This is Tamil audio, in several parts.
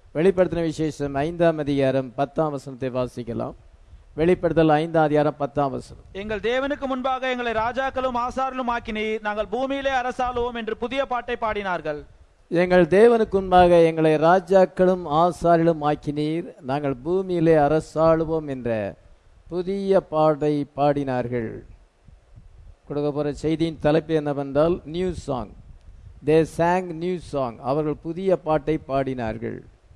வெளிப்படுத்தின விசேஷம் ஐந்தாம் அதிகாரம் பத்தாம் வசனத்தை வாசிக்கலாம் வெளிப்படுத்தல் ஐந்தாம் அதிகாரம் பத்தாம் வசனம் எங்கள் தேவனுக்கு முன்பாக எங்களை ராஜாக்களும் ஆசாரலும் ஆக்கினீர் நாங்கள் பூமியிலே அரசாளுவோம் என்று புதிய பாட்டை பாடினார்கள் எங்கள் தேவனுக்கு முன்பாக எங்களை ராஜாக்களும் ஆசாரிலும் ஆக்கினீர் நாங்கள் பூமியிலே அரசாளுவோம் என்ற புதிய பாடை பாடினார்கள் கொடுக்க போகிற செய்தியின் தலைப்பு என்னவென்றால் new song the song new song அவர்கள் புதிய பாட்டை பாடினார்கள்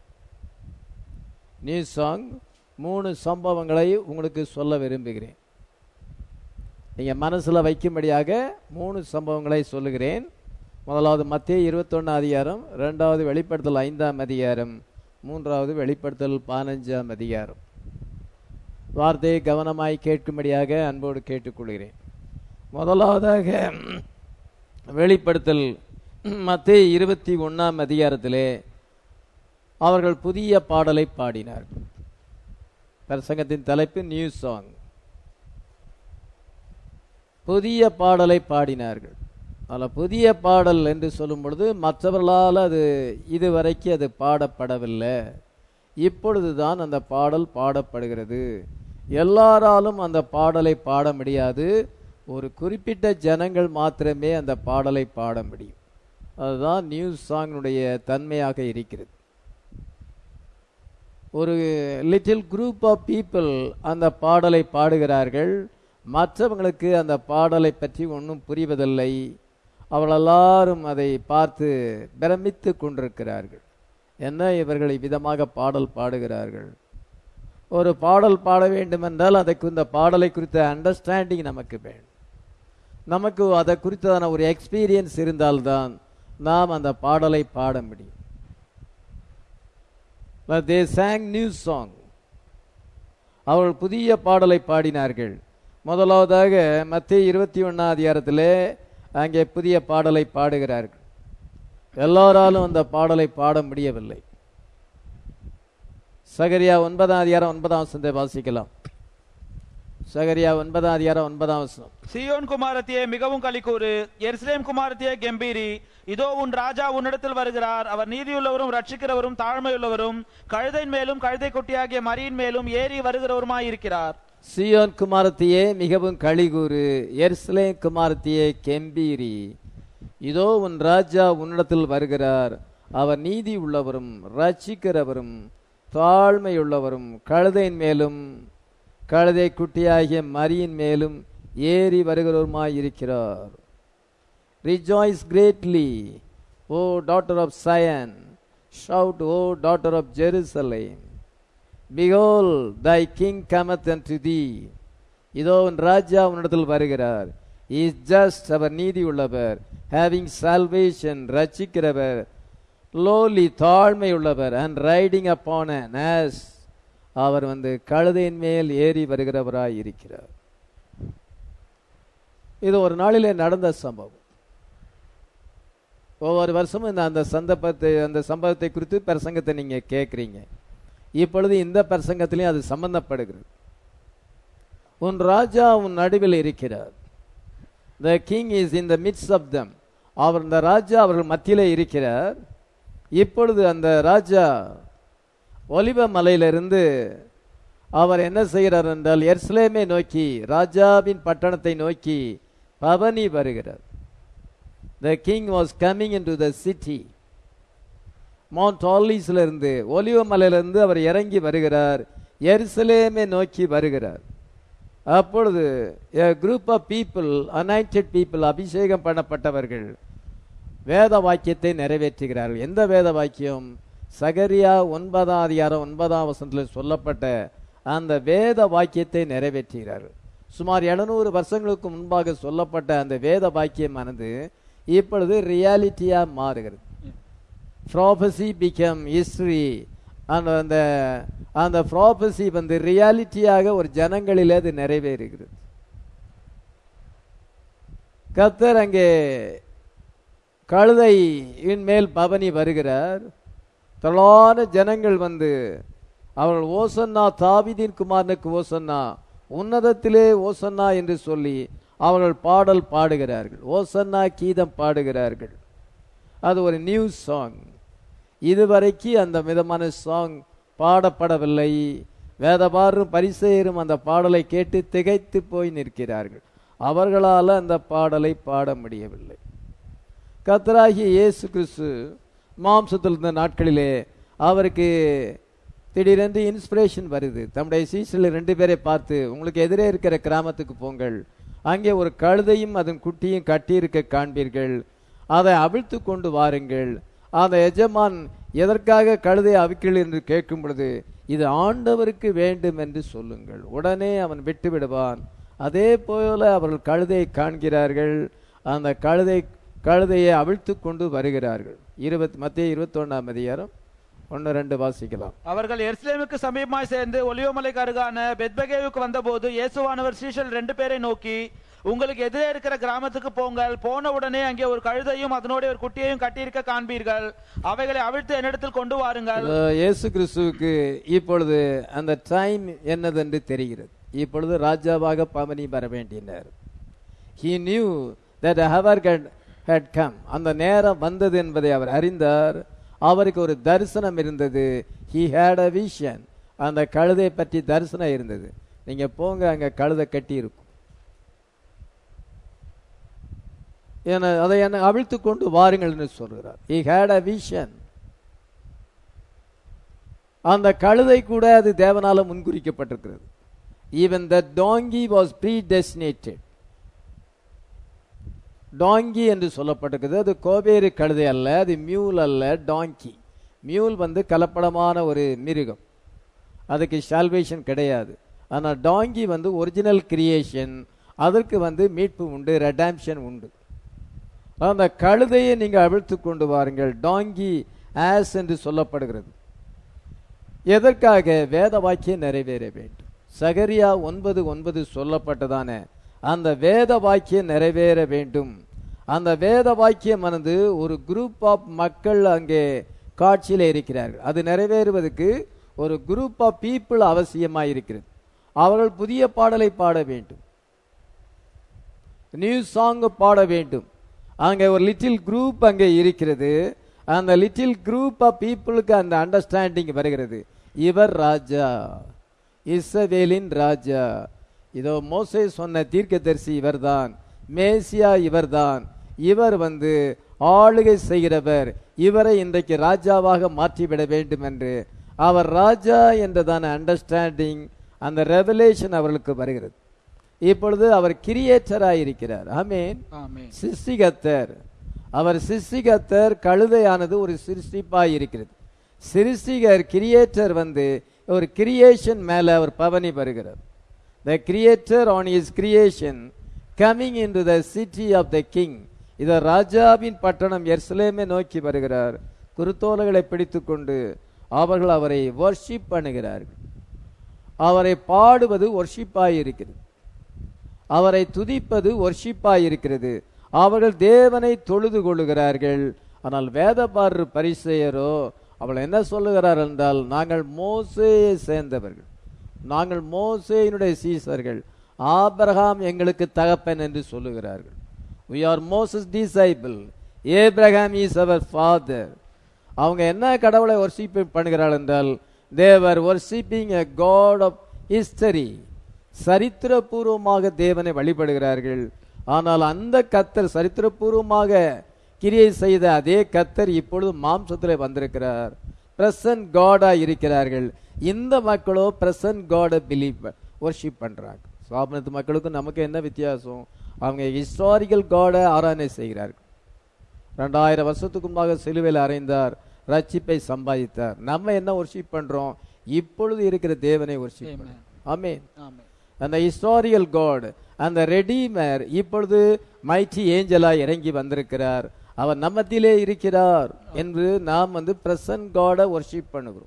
நியூ சாங் மூணு சம்பவங்களை உங்களுக்கு சொல்ல விரும்புகிறேன் நீங்கள் மனசில் வைக்கும்படியாக மூணு சம்பவங்களை சொல்லுகிறேன் முதலாவது மத்திய இருபத்தொன்னு அதிகாரம் ரெண்டாவது வெளிப்படுத்தல் ஐந்தாம் அதிகாரம் மூன்றாவது வெளிப்படுத்தல் பதினஞ்சாம் அதிகாரம் வார்த்தையை கவனமாய் கேட்கும்படியாக அன்போடு கேட்டுக்கொள்கிறேன் முதலாவதாக வெளிப்படுத்தல் மத்திய இருபத்தி ஒன்றாம் அதிகாரத்திலே அவர்கள் புதிய பாடலை பாடினார்கள் பிரசங்கத்தின் தலைப்பு நியூ சாங் புதிய பாடலை பாடினார்கள் அதில் புதிய பாடல் என்று சொல்லும் பொழுது மற்றவர்களால் அது இதுவரைக்கும் அது பாடப்படவில்லை இப்பொழுதுதான் அந்த பாடல் பாடப்படுகிறது எல்லாராலும் அந்த பாடலை பாட முடியாது ஒரு குறிப்பிட்ட ஜனங்கள் மாத்திரமே அந்த பாடலை பாட முடியும் அதுதான் நியூ சாங்கினுடைய தன்மையாக இருக்கிறது ஒரு லிட்டில் குரூப் ஆஃப் பீப்புள் அந்த பாடலை பாடுகிறார்கள் மற்றவங்களுக்கு அந்த பாடலை பற்றி ஒன்றும் புரிவதில்லை அவள் எல்லாரும் அதை பார்த்து பிரமித்து கொண்டிருக்கிறார்கள் என்ன இவர்கள் விதமாக பாடல் பாடுகிறார்கள் ஒரு பாடல் பாட வேண்டுமென்றால் அதுக்கு இந்த பாடலை குறித்த அண்டர்ஸ்டாண்டிங் நமக்கு வேணும் நமக்கு அதை குறித்ததான ஒரு எக்ஸ்பீரியன்ஸ் இருந்தால்தான் நாம் அந்த பாடலை பாட முடியும் தே சாங் நியூ சாங் அவர்கள் புதிய பாடலை பாடினார்கள் முதலாவதாக மத்திய இருபத்தி ஒன்னாம் அதிகாரத்திலே அங்கே புதிய பாடலை பாடுகிறார்கள் எல்லாராலும் அந்த பாடலை பாட முடியவில்லை சகரியா ஒன்பதாம் அதிகாரம் ஒன்பதாம் வசனத்தை வாசிக்கலாம் சகரியா ஒன்பதாம் அதிகாரம் ஒன்பதாம் வசனம் சீயோன் குமாரத்தியே மிகவும் களிக்கூறு எருசலேம் குமாரத்தியே கெம்பீரி இதோ உன் ராஜா உன்னிடத்தில் வருகிறார் அவர் நீதியுள்ளவரும் ரட்சிக்கிறவரும் தாழ்மையுள்ளவரும் கழுதையின் மேலும் கழுதை குட்டியாகிய மரியின் மேலும் ஏறி வருகிறவருமாயிருக்கிறார் சியோன் குமாரத்தியே மிகவும் களிகூறு எருசலே குமாரத்தியே கெம்பீரி இதோ உன் ராஜா உன்னிடத்தில் வருகிறார் அவர் நீதி உள்ளவரும் ரட்சிக்கிறவரும் தாழ்மையுள்ளவரும் கழுதையின் மேலும் கழுதை குட்டியாகிய மரியின் மேலும் ஏறி வருகிறவருமாயிருக்கிறார் Rejoice greatly, O daughter of Zion. Shout, O daughter of Jerusalem. Behold, thy king cometh unto thee. இதோ உன் ராஜா உன்னிடத்தில் வருகிறார் இஸ் ஜஸ்ட் அவர் நீதி உள்ளவர் ஹேவிங் சால்வேஷன் ரட்சிக்கிறவர் லோலி தாழ்மை உள்ளவர் and riding upon an ass அவர் வந்து கழுதையின் மேல் ஏறி வருகிறவராய் இருக்கிறார் இது ஒரு நாளிலே நடந்த சம்பவம் ஒவ்வொரு வருஷமும் இந்த அந்த சந்தர்ப்பத்தை அந்த சம்பவத்தை குறித்து பிரசங்கத்தை நீங்க கேட்குறீங்க இப்பொழுது இந்த பிரசங்கத்திலையும் அது சம்பந்தப்படுகிறது உன் ராஜா உன் நடுவில் இருக்கிறார் the king is in the midst of them அவர் இந்த ராஜா அவர்கள் மத்தியிலே இருக்கிறார் இப்பொழுது அந்த ராஜா ஒலிவ மலையிலிருந்து அவர் என்ன செய்கிறார் என்றால் எர்ஸ்லேமை நோக்கி ராஜாவின் பட்டணத்தை நோக்கி பவனி வருகிறார் the king was coming in to the city mount ஆலிஸ்ல இருந்து ஒலிவ மலையிலிருந்து அவர் இறங்கி வருகிறார் எருசலேமை நோக்கி வருகிறார் அப்பொழுது a group of people anointed people அபிஷேகம் பண்ணப்பட்டவர்கள் வேத வாக்கியத்தை நிறைவேற்றுகிறார்கள் எந்த வேத வாக்கியம் சகரியா ஒன்பதாம் அதிகாரம் ஒன்பதாம் வசனத்தில் சொல்லப்பட்ட அந்த வேத வாக்கியத்தை நிறைவேற்றுகிறார்கள் சுமார் எழுநூறு வருஷங்களுக்கு முன்பாக சொல்லப்பட்ட அந்த வேத வாக்கியமானது இப்பொழுது ரியாலிட்டியா மாறுகிறது ப்ராபசி பிகம் ஹிஸ்டரி அந்த அந்த அந்த ப்ராபசி வந்து ரியாலிட்டியாக ஒரு ஜனங்களிலே அது நிறைவேறுகிறது கத்தர் அங்கே கழுதையின் மேல் பவனி வருகிறார் திரளான ஜனங்கள் வந்து அவர்கள் ஓசன்னா தாவிதின் குமாரனுக்கு ஓசன்னா உன்னதத்திலே ஓசன்னா என்று சொல்லி அவர்கள் பாடல் பாடுகிறார்கள் ஓசன்னா கீதம் பாடுகிறார்கள் அது ஒரு நியூ சாங் இதுவரைக்கு அந்த விதமான சாங் பாடப்படவில்லை வேதபாரும் பரிசேரும் அந்த பாடலை கேட்டு திகைத்து போய் நிற்கிறார்கள் அவர்களால் அந்த பாடலை பாட முடியவில்லை கத்தராகிய இயேசு கிறிஸ்து மாம்சத்தில் இருந்த நாட்களிலே அவருக்கு திடீரென்று இன்ஸ்பிரேஷன் வருது தம்முடைய சீசரில் ரெண்டு பேரை பார்த்து உங்களுக்கு எதிரே இருக்கிற கிராமத்துக்கு போங்கள் அங்கே ஒரு கழுதையும் அதன் குட்டியும் கட்டியிருக்க காண்பீர்கள் அதை அவிழ்த்து கொண்டு வாருங்கள் அந்த எஜமான் எதற்காக கழுதை அவிக்கள் என்று கேட்கும் பொழுது இது ஆண்டவருக்கு வேண்டும் என்று சொல்லுங்கள் உடனே அவன் விட்டு விடுவான் அதே போல அவர்கள் கழுதையை காண்கிறார்கள் அந்த கழுதை கழுதையை அவிழ்த்து கொண்டு வருகிறார்கள் இருபத்தி மத்திய இருபத்தொன்னாம் அதிகாரம் ஒன்று ரெண்டு வாசிக்கலாம் அவர்கள் எருசலேமுக்கு சமீபமாய் சேர்ந்து ஒலியோமலைக்கு அருகான பெத்பகேவுக்கு வந்தபோது இயேசுவானவர் சீஷல் ரெண்டு பேரை நோக்கி உங்களுக்கு எதிரே இருக்கிற கிராமத்துக்கு போங்கள் போன உடனே அங்கே ஒரு கழுதையும் அதனோட ஒரு குட்டியையும் கட்டியிருக்க காண்பீர்கள் அவைகளை அவிழ்த்து என்னிடத்தில் கொண்டு வாருங்கள் அஹ், இயேசு கிறிஸ்துவுக்கு இப்பொழுது அந்த டைம் என்னதென்று தெரிகிறது இப்பொழுது ராஜாவாக பவனி வர வேண்டினார் he knew that hour had come அந்த நேரம் வந்தது என்பதை அவர் அறிந்தார் அவருக்கு ஒரு தரிசனம் இருந்தது ஹி had a vision அந்த கழுதை பற்றி தரிசனம் இருந்தது நீங்க போங்க அங்க கழுதை கட்டி இருக்கும் என அதை என்ன அவிழ்த்து கொண்டு வாருங்கள் என்று சொல்கிறார் he had a vision அந்த கழுதை கூட அது தேவனால முன்குறிக்கப்பட்டிருக்கிறது even the donkey was predestinated donkey என்று சொல்லப்பட்டிருக்கிறது அது கோவேறு கழுதை அல்ல அது மியூல் அல்ல டாங்கி மியூல் வந்து கலப்படமான ஒரு மிருகம் அதுக்கு சால்வேஷன் கிடையாது ஆனால் டாங்கி வந்து ஒரிஜினல் கிரியேஷன் அதற்கு வந்து மீட்பு உண்டு ரெடாம்ஷன் உண்டு அந்த கழுதையை நீங்கள் அவிழ்த்து கொண்டு வாருங்கள் டாங்கி ஆஸ் என்று சொல்லப்படுகிறது எதற்காக வேத வாக்கியம் நிறைவேற வேண்டும் சகரியா ஒன்பது ஒன்பது சொல்லப்பட்டதான அந்த வேத வாக்கியம் நிறைவேற வேண்டும் அந்த வேத வாக்கியமானது ஒரு குரூப் ஆஃப் மக்கள் அங்கே காட்சியில் இருக்கிறார்கள் அது நிறைவேறுவதற்கு ஒரு குரூப் ஆஃப் பீப்புள் அவசியமாக இருக்கிறது அவர்கள் புதிய பாடலை பாட வேண்டும் நியூ சாங் பாட வேண்டும் அங்கே ஒரு லிட்டில் குரூப் அங்கே இருக்கிறது அந்த லிட்டில் குரூப் ஆஃப் பீப்புளுக்கு அந்த அண்டர்ஸ்டாண்டிங் வருகிறது இவர் ராஜா இஸ்ரவேலின் ராஜா இதோ மோசே சொன்ன தீர்க்கதரிசி இவர்தான் மேசியா இவர்தான் இவர் வந்து ஆளுகை செய்கிறவர் இவரை இன்றைக்கு ராஜாவாக மாற்றிவிட வேண்டும் என்று அவர் ராஜா என்றதான அண்டர்ஸ்டாண்டிங் அந்த ரெவலேஷன் அவர்களுக்கு வருகிறது இப்பொழுது அவர் கிரியேட்டராக இருக்கிறார் ஆமீன் ஆமென் சிருஷ்டிகத்தர் அவர் சிருஷ்டிகத்தர் கழுதையானது ஒரு சிருஷ்டிப்பாய் இருக்கிறது சிருஷ்டிகர் கிரியேட்டர் வந்து ஒரு கிரியேஷன் மேல அவர் பவனி வருகிறார் the creator on his creation coming in to the city of the king இத ராஜாவின் பட்டணம் எர்சலேமே நோக்கி வருகிறார் குருத்தோலைகளை பிடித்துக்கொண்டு அவர்கள் அவரை வர்ஷிப் பண்ணுகிறார்கள் அவரை பாடுவது ஒர்ஷிப்பாய் இருக்கிறது அவரை துதிப்பது ஒர்ஷிப்பாய் இருக்கிறது அவர்கள் தேவனை தொழுது கொள்ளுகிறார்கள் ஆனால் வேதபாரர் பரிசெயரோ அவள் என்ன சொல்லுகிறார் என்றால் நாங்கள் மோசேயை சேர்ந்தவர்கள் நாங்கள் மோசேயினுடைய சீசர்கள் ஆபிரகாம் எங்களுக்கு தகப்பன் என்று சொல்லுகிறார்கள் we are Moses disciple Abraham is அவர் ஃபாதர் அவங்க என்ன கடவுளை ஒர்ஷிப் பண்ணுகிறார்கள் என்றால் தேவர் worshipping a god of history சரித்திரபூர்வமாக தேவனை வழிபடுகிறார்கள் ஆனால் அந்த கத்தர் சரித்திரபூர்வமாக கிரியை செய்த அதே கத்தர் இப்பொழுது மாம்சத்தில் வந்திருக்கிறார் பிரசன்ட் காடா இருக்கிறார்கள் இந்த மக்களோ பிரசன்ட் காட பிலீவ் ஒர்ஷிப் பண்றாங்க சாபனத்து மக்களுக்கும் நமக்கு என்ன வித்தியாசம் அவங்க ஹிஸ்டாரிக்கல் காடை ஆராதனை செய்கிறார்கள் ரெண்டாயிரம் வருஷத்துக்கு முன்பாக சிலுவையில் அறைந்தார் ரட்சிப்பை சம்பாதித்தார் நம்ம என்ன ஒர்ஷிப் பண்றோம் இப்பொழுது இருக்கிற தேவனை ஒர்ஷிப் Amen. பண்றோம் ஆமென் ஆமென் அந்த ஹிஸ்டாரியல் காட் அந்த ரெடீமர் இப்பொழுது மைட்டி ஏஞ்சலா இறங்கி வந்திருக்கிறார் அவர் நம்மத்திலே இருக்கிறார் என்று நாம் வந்து பிரசன்ட் காடை ஒர்ஷிப் பண்ணுகிறோம்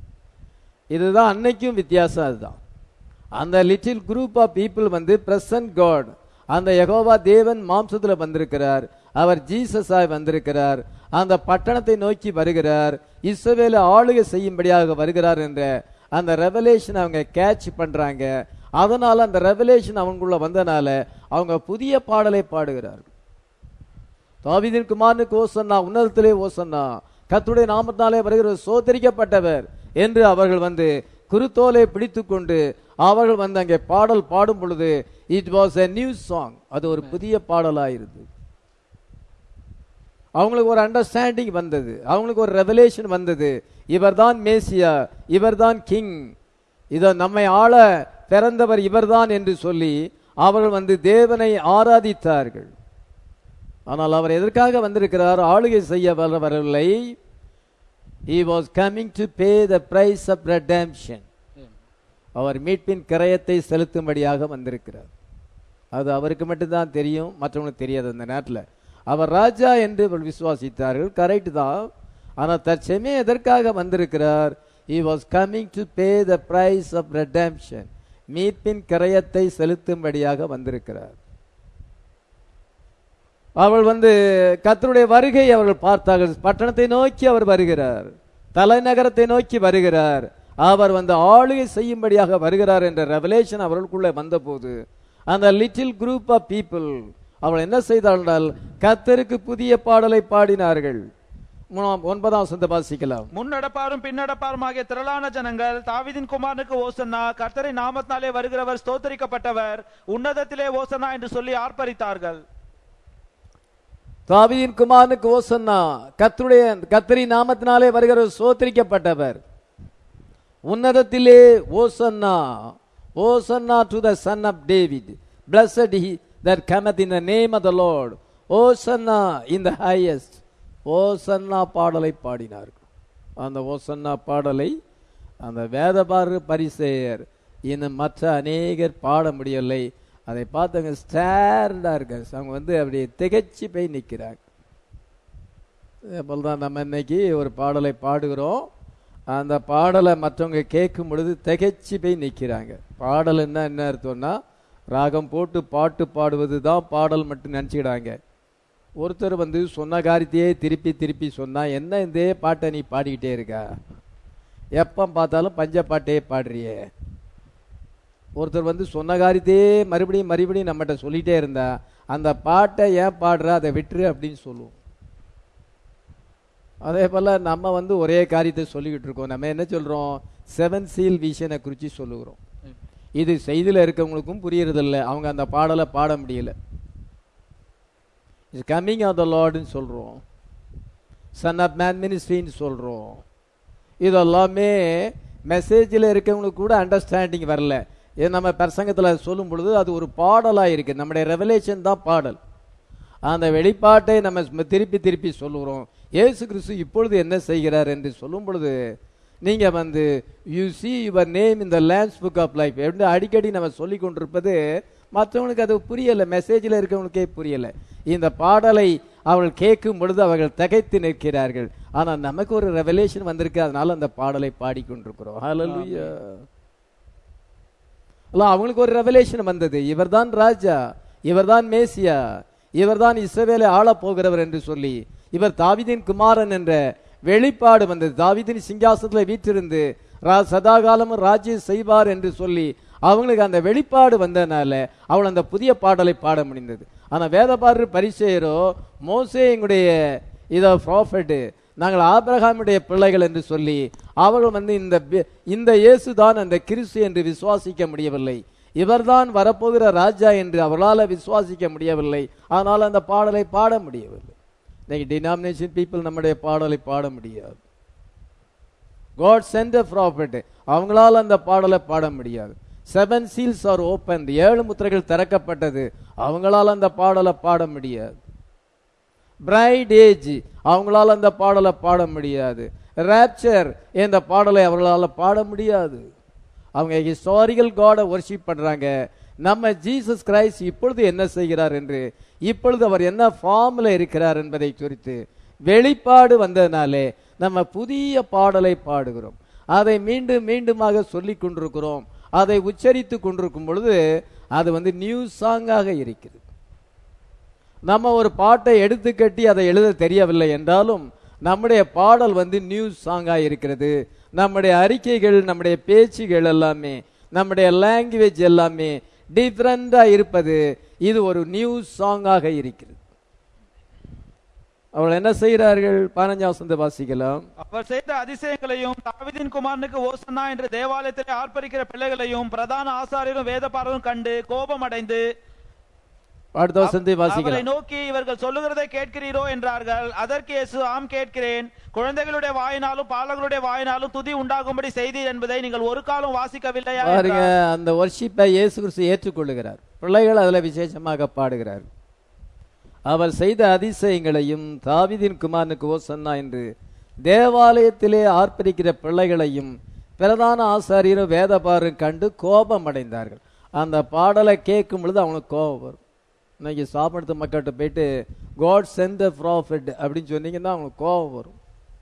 இதுதான் அன்னைக்கும் வித்தியாசம் அதுதான் அந்த லிட்டில் குரூப் ஆஃப் பீப்புள் வந்து பிரசன்ட் காட் அந்த யெகோவா தேவன் மாம்சத்துல வந்திருக்கிறார் அவர் ஜீசஸாய் வந்திருக்கிறார் அந்த பட்டணத்தை நோக்கி வருகிறார் இஸ்ரவேல ஆளுகை செய்யும்படியாக வருகிறார் என்ற அந்த ரெவலேஷன் அவங்க கேட்ச் பண்றாங்க அதனால அந்த ரெவலேஷன் அவங்களுக்குள்ள வந்தனால அவங்க புதிய பாடலை பாடுகிறார்கள் தாவீதின் குமாரனுக்கு ஓசன்னா உன்னதத்திலே ஓசன்னா கர்த்தருடைய நாமத்தினாலே வருகிற சோதரிக்கப்பட்டவர் என்று அவர்கள் வந்து குருத்தோலை பிடித்துக்கொண்டு அவர்கள் வந்து அங்கே பாடல் பாடும் பொழுது it was a new song அது ஒரு புதிய பாடலாயிருந்தது அவங்களுக்கு ஒரு அண்டர்ஸ்டாண்டிங் வந்தது அவங்களுக்கு ஒரு ரெவலேஷன் வந்தது இவர்தான் மேசியா இவர்தான் கிங் இத நம்மை ஆள பிறந்தவர் இவர்தான் என்று சொல்லி அவர்கள் வந்து தேவனை ஆராதித்தார்கள் ஆனால் அவர் எதற்காக வந்திருக்கிறார் ஆளுகை செய்ய வர வரவில்லை he was coming to pay the price of redemption அவர் மீட்பின் கிரயத்தை செலுத்தும்படியாக வந்திருக்கிறார் அது அவருக்கு மட்டும்தான் தெரியும் மற்றவங்களுக்கு தெரியாது அந்த நேரத்தில் அவர் ராஜா என்று இவர்கள் விசுவாசித்தார்கள் கரெக்ட் தான் ஆனால் தற்சமே எதற்காக வந்திருக்கிறார் he was coming to pay the price of redemption மீட்பின் கிரயத்தை செலுத்தும்படியாக வந்திருக்கிறார் அவள் வந்து கர்த்தருடைய வருகை அவர்கள் பார்த்தார்கள் பட்டணத்தை நோக்கி அவர் வருகிறார் தலைநகரத்தை நோக்கி வருகிறார் அவர் வந்து ஆளுகை செய்யும்படியாக வருகிறார் என்ற ரெவலேஷன் அவர்களுக்குள்ளே வந்தபோது அந்த லிட்டில் குரூப் ஆஃப் பீப்புள் அவள் என்ன செய்தாள் என்றால் கர்த்தருக்கு புதிய பாடலை பாடினார்கள் மூணாம் ஒன்பதாம் சொந்த வாசிக்கலாம் முன்னடப்பாரும் பின்னடப்பாரும் ஆகிய திரளான ஜனங்கள் தாவீதின் குமாரனுக்கு ஓசன்னா கர்த்தரை நாமத்தினாலே வருகிறவர் ஸ்தோத்தரிக்கப்பட்டவர் உன்னதத்திலே ஓசன்னா என்று சொல்லி ஆர்ப்பரித்தார்கள் தாவீதின் குமாரனுக்கு ஓசன்னா கர்த்தருடைய கர்த்தரி நாமத்தினாலே வருகிற சோத்திரிக்கப்பட்டவர் உன்னதத்திலே hosanna hosanna to the son of David blessed he that cometh in the name of the Lord hosanna in the highest ஓசன்னா பாடலை பாடினார்கள் அந்த ஓசன்னா பாடலை அந்த வேதபாரு பரிசேயர் இன்னும் மற்ற அநேகர் பாட முடியவில்லை அதை பார்த்தவங்க ஸ்டாண்டா இருக்காங்க அவங்க வந்து அப்படியே திகைச்சு போய் நிற்கிறாங்க தான் நம்ம இன்னைக்கு ஒரு பாடலை பாடுகிறோம் அந்த பாடலை மற்றவங்க கேட்கும் பொழுது திகைச்சு போய் நிற்கிறாங்க பாடல்னா என்ன அர்த்தம்னா ராகம் போட்டு பாட்டு பாடுவது தான் பாடல் மட்டும் நினச்சிக்கிடாங்க ஒருத்தர் வந்து சொன்ன காரியத்தையே திருப்பி திருப்பி சொன்னா என்ன இதே பாட்டை நீ பாடிக்கிட்டே இருக்க எப்போ பார்த்தாலும் பஞ்ச பாட்டே பாடுறியே ஒருத்தர் வந்து சொன்ன காரியத்தையே மறுபடியும் மறுபடியும் நம்மகிட்ட சொல்லிட்டே இருந்தா அந்த பாட்டை ஏன் பாடுற அதை விட்டுரு அப்படின்னு சொல்லுவோம் அதே போல் நம்ம வந்து ஒரே காரியத்தை சொல்லிக்கிட்டு இருக்கோம் நம்ம என்ன சொல்கிறோம் செவன் சீல் விஷனை குறித்து சொல்லுகிறோம் இது செய்தியில் இருக்கவங்களுக்கும் புரியறதில்ல அவங்க அந்த பாடலை பாட முடியல இஸ் கம்மிங் ஆஃப் த லார்டுன்னு சொல்கிறோம் சன் ஆஃப் மேன் மினிஸ்ட்ரின்னு சொல்கிறோம் இதெல்லாமே மெசேஜில் இருக்கவங்களுக்கு கூட அண்டர்ஸ்டாண்டிங் வரல இது நம்ம பிரசங்கத்தில் சொல்லும் பொழுது அது ஒரு பாடலாக இருக்குது நம்முடைய ரெவலேஷன் தான் பாடல் அந்த வெளிப்பாட்டை நம்ம திருப்பி திருப்பி சொல்லுகிறோம் ஏசு கிறிஸ்து இப்பொழுது என்ன செய்கிறார் என்று சொல்லும் பொழுது நீங்கள் வந்து யூ சி யுவர் நேம் இந்த லேண்ட்ஸ் புக் ஆஃப் லைஃப் என்று அடிக்கடி நம்ம சொல்லி கொண்டிருப்பது மற்றவங்களுக்கு அது புரியலை மெசேஜில் இருக்கவங்களுக்கே புரியலை இந்த பாடலை அவர்கள் கேட்கும் பொழுது அவர்கள் திகைத்து நிற்கிறார்கள் ஆனால் நமக்கு ஒரு ரெவலேஷன் வந்திருக்கு அதனால அந்த பாடலை பாடிக்கொண்டிருக்கிறோம் ஹalleluya அல்ல அவங்களுக்கு ஒரு ரெவலேஷன் வந்தது இவர்தான் ராஜா இவர்தான் மேசியா இவர்தான் இஸ்ரவேலை ஆளப் போகிறவர் என்று சொல்லி இவர் தாவிதின் குமாரன் என்ற வெளிப்பாடு வந்தது தாவிதின் சிங்காசனத்தில் வீற்றிருந்து ரா- சதாகாலமும் ராஜ்யம் செய்வார் என்று சொல்லி அவங்களுக்கு அந்த வெளிப்பாடு வந்ததுனால அவள் அந்த புதிய பாடலை பாட முடிந்தது ஆனா வேதபாரர் பரிசெயரோ மோசே எங்களுடைய இதோ ப்ராஃபட்டு நாங்கள் ஆபிரகாமுடைய பிள்ளைகள் என்று சொல்லி அவர்கள் வந்து இந்த பி- இந்த இயேசுதான் அந்த கிறிஸ்து என்று விசுவாசிக்க முடியவில்லை இவர்தான் வரப்போகிற ராஜா என்று அவர்களால் விசுவாசிக்க முடியவில்லை ஆனால் அந்த பாடலை பாட முடியவில்லை இன்னைக்கு டினாமினேஷன் பீப்புள் நம்முடைய பாடலை பாட முடியாது காட் சென்ட் a prophet அவங்களால அந்த பாடலை பாட முடியாது செவன் சீல்ஸ் ஆர் ஓப்பன் ஏழு முத்திரைகள் திறக்கப்பட்டது அவங்களால அந்த பாடலை பாட முடியாது பிரைட் ஏஜ் அவங்களால அந்த பாடலை பாட முடியாது ரேப்சர் இந்த பாடலை அவர்களால் பாட முடியாது அவங்க ஹிஸ்டாரிக்கல் காடை ஒர்ஷிப் பண்றாங்க நம்ம ஜீசஸ் கிரைஸ்ட் இப்பொழுது என்ன செய்கிறார் என்று இப்பொழுது அவர் என்ன ஃபார்ம்ல இருக்கிறார் என்பதை குறித்து வெளிப்பாடு வந்ததினாலே நம்ம புதிய பாடலை பாடுகிறோம் அதை மீண்டும் மீண்டுமாக சொல்லிக் கொண்டிருக்கிறோம் அதை உச்சரித்து கொண்டிருக்கும் பொழுது அது வந்து நியூ சாங்காக இருக்கிறது நம்ம ஒரு பாட்டை எடுத்து கட்டி அதை எழுத தெரியவில்லை என்றாலும் நம்முடைய பாடல் வந்து நியூஸ் சாங்காக இருக்கிறது நம்முடைய அறிக்கைகள் நம்முடைய பேச்சுகள் எல்லாமே நம்முடைய லாங்குவேஜ் எல்லாமே டிஃப்ரெண்டா இருப்பது இது ஒரு நியூஸ் சாங்காக இருக்கிறது அவர்கள் என்ன செய்கிறார்கள் பதினஞ்சாம் வசந்த வாசிக்கலாம் அவர் செய்த அதிசயங்களையும் தாவீதின் குமாரனுக்கு ஓசன்னா என்று தேவாலயத்திலே ஆர்ப்பரிக்கிற பிள்ளைகளையும் பிரதான ஆசாரியரும் வேதபாரரும் கண்டு கோபம் அடைந்து அடுத்த வசந்தை அவரை வாசிக்கலாம் நோக்கி இவர்கள் சொல்லுகிறதை கேட்கிறீரோ என்றார்கள் அதற்கு இயேசு ஆம் கேட்கிறேன் குழந்தைகளுடைய வாயினாலும் பாலகருடைய வாயினாலும் துதி உண்டாகும்படி செய்தீர் என்பதை நீங்கள் ஒரு காலம் வாசிக்கவில்லையா பாருங்க என்றார். அந்த ஒர்ஷிப்பை இயேசு கிறிஸ்து ஏற்றுக்கொள்ளுகிறார் பிள்ளைகள் அதுல விசேஷமாக பாடுகிறார் அவர் செய்த அதிசயங்களையும் தாவீதின் குமாரனுக்கு ஓசன்னா என்று தேவாலயத்திலே ஆர்ப்பரிக்கிற பிள்ளைகளையும் பிரதான ஆசாரியரும் வேதபாரும் கண்டு கோபம் அடைந்தார்கள் அந்த பாடலை கேட்கும் பொழுது அவனுக்கு கோபம் வரும் இன்னைக்கு சாப்பிடுற மக்கள்கிட்ட போயிட்டு காட் சென்ட் ப்ராஃபிட் அப்படின்னு சொன்னீங்கன்னா அவனுக்கு கோபம் வரும்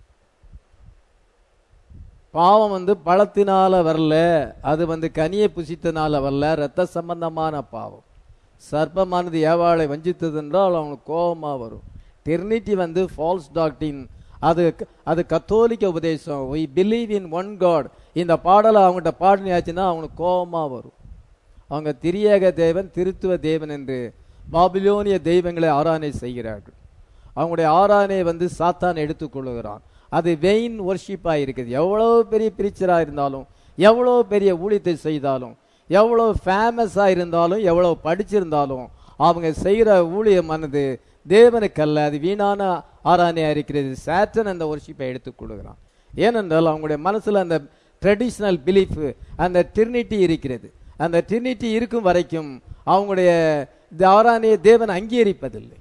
பாவம் வந்து பழத்தினால வரல அது வந்து கனியை புசித்தனால வரல ரத்த சம்பந்தமான பாவம் சர்ப்பமானது ஏவாளை வஞ்சித்தது என்றால் அவனுக்கு கோபமா வரும் டெர்னிட்டி வந்து ஃபால்ஸ் டாக்டின் அது அது கத்தோலிக்க உபதேசம் we believe in one God இந்த பாடலை அவங்ககிட்ட பாடினியாச்சுன்னா அவனுக்கு கோபமா வரும் அவங்க திரியேக தேவன் திருத்துவ தேவன் என்று பாபிலோனிய தெய்வங்களை ஆராதனை செய்கிறார்கள் அவங்களுடைய ஆராதனை வந்து சாத்தான் எடுத்துக்கொள்ளுகிறான் அது வெயின் ஒர்ஷிப்பாக இருக்குது எவ்வளோ பெரிய பிரீச்சராக இருந்தாலும் எவ்வளோ பெரிய ஊழியத்தை செய்தாலும் எவ்வளோ ஃபேமஸாக இருந்தாலும் எவ்வளோ படிச்சிருந்தாலும் அவங்க செய்கிற ஊழியமானது தேவனுக்கல்ல அது வீணான ஆராதனையாக இருக்கிறது சேட்டன் அந்த ஒர்ஷிப்பை எடுத்துக்கொள்ளுகிறான் ஏனென்றால் அவங்களுடைய மனசில் அந்த ட்ரெடிஷ்னல் பிலீஃப் அந்த டிரினிட்டி இருக்கிறது அந்த டிரினிட்டி இருக்கும் வரைக்கும் அவங்களுடைய இந்த ஆராதனையை தேவன் அங்கீகரிப்பதில்லை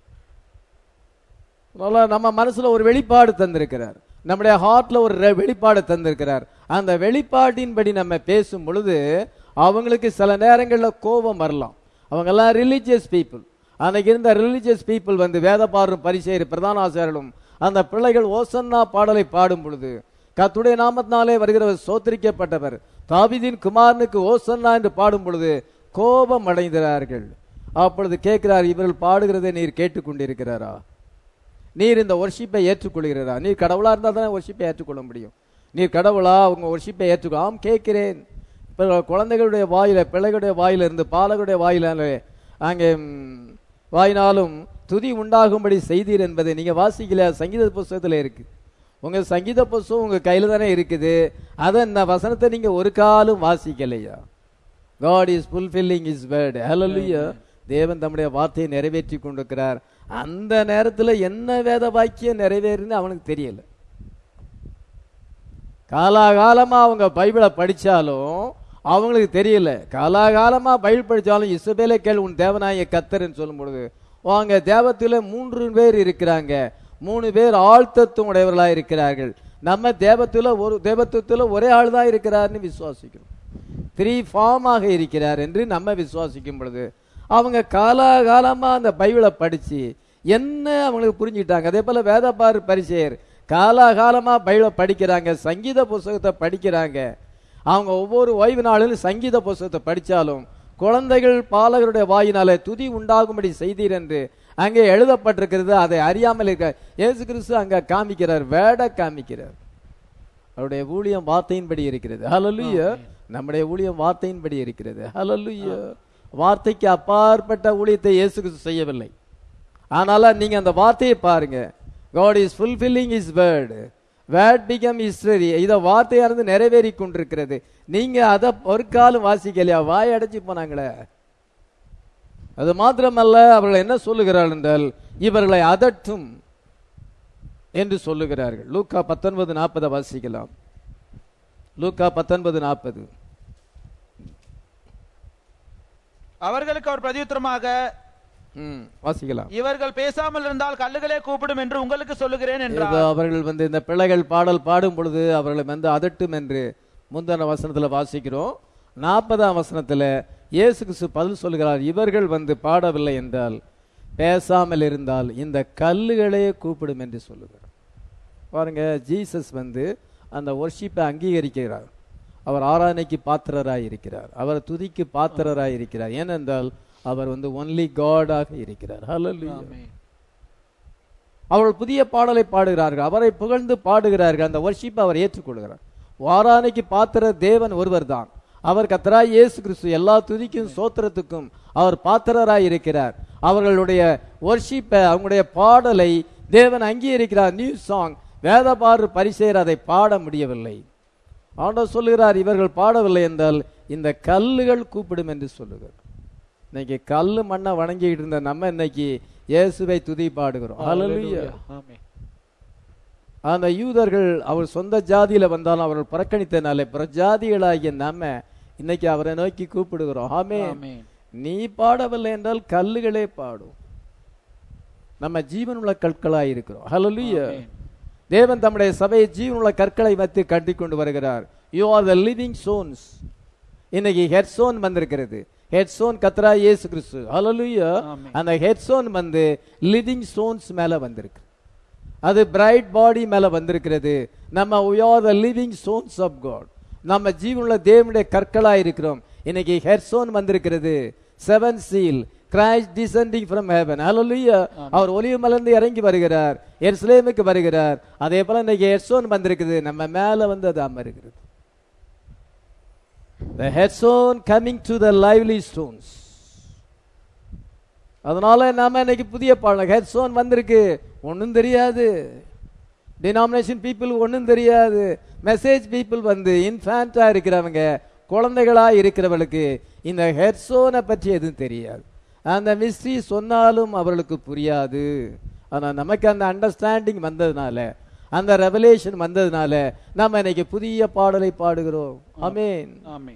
அதனால நம்ம மனசுல ஒரு வெளிப்பாடு தந்திருக்கிறார் நம்முடைய ஹார்ட்ல ஒரு ரெ- வெளிப்பாடு தந்திருக்கிறார் அந்த வெளிப்பாட்டின்படி நம்ம பேசும் பொழுது அவங்களுக்கு சில நேரங்கள்ல கோபம் வரலாம் அவங்க எல்லாம் ரிலீஜியஸ் பீப்புள் அன்னைக்கு இருந்த ரிலீஜியஸ் பீப்புள் வந்து வேதபாரும் பரிசெயர் பிரதான ஆசிரியர்களும் அந்த பிள்ளைகள் ஓசன்னா பாடலை பாடும் பொழுது கத்துடைய நாமத்தினாலே வருகிறவர் சோத்திரிக்கப்பட்டவர் தாவீதின் குமாரனுக்கு ஓசன்னா என்று பாடும் பொழுது கோபம் அடைந்தார்கள் அப்பொழுது கேட்கிறார் இவர்கள் பாடுகிறதை நீர் கேட்டுக்கொண்டிருக்கிறாரா நீர் இந்த ஒர்ஷிப்பை ஏற்றுக்கொள்கிறா நீர் கடவுளா இருந்தா தானே ஒர்ஷிப்பை ஏற்றுக்கொள்ள முடியும் நீர் கடவுளா உங்க ஒர்ஷிப்பை ஏற்றுக்கொள் ஆம் கேட்கிறேன் இப்ப குழந்தைகளுடைய வாயில பிள்ளைகளுடைய வாயில இருந்து பாலகருடைய வாயில அங்கே ம், வாயினாலும் துதி உண்டாகும்படி செய்தீர் என்பதை நீங்க வாசிக்கல சங்கீத புஸ்தகத்துல இருக்கு உங்க சங்கீத புஸ்தகம் உங்க கையில தானே இருக்குது அதை இந்த வசனத்தை நீங்க ஒரு காலும் வாசிக்கலையா God is fulfilling his word hallelujah தேவன் தம்முடைய வார்த்தையை நிறைவேற்றி கொண்டிருக்கிறார் அந்த நேரத்துல என்ன வேத வாக்கியம் நிறைவேறுன்னு அவனுக்கு தெரியல காலாகாலமா அவங்க பைபிளை படிச்சாலும் அவங்களுக்கு தெரியல காலாகாலமா பைபிள் படிச்சாலும் இசபேலே கேள் உன் தேவனாய கத்தர்ன்னு சொல்லும் பொழுது அவங்க தேவத்துல மூன்று பேர் இருக்கிறாங்க மூணு பேர் ஆழ்த்தத்துவம் உடையவர்களா இருக்கிறார்கள் நம்ம தேவத்துல ஒரு தேவத்துவத்துல ஒரே ஆள் தான் இருக்கிறார்னு விசுவாசிக்கிறோம் த்ரீ ஃபார்மாக இருக்கிறார் என்று நம்ம விசுவாசிக்கும் பொழுது அவங்க காலாகாலமா அந்த பைபிளை படிச்சு என்ன அவங்களுக்கு புரிஞ்சுக்கிட்டாங்க அதே போல வேதபார் பரிசெயர் காலாகாலமா பைபிளை படிக்கிறாங்க சங்கீத புஸ்தகத்தை படிக்கிறாங்க அவங்க ஒவ்வொரு ஓய்வு நாளிலும் சங்கீத புஸ்தகத்தை படிச்சாலும் குழந்தைகள் பாலகருடைய வாயினாலே துதி உண்டாகும்படி செய்தீர் என்று அங்கே எழுதப்பட்டிருக்கிறது அதை அறியாமல் இருக்க இயேசு கிறிஸ்து அங்க காமிக்கிறார் வேட காமிக்கிறார் அவருடைய ஊழியம் வார்த்தையின்படி இருக்கிறது ஹalleluya நம்முடைய ஊழியம் வார்த்தையின்படி இருக்கிறது ஹalleluya வார்த்தைக்கு அப்பாற்பட்ட ஊழியத்தை இயேசு கிறிஸ்து செய்யவில்லை ஆனால நீங்க அந்த வார்த்தையை பாருங்க God is fulfilling his word word become history இத வார்த்தையானது நிறைவேறி கொண்டிருக்கிறது நீங்க அதை ஒரு காலம் வாசிக்கலையா வாய் அடைச்சு போனாங்களே அது மாத்திரமல்ல அவர்கள் என்ன சொல்லுகிறார்கள் என்றால் இவர்களை அதட்டும் என்று சொல்லுகிறார்கள் லூக்கா பத்தொன்பது நாற்பதை வாசிக்கலாம் லூக்கா பத்தொன்பது நாற்பது அவர்களுக்கு அவர் பிரதியுத்தரமாக ம் வாசிக்கலாம் இவர்கள் பேசாமல் இருந்தால் கல்லுகளே கூப்பிடும் என்று உங்களுக்கு சொல்லுகிறேன் ஏதோ என்றார் அவர்கள் வந்து இந்த பிள்ளைகள் பாடல் பாடும் பொழுது அவர்களை வந்து அதட்டும் என்று முந்தின வசனத்துல வாசிக்கிறோம் நாற்பதாம் வசனத்துல இயேசு கிறிஸ்து பதில் சொல்கிறார் இவர்கள் வந்து பாடவில்லை என்றால் பேசாமல் இருந்தால் இந்த கல்லுகளே கூப்பிடும் என்று சொல்லுகிறார் பாருங்க ஜீசஸ் வந்து அந்த ஒர்ஷிப்பை அங்கீகரிக்கிறார் அவர் ஆராதனைக்கு பாத்திரராய் இருக்கிறார் அவர் துதிக்கு பாத்திரராய் இருக்கிறார் ஏனென்றால் அவர் வந்து ஒன்லி காடாக இருக்கிறார் ஹalleluya அவர்கள் புதிய பாடலை பாடுகிறார்கள் அவரை புகழ்ந்து பாடுகிறார்கள் அந்த வர்ஷிப்பை அவர் ஏற்றுக்கொள்கிறார் வாரானைக்கு பாத்திர தேவன் ஒருவர்தான் அவர் கத்தராய் இயேசு கிறிஸ்து எல்லா துதிக்கும் சோத்திரத்துக்கும் அவர் பாத்திரராய் இருக்கிறார் அவர்களுடைய வர்ஷிப்பை அவங்களுடைய பாடலை தேவன் அங்கீகரிக்கிறார் நியூ சாங் வேதபாறு பரிசேர் அதை பாட முடியவில்லை ஆண்டவர் சொல்லுகிறார் இவர்கள் பாடவில்லை என்றால் இந்த கல்லுகள் கூப்பிடும் என்று சொல்லுகிறார் இன்னைக்கு கல்லு மண்ணை வணங்கிட்டு இருந்த நம்ம இன்னைக்கு இயேசுவை துதி பாடுகிறோம் ஹalleluya ஆமென் அந்த யூதர்கள் அவர் சொந்த ஜாதியில வந்தாலும் அவர்கள் புறக்கணித்தனாலே பிரஜாதிகளாகிய நாம இன்னைக்கு அவரை நோக்கி கூப்பிடுகிறோம் ஆமே ஆமென் நீ பாடவில்லை என்றால் கல்லுகளே பாடும் நம்ம ஜீவனுள்ள கற்களாய் இருக்கிறோம் ஹalleluya ஆமென். தேவன் தம்முடைய சபையை ஜீவனுள்ள கற்களை வைத்து கட்டி கொண்டு வருகிறார் you are the living stones இன்னைக்கு ஹெட்சோன் வந்திருக்கிறது ஹெட்சோன் கத்ரா இயேசு கிறிஸ்து ஹalleluya ஆமென். அந்த ஹெட்சோன் வந்து லிவிங் சோன்ஸ் மேல வந்திருக்கு அது பிரைட் பாடி மேல வந்திருக்கிறது நம்ம we are the living stones of god நம்ம ஜீவனுள்ள தேவனுடைய கற்களா இருக்கிறோம் இன்னைக்கு ஹெர்சோன் வந்திருக்கிறது seven seal Christ descending from heaven hallelujah அவர் ஒலிவு மலர்ந்து இறங்கி வருகிறார் எருசலேமுக்கு வருகிறார் அதே போல இன்னைக்கு ஹெர்சோன் வந்திருக்குது நம்ம மேல வந்து அது அமருகிறது the headstone coming to the lively stones அதனால நாம இன்னைக்கு புதிய பாடம் ஹெட்ஸோன் வந்திருக்கு ஒன்றும் தெரியாது டினாமினேஷன் பீப்புள் ஒன்றும் தெரியாது மெசேஜ் பீப்புள் வந்து இன்ஃபேண்டா இருக்கிறவங்க குழந்தைகளா இருக்கிறவர்களுக்கு இந்த ஹெட்ஸோனை பற்றி எதுவும் தெரியாது அந்த மிஸ்ட்ரி சொன்னாலும் அவர்களுக்கு புரியாது ஆனா நமக்கு அந்த அண்டர்ஸ்டாண்டிங் வந்ததுனால அந்த ரெவலேஷன் வந்ததுனால நம்ம இன்னைக்கு புதிய பாடலை பாடுகிறோம் ஆமென் ஆமென்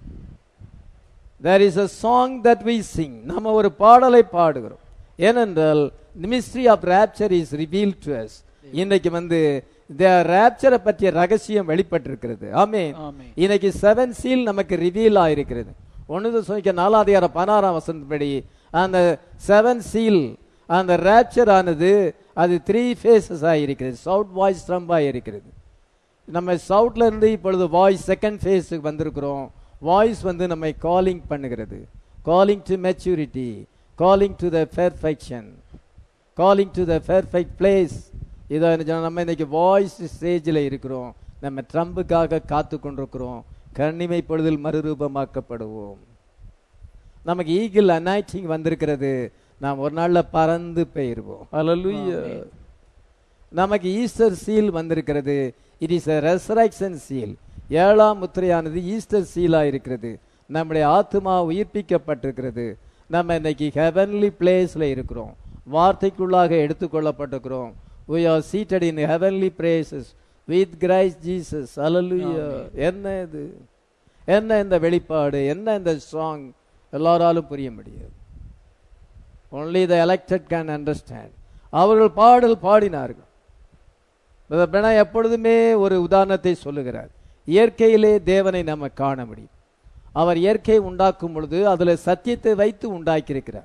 there is a song that we sing நம்ம ஒரு பாடலை பாடுகிறோம் ஏனென்றால் the mystery of rapture is revealed to us இன்னைக்கு வந்து the rapture பற்றிய ரகசியம் வெளிப்பட்டிருக்கிறது ஆமென் ஆமென் இன்னைக்கு செவன் சீல் நமக்கு ரிவீல் ஆயிருக்கிறது ஒன்று சொல்லிக்க நாலாதிகார பதினாறாம் வசனப்படி அந்த செவன் சீல் அந்த ரேப்சர் ஆனது அது த்ரீ ஃபேஸஸ் ஆயிருக்கிறது சவுட் வாய்ஸ் ட்ரம்ப் ஆயிருக்கிறது நம்ம சவுட்ல இருந்து இப்பொழுது வாய்ஸ் செகண்ட் ஃபேஸுக்கு வந்திருக்கிறோம் வாய்ஸ் வந்து நம்மை காலிங் பண்ணுகிறது calling to maturity calling to the perfection calling to the perfect place இதை நம்ம இன்னைக்கு வாய்ஸ் ஸ்டேஜில் இருக்கிறோம் நம்ம ட்ரம்புக்காக காத்து கொண்டிருக்கிறோம் கண்ணிமை பொழுதில் மறுரூபமாக்கப்படுவோம் நமக்கு ஈகிள் அனாய்டிங் வந்திருக்கிறது நாம் ஒரு நாள்ல பறந்து போயிருவோம் ஹalleluya நமக்கு ஈஸ்டர் சீல் வந்திருக்கிறது it is a resurrection seal ஏழாம் முத்திரையானது ஈஸ்டர் சீலா இருக்கிறது நம்முடைய ஆத்மா உயிர்ப்பிக்கப்பட்டிருக்கிறது நம்ம இன்னைக்கு ஹெவன்லி பிளேஸ்ல இருக்கிறோம் வார்த்தைக்குள்ளாக எடுத்துக்கொள்ளப்பட்டிருக்கிறோம் we are seated in heavenly places with Christ Jesus hallelujah என்ன இது என்ன இந்த வெளிப்பாடு என்ன இந்த சாங் எல்லாராலும் புரிய முடியாது only the elected can understand அவர்கள் பாடல் பாடினார்கள் பிரதர் பிரணா எப்பொழுதுமே ஒரு உதாரணத்தை சொல்லுகிறார் இயற்கையிலே தேவனை நம்ம காண முடியும் அவர் இயற்கை உண்டாக்கும் பொழுது அதுல சத்தியத்தை வைத்து உண்டாக்கியிருக்கிறார்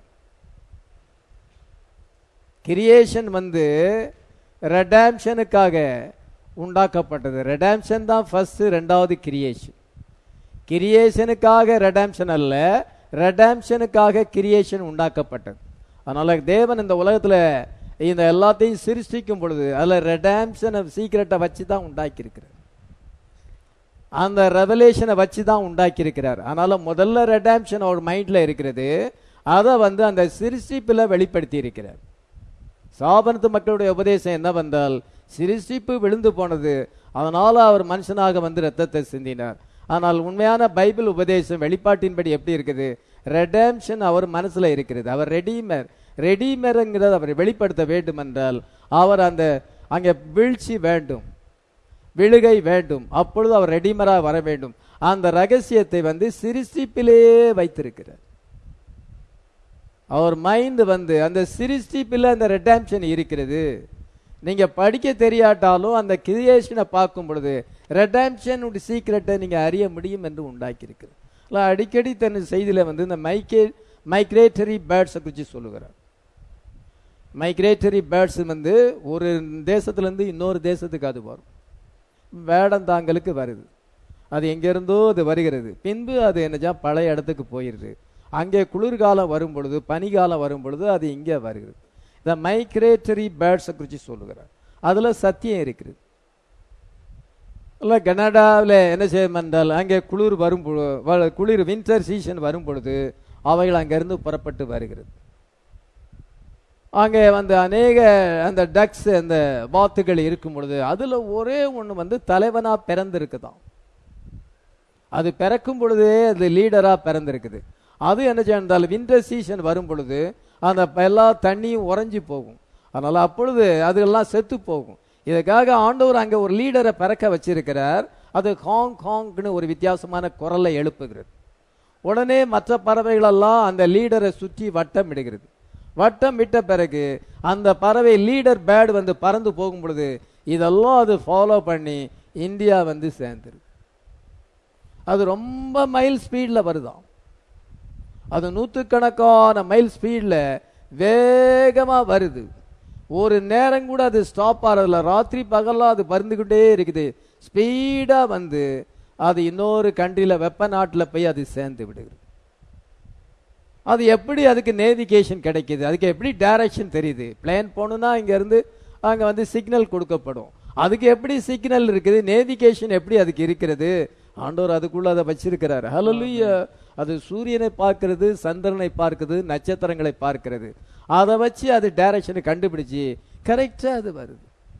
கிரியேஷன் வந்து ரெடாம்ஷனுக்காக உண்டாக்கப்பட்டது ரெடாம்ஷன் தான் ஃபர்ஸ்ட் ரெண்டாவது கிரியேஷன் கிரியேஷனுக்காக ரெடாம்ஷன் அல்ல ரெடாம்ஷனுக்காக கிரியேஷன் உண்டாக்கப்பட்டது அதனால தேவன் இந்த உலகத்துல இந்த எல்லாத்தையும் சிருஷ்டிக்கும் பொழுது அதுல ரெடாம்ஷனை சீக்கிரட்டை வச்சு தான் உண்டாக்கி இருக்கிறார் அந்த ரெவலேஷனை வச்சு தான் உண்டாக்கி இருக்கிறார் அதனால முதல்ல ரெடாம்ஷன் அவர் மைண்ட்ல இருக்கிறது அதை வந்து அந்த சிருஷ்டிப்பில் வெளிப்படுத்தி இருக்கிறார் சாபனத்து மக்களுடைய உபதேசம் என்ன வந்தால் சிருஷ்டிப்பு விழுந்து போனது அதனால அவர் மனுஷனாக வந்து ரத்தத்தை சிந்தினார் ஆனால் உண்மையான பைபிள் உபதேசம் வெளிப்பாட்டின்படி எப்படி இருக்குது ரெடம்ஷன் அவர் மனசுல இருக்கிறது அவர் ரெடீமர் ரெடீமருங்கிறத அவர் வெளிப்படுத்த வேண்டும் என்றால் அவர் அந்த அங்கே வீழ்ச்சி வேண்டும் விழுகை வேண்டும் அப்பொழுது அவர் ரெடிமரா வர வேண்டும் அந்த ரகசியத்தை வந்து சிருஷ்டிப்பிலேயே வைத்திருக்கிறார் அவர் மைண்ட் வந்து அந்த சிருஷ்டிப்பில் அந்த ரெடாம்ஷன் இருக்கிறது நீங்க படிக்க தெரியாட்டாலும் அந்த கிரியேஷனை பார்க்கும் பொழுது ரெடாம்ஷன் சீக்கிரட்டை நீங்க அறிய முடியும் என்று உண்டாக்கி இருக்கிறார் அடிக்கடி தன் செய்தியில வந்து இந்த மைக்கே மைக்ரேட்டரி பேர்ட்ஸை குறித்து சொல்லுகிறார் மைக்ரேட்டரி பேர்ட்ஸ் வந்து ஒரு தேசத்திலிருந்து இன்னொரு தேசத்துக்கு அது வரும் வேடந்தாங்கலுக்கு வருது அது எங்கிருந்தோ அது வருகிறது பின்பு அது என்னஜா பழைய இடத்துக்கு போயிருது அங்கே குளிர்காலம் வரும் பொழுது பனிகாலம் வரும் பொழுது அது இங்கே வருகிறது இந்த மைக்ரேட்டரி பேர்ட்ஸை குறித்து சொல்லுகிறார் அதுல சத்தியம் இருக்குது இல்லை கனடாவில் என்ன செய்யும் என்றால் அங்கே குளிர் வரும் பொழு- வ- குளிர் வின்டர் சீசன் வரும் பொழுது அவைகள் அங்கிருந்து புறப்பட்டு வருகிறது அங்கே வந்து அநேக அந்த டக்ஸ் அந்த வாத்துகள் இருக்கும் பொழுது அதுல ஒரே ஒண்ணு வந்து தலைவனா பிறந்திருக்குதாம் அது பிறக்கும் பொழுதே அது லீடரா பிறந்திருக்குது அது என்ன செய்யணும் வின்டர் சீசன் வரும் பொழுது அந்த எல்லா தண்ணியும் உறைஞ்சி போகும் அதனால அப்பொழுது அதெல்லாம் செத்து போகும் இதுக்காக ஆண்டவர் அங்க ஒரு லீடரை பிறக்க வச்சிருக்கிறார் அது ஹாங் ஹாங்னு ஒரு வித்தியாசமான குரலை எழுப்புகிறது உடனே மற்ற பறவைகளெல்லாம் அந்த லீடரை சுற்றி வட்டம் இடுகிறது வட்டம் விட்ட பிறகு அந்த பறவை லீடர் பேர்டு வந்து பறந்து போகும் பொழுது இதெல்லாம் அது ஃபாலோ பண்ணி இந்தியா வந்து சேர்ந்துருக்கு அது ரொம்ப மைல் ஸ்பீடில் வருதாம் அது நூற்றுக்கணக்கான மைல் ஸ்பீடில் வேகமாக வருது ஒரு நேரம் கூட அது ஸ்டாப் ஆகிறதில்ல ராத்திரி பகல்லாம் அது பறந்துக்கிட்டே இருக்குது ஸ்பீடாக வந்து அது இன்னொரு கண்ட்ரியில் வெப்ப நாட்டில் போய் அது சேர்ந்து விடுகிறது அது எப்படி அதுக்கு நேவிகேஷன் கிடைக்குது அதுக்கு எப்படி டைரக்ஷன் தெரியுது பிளேன் போகணுன்னா இங்கேருந்து அங்கே வந்து சிக்னல் கொடுக்கப்படும் அதுக்கு எப்படி சிக்னல் இருக்குது நேவிகேஷன் எப்படி அதுக்கு இருக்கிறது ஆண்டவர் அதுக்குள்ள அதை வச்சிருக்கிறார் ஹalleluya அது சூரியனை பார்க்கிறது சந்திரனை பார்க்கிறது நட்சத்திரங்களை பார்க்கிறது அதை வச்சு அது டைரக்ஷனை கண்டுபிடிச்சு கரெக்டா அது வருது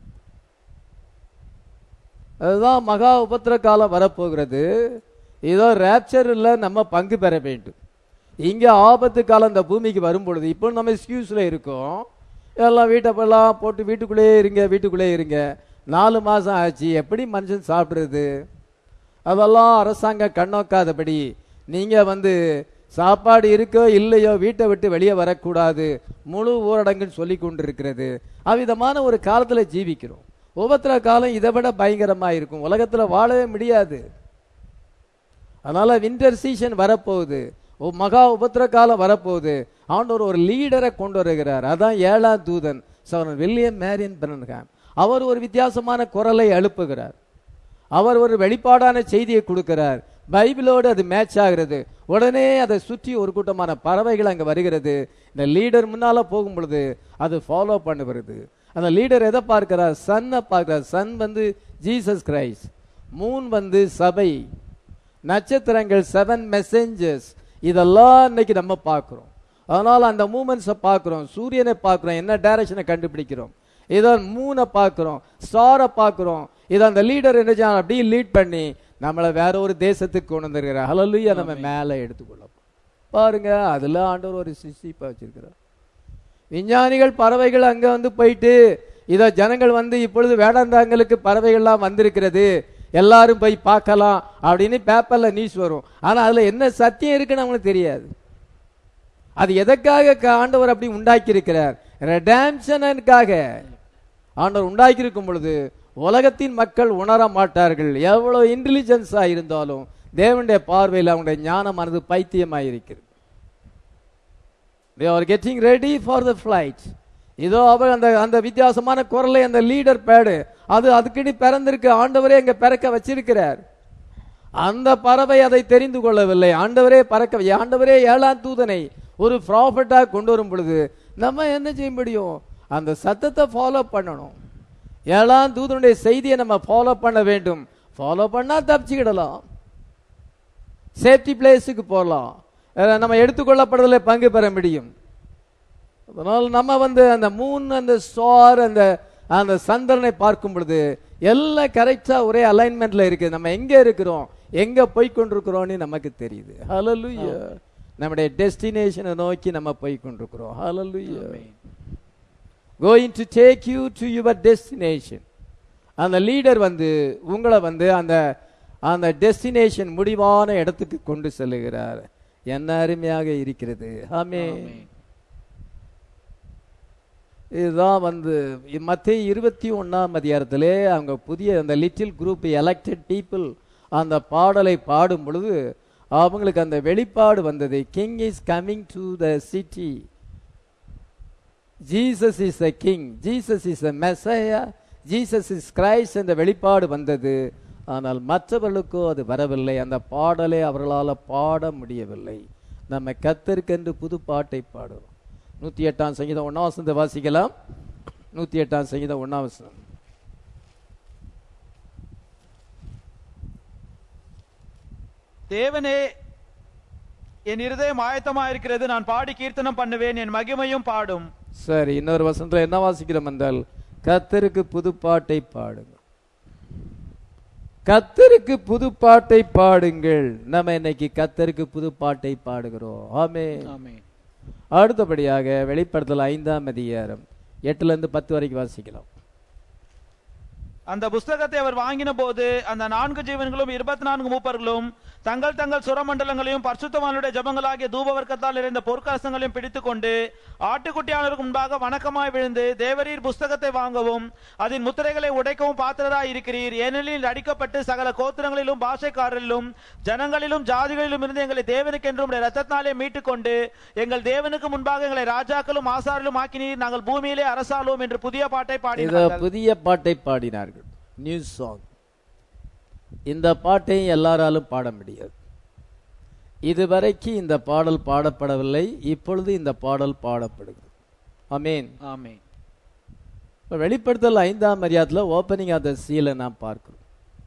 அதுதான் மகா உபத்திர காலம் வரப்போகிறது இதோ ரேப்சரில் நம்ம பங்கு பெற வேண்டும் இங்கே ஆபத்து காலம் இந்த பூமிக்கு வரும் பொழுது இப்போ நம்ம எக்ஸ்கியூஸில் இருக்கோம் எல்லாம் வீட்டை போலாம் போட்டு வீட்டுக்குள்ளேயே இருங்க வீட்டுக்குள்ளேயே இருங்க நாலு மாதம் ஆச்சு எப்படி மனுஷன் சாப்பிட்றது அதெல்லாம் அரசாங்கம் கண்ணோக்காதபடி நீங்கள் வந்து சாப்பாடு இருக்கோ இல்லையோ வீட்டை விட்டு வெளியே வரக்கூடாது முழு ஊரடங்குன்னு சொல்லி கொண்டு இருக்கிறது அவ்விதமான ஒரு காலத்தில் ஜீவிக்கிறோம் உபத்திர காலம் இதை விட பயங்கரமா இருக்கும் உலகத்துல வாழவே முடியாது அதனால வின்டர் சீசன் வரப்போகுது ஓ மகா உபத்திர காலம் வரப்போகுது ஆண்டவர் ஒரு லீடரை கொண்டு வருகிறார் அதான் ஏழாம் தூதன் சவரன் வில்லியம் மேரியன் பிரன்ஹாம் அவர் ஒரு வித்தியாசமான குரலை எழுப்புகிறார் அவர் ஒரு வெளிப்பாடான செய்தியை கொடுக்கிறார் பைபிளோடு அது மேட்ச் ஆகிறது உடனே அதை சுற்றி ஒரு கூட்டமான பறவைகள் அங்கே வருகிறது இந்த லீடர் முன்னால போகும் பொழுது அது ஃபாலோ பண்ணுகிறது அந்த லீடர் எதை பார்க்கிறார் சன்னை பார்க்கிறார் சன் வந்து ஜீசஸ் கிரைஸ்ட் மூன் வந்து சபை நட்சத்திரங்கள் செவன் மெசேஞ்சர்ஸ் இதெல்லாம் இன்னைக்கு நம்ம பார்க்கிறோம் அதனால அந்த மூமெண்ட்ஸை பார்க்கிறோம் சூரியனை பார்க்கிறோம் என்ன டைரக்ஷனை கண்டுபிடிக்கிறோம் இதை மூனை பார்க்கிறோம் ஸ்டாரை பார்க்கிறோம் இதை அந்த லீடர் என்ன செய்யணும் அப்படியே லீட் பண்ணி நம்மளை வேற ஒரு தேசத்துக்கு கொண்டு வந்துருக்கிறார் ஹலலுயா நம்ம மேலே எடுத்துக்கொள்ளலாம் பாருங்க அதுல ஆண்டவர் ஒரு சிசிப்பா வச்சிருக்கிறார் விஞ்ஞானிகள் பறவைகள் அங்க வந்து போயிட்டு இத ஜனங்கள் வந்து இப்பொழுது வேடாந்தாங்களுக்கு பறவைகள்லாம் வந்திருக்கிறது எல்லாரும் போய் பார்க்கலாம் அப்படின்னு பேப்பர்ல நியூஸ் வரும் ஆனா அதுல என்ன சத்தியம் இருக்குன்னு அவங்களுக்கு தெரியாது அது எதற்காக க- ஆண்டவர் அப்படி உண்டாக்கி இருக்கிறார் ரெடாம்ஷனுக்காக ஆண்டவர் உண்டாக்கி இருக்கும் பொழுது உலகத்தின் மக்கள் உணர மாட்டார்கள் எவ்வளவு இன்டெலிஜென்ஸா இருந்தாலும் தேவனுடைய பார்வையில் அவங்களுடைய ஞானமானது பைத்தியமாயிருக்கிறது they are getting ready for the flight இதோ அவர் அந்த அந்த வித்தியாசமான குரலை அந்த லீடர் பேடு அது அதுக்கிடி பிறந்திருக்கு ஆண்டவரே அங்க பிறக்க வச்சிருக்கிறார் அந்த பறவை அதை தெரிந்து கொள்ளவில்லை ஆண்டவரே பறக்க ஆண்டவரே ஏழாம் தூதனை ஒரு ப்ராஃபட்டா கொண்டு வரும் பொழுது நம்ம என்ன செய்ய முடியும் அந்த சத்தத்தை ஃபாலோ பண்ணணும் ஏழாம் தூதனுடைய செய்தியை நம்ம ஃபாலோ பண்ண வேண்டும் ஃபாலோ பண்ணா தப்பிச்சுக்கிடலாம் சேஃப்டி பிளேஸுக்கு போகலாம் அஹ் நம்ம எடுத்துக்கொள்ளப்படுறதுல பங்கு பெற முடியும் அதனால் நம்ம வந்து அந்த மூன் அந்த ஸ்டார் அந்த அந்த சந்திரனை பார்க்கும் பொழுது எல்லாம் கரெக்டா ஒரே அலைன்மெண்ட்ல இருக்கு நம்ம எங்க இருக்கிறோம் எங்க போய் கொண்டிருக்கிறோம்னு நமக்கு தெரியுது ஹalleluya நம்முடைய டெஸ்டினேஷனை நோக்கி நம்ம போய் கொண்டிருக்கிறோம் hallelujah going to take you to your destination அந்த லீடர் வந்து உங்களை வந்து அந்த அந்த டெஸ்டினேஷன் முடிவான இடத்துக்கு கொண்டு செல்லுகிறார் என்ன அருமையாக இருக்கிறது ஆமே இதுதான் வந்து மத்திய இருபத்தி ஒன்னாம் அதிகாரத்திலே அவங்க புதிய அந்த லிட்டில் குரூப் எலெக்டட் பீப்புள் அந்த பாடலை பாடும் பொழுது அவங்களுக்கு அந்த வெளிப்பாடு வந்தது king is coming to the city Jesus is a king Jesus is a messiah Jesus is Christ என்ற வெளிப்பாடு வந்தது ஆனால் மற்றவர்களுக்கோ அது வரவில்லை அந்த பாடலை அவர்களால் பாட முடியவில்லை நம்ம கத்தருக்கென்று புது பாட்டை பாடுறோம் நூத்தி எட்டாம் சங்கீதம் ஒன்னாம் வசனத்தை வாசிக்கலாம் நூத்தி எட்டாம் சங்கீதம் ஒன்னாம் வசனம் தேவனே என் இருதயம் ஆயத்தமா இருக்கிறது நான் பாடி கீர்த்தனம் பண்ணுவேன் என் மகிமையும் பாடும் சரி இன்னொரு வசனத்துல என்ன வாசிக்கிறோம் என்றால் கத்தருக்கு புதுப்பாட்டை பாடுங்க கத்தருக்கு புதுப்பாட்டை பாடுங்கள் நம்ம இன்னைக்கு கத்தருக்கு புதுப்பாட்டை பாடுகிறோம் ஆமே ஆமென் அடுத்தபடியாக வெளிப்படுத்தல் ஐந்தாம் அதிகாரம் எட்டுல இருந்து பத்து வரைக்கும் வாசிக்கலாம் அந்த புஸ்தகத்தை அவர் வாங்கின போது அந்த நான்கு ஜீவன்களும் இருபத்தி நான்கு மூப்பர்களும் தங்கள் தங்கள் சுரமண்டலங்களையும் பரிசுத்தவானுடைய ஜபங்களாகிய தூபவர்க்கத்தால் நிறைந்த பொற்கலசங்களையும் பிடித்துக் கொண்டு ஆட்டுக்குட்டியானருக்கு முன்பாக வணக்கமாய் விழுந்து தேவரீர் புஸ்தகத்தை வாங்கவும் அதன் முத்திரைகளை உடைக்கவும் பாத்திரராய் இருக்கிறீர் ஏனெனில் அடிக்கப்பட்டு சகல கோத்திரங்களிலும் பாஷைக்காரரிலும் ஜனங்களிலும் ஜாதிகளிலும் இருந்து எங்களை தேவனுக்கென்றும் உம்முடைய இரத்தத்தினாலே மீட்டுக் கொண்டு எங்கள் தேவனுக்கு முன்பாக எங்களை ராஜாக்களும் ஆசாரிலும் ஆக்கினீர் நாங்கள் பூமியிலே அரசாளுவோம் என்று புதிய பாட்டை இத பாடினார்கள் புதிய பாட்டை பாடினார்கள் நியூ சாங் இந்த பாட்டையும் எல்லாராலும் பாட முடியாது இதுவரைக்கும் இந்த பாடல் பாடப்படவில்லை இப்பொழுது இந்த பாடல் பாடப்படுகிறது அமேன் ஆமென் இப்ப வெளிப்படுத்தல் ஐந்தாம் மரியாதையில் ஓப்பனிங் ஆஃப் த சீலை நாம் பார்க்கிறோம்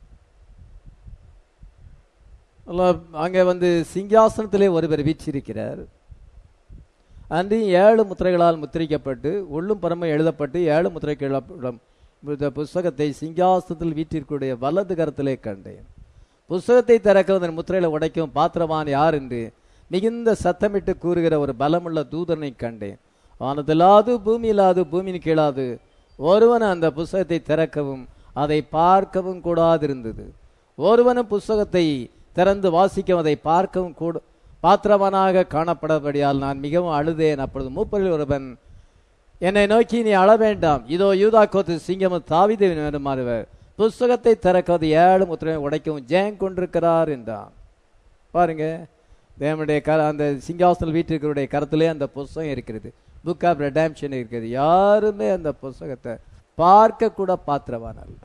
அல்ல- அங்கே வந்து சிங்காசனத்திலே ஒருவர் வீச்சிருக்கிறார் அன்று ஏழு முத்திரைகளால் முத்திரிக்கப்பட்டு உள்ளும் பரமும் எழுதப்பட்டு ஏழு முத்திரைகள் இந்த புஸ்தகத்தை சிங்காசனத்தில் வீட்டிற்குடைய வலது கரத்திலே கண்டேன் புஸ்தகத்தை திறக்கவும் அதன் முத்திரைகளை உடைக்கும் பாத்திரவான் யார் என்று மிகுந்த சத்தமிட்டு கூறுகிற ஒரு பலமுள்ள தூதனை கண்டேன் வானத்திலாது பூமியிலாது பூமியின் கீழாது ஒருவன் அந்த புஸ்தகத்தை திறக்கவும் அதை பார்க்கவும் கூடாதிருந்தது ஒருவனும் புஸ்தகத்தை திறந்து வாசிக்கவும் அதை பார்க்கவும் கூட பாத்திரவனாக காணப்படபடியால் நான் மிகவும் அழுதேன் அப்பொழுது மூப்பரில் ஒருவன் என்னை நோக்கி நீ அழ வேண்டாம் இதோ யூதா கோத்து சிங்கமும் தாவித வேண்டுமாறுவர் புஸ்தகத்தை திறக்காது ஏழு முத்திரை உடைக்கவும் ஜெயம் கொண்டிருக்கிறார் என்றான் பாருங்க தேவனுடைய கர அந்த சிங்காசன வீட்டிற்குடைய கருத்திலே அந்த புஸ்தகம் இருக்கிறது புக் ஆஃப் ரெடாம்ஷன் இருக்கிறது யாருமே அந்த புஸ்தகத்தை பார்க்க கூட பாத்திரவான் அல்ல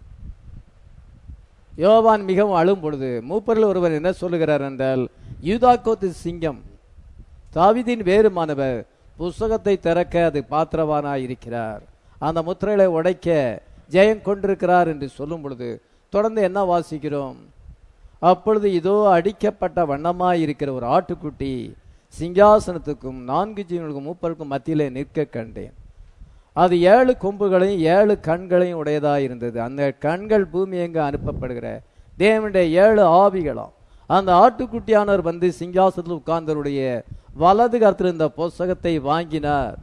யோவான் மிகவும் அழும் பொழுது மூப்பரில் ஒருவர் என்ன சொல்லுகிறார் என்றால் யூதாக்கோத்து சிங்கம் தாவிதின் வேறுமானவர் புஸ்தகத்தை திறக்க அது பாத்திரவானாய் இருக்கிறார் அந்த முத்திரைகளை உடைக்க ஜெயம் கொண்டிருக்கிறார் என்று சொல்லும் பொழுது தொடர்ந்து என்ன வாசிக்கிறோம் அப்பொழுது இதோ அடிக்கப்பட்ட வண்ணமாய் இருக்கிற ஒரு ஆட்டுக்குட்டி சிங்காசனத்துக்கும் நான்கு ஜீவனுக்கும் மூப்பருக்கும் மத்தியிலே நிற்க கண்டேன் அது ஏழு கொம்புகளையும் ஏழு கண்களையும் உடையதாக இருந்தது அந்த கண்கள் பூமி எங்க அனுப்பப்படுகிற தேவனுடைய ஏழு ஆவிகளாம் அந்த ஆட்டுக்குட்டியானவர் வந்து சிங்காசனத்தில் உட்கார்ந்தவருடைய வலது கருத்தில் இந்த புஸ்தகத்தை வாங்கினார்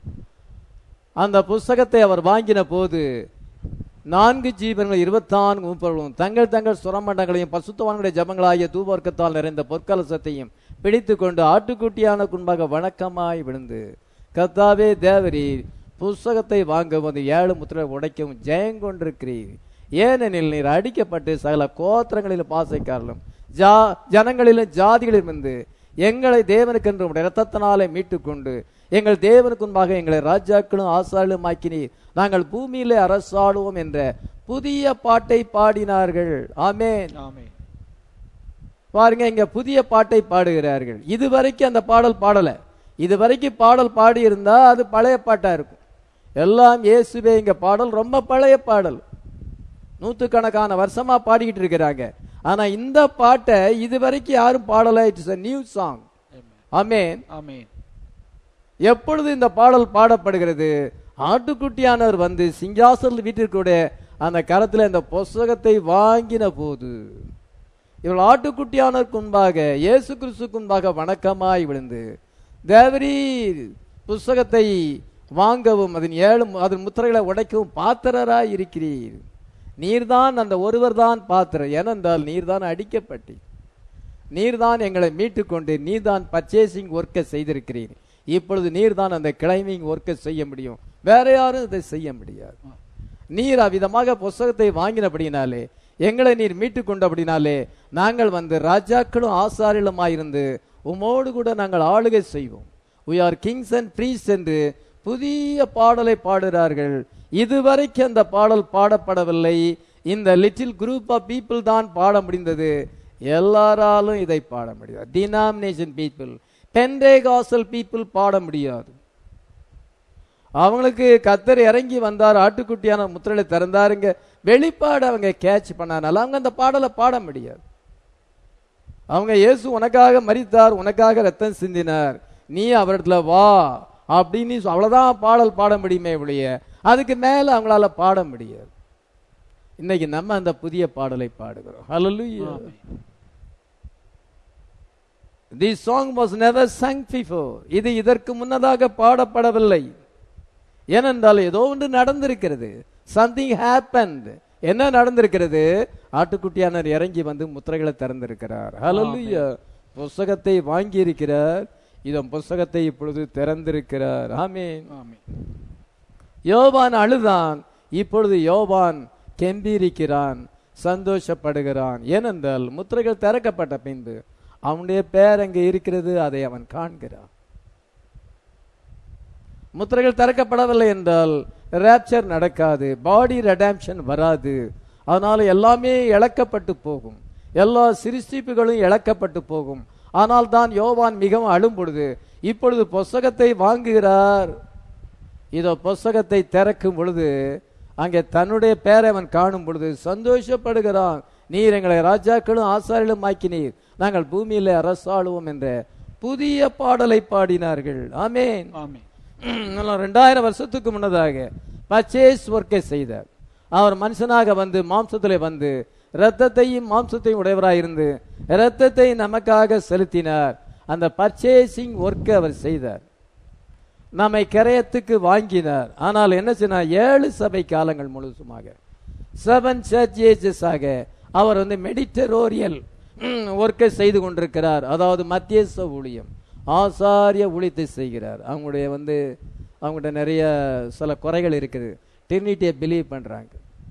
அந்த புஸ்தகத்தை அவர் வாங்கின போது நான்கு ஜீவன்கள் இருபத்தான்கு மூப்பர்களும் தங்கள் தங்கள் சுரமண்டங்களையும் பசுத்தவான்களுடைய ஜபங்களாகிய தூபர்க்கத்தால் நிறைந்த பொற்கலசத்தையும் பிடித்து கொண்டு ஆட்டுக்குட்டியான குன்பாக வணக்கமாய் விழுந்து கத்தாவே தேவரீர் புஸ்தகத்தை வாங்கவும் அந்த ஏழு முத்திரை உடைக்கவும் ஜெயம் கொண்டிருக்கிறீர் ஏனெனில் நீர் அடிக்கப்பட்டு சகல கோத்திரங்களிலும் பாசைக்காரலும் ஜா ஜனங்களிலும் ஜாதிகளிலும் இருந்து எங்களை தேவனுக்கென்று உம்முடைய இரத்தத்தினாலே மீட்டுக்கொண்டு எங்கள் தேவனுக்கு முன்பாக எங்களை ராஜாக்களும் ஆசாளும் ஆக்கினீர் நாங்கள் பூமியிலே அரசாளுவோம் என்ற புதிய பாட்டை பாடினார்கள் ஆமென் ஆமென் பாருங்க இங்க புதிய பாட்டை பாடுகிறார்கள் இதுவரைக்கும் அந்த பாடல் பாடல இதுவரைக்கும் பாடல் பாடி இருந்தா அது பழைய பாட்டா இருக்கும் எல்லாம் இயேசுவே இங்க பாடல் ரொம்ப பழைய பாடல் நூத்துக்கணக்கான வருஷமா பாடிக்கிட்டு இருக்கிறாங்க ஆனா இந்த பாட்டை இதுவரைக்கும் யாரும் பாடல it's a new song amen amen எப்பொழுது இந்த பாடல் பாடப்படுகிறது ஆட்டுக்குட்டியானவர் வந்து சிங்காசன வீட்டிற்குடைய அந்த கரத்தில் இந்த புஸ்தகத்தை வாங்கின போது இவள் ஆட்டுக்குட்டியானவருக்கு முன்பாக இயேசு கிறிஸ்துக்கு முன்பாக வணக்கமாய் விழுந்து தேவரீர் புஸ்தகத்தை வாங்கவும் அதன் ஏழு அதன் முத்திரைகளை உடைக்கவும் பாத்திரராய் இருக்கிறீர் நீர்தான் அந்த ஒருவர்தான் பாத்திரம் ஏனென்றால் நீர்தான் அடிக்கப்பட்டீர் நீர்தான் எங்களை மீட்டுக்கொண்டு நீர்தான் பர்ச்சேசிங் ஒர்க்கை செய்திருக்கிறீர் இப்பொழுது நீர்தான் அந்த கிளைமிங் ஒர்க்கை செய்ய முடியும் வேற யாரும் இதை செய்ய முடியாது நீர் அவ்விதமாக புஸ்தகத்தை வாங்கினபடினாலே எங்களை நீர் மீட்டுக் கொண்டபடினாலே நாங்கள் வந்து ராஜாக்களும் ஆசாரிலுமாயிருந்து உமோடு கூட நாங்கள் ஆளுகை செய்வோம் we are kings and priests என்று புதிய பாடலை பாடுகிறார்கள் இதுவரைக்கும் அந்த பாடல் பாடப்படவில்லை இந்த லிட்டில் குரூப் ஆஃப் பீப்புள் தான் பாட முடிந்தது எல்லாராலும் இதை பாட முடியாது டினாமினேஷன் பீப்புள் பெண்டேகாசல் பீப்புள் பாட முடியாது அவங்களுக்கு கத்தர் இறங்கி வந்தார் ஆட்டுக்குட்டியான முத்திரையை திறந்தாருங்க வெளிப்பாடு அவங்க கேட்ச் பண்ணனால அவங்க அந்த பாடலை பாட முடியாது அவங்க இயேசு உனக்காக மரித்தார் உனக்காக ரத்தம் சிந்தினார் நீ அவரிடத்துல வா அப்படின்னு சொ- அவ்வளவுதான் பாடல் பாட முடியுமே ஒழிய அதுக்கு மேல அவங்களால பாட முடியாது இன்னைக்கு நம்ம அந்த புதிய பாடலை பாடுகிறோம் ஹalleluya This song was never sung before. இது இதற்கு முன்னதாக பாடப்படவில்லை ஏனென்றால் ஏதோ ஒன்று நடந்திருக்கிறது சம்திங் happened என்ன நடந்திருக்கிறது ஆட்டுக்குட்டியானவர் இறங்கி வந்து முத்திரைகளை திறந்திருக்கிறார் ஹalleluya புஸ்தகத்தை வாங்கி இருக்கிறார் இதன் புஸ்தகத்தை இப்பொழுது திறந்திருக்கிறார் ஆமென் ஆமென் யோவான் அழுதான் இப்பொழுது யோவான் கெம்பீரிக்கிறான் சந்தோஷப்படுகிறான் ஏனென்றால் முத்திரைகள் திறக்கப்பட்ட பின்பு அவனுடைய பேர் அங்கே இருக்கிறது அதை அவன் காண்கிறான் முத்திரைகள் திறக்கப்படவில்லை என்றால் ரேப்சர் நடக்காது பாடி ரெடாம்ஷன் வராது அதனால எல்லாமே இழக்கப்பட்டு போகும் எல்லா சிருஷ்டிப்புகளும் இழக்கப்பட்டு போகும் ஆனால் தான் யோவான் மிகவும் அழும் பொழுது இப்பொழுது புஸ்தகத்தை வாங்குகிறார் இதோ புஸ்தகத்தை திறக்கும் பொழுது அங்கே தன்னுடைய பேரை அவன் காணும் பொழுது சந்தோஷப்படுகிறான் நீர் எங்களை ராஜாக்களும் ஆசாரிகளும் ஆக்கினீர் நாங்கள் பூமியிலே அரசாளுவோம் என்ற புதிய பாடலை பாடினார்கள் ஆமென் ஆமென் இன்னும் ரெண்டாயிரம் வருஷத்துக்கு முன்னதாக பர்ச்சேஸ் ஒர்க்கை செய்தார் அவர் மனுஷனாக வந்து மாம்சத்திலே வந்து இரத்தத்தையும் மாம்சத்தையும் உடையவராய் இருந்து இரத்தத்தை நமக்காக செலுத்தினார் அந்த பர்ச்சேசிங் ஒர்க்கை அவர் செய்தார் நம்மை கரையத்துக்கு வாங்கினார் ஆனால் என்ன செய்தார் ஏழு சபை காலங்கள் முழுசுமாக செவன் சர்ச் ஏஜஸ் ஆக அவர் வந்து மெடிட்டரோரியல் ஒர்க்கை செய்து கொண்டிருக்கிறார் அதாவது மத்தியஸ்த ஊழியம் ஆசாரிய ஊழியத்தை செய்கிறார் அவங்களுடைய வந்து அவங்கள்ட்ட நிறைய சில குறைகள் இருக்குது டிரினிட்டியை பிலீவ் பண்றாங்க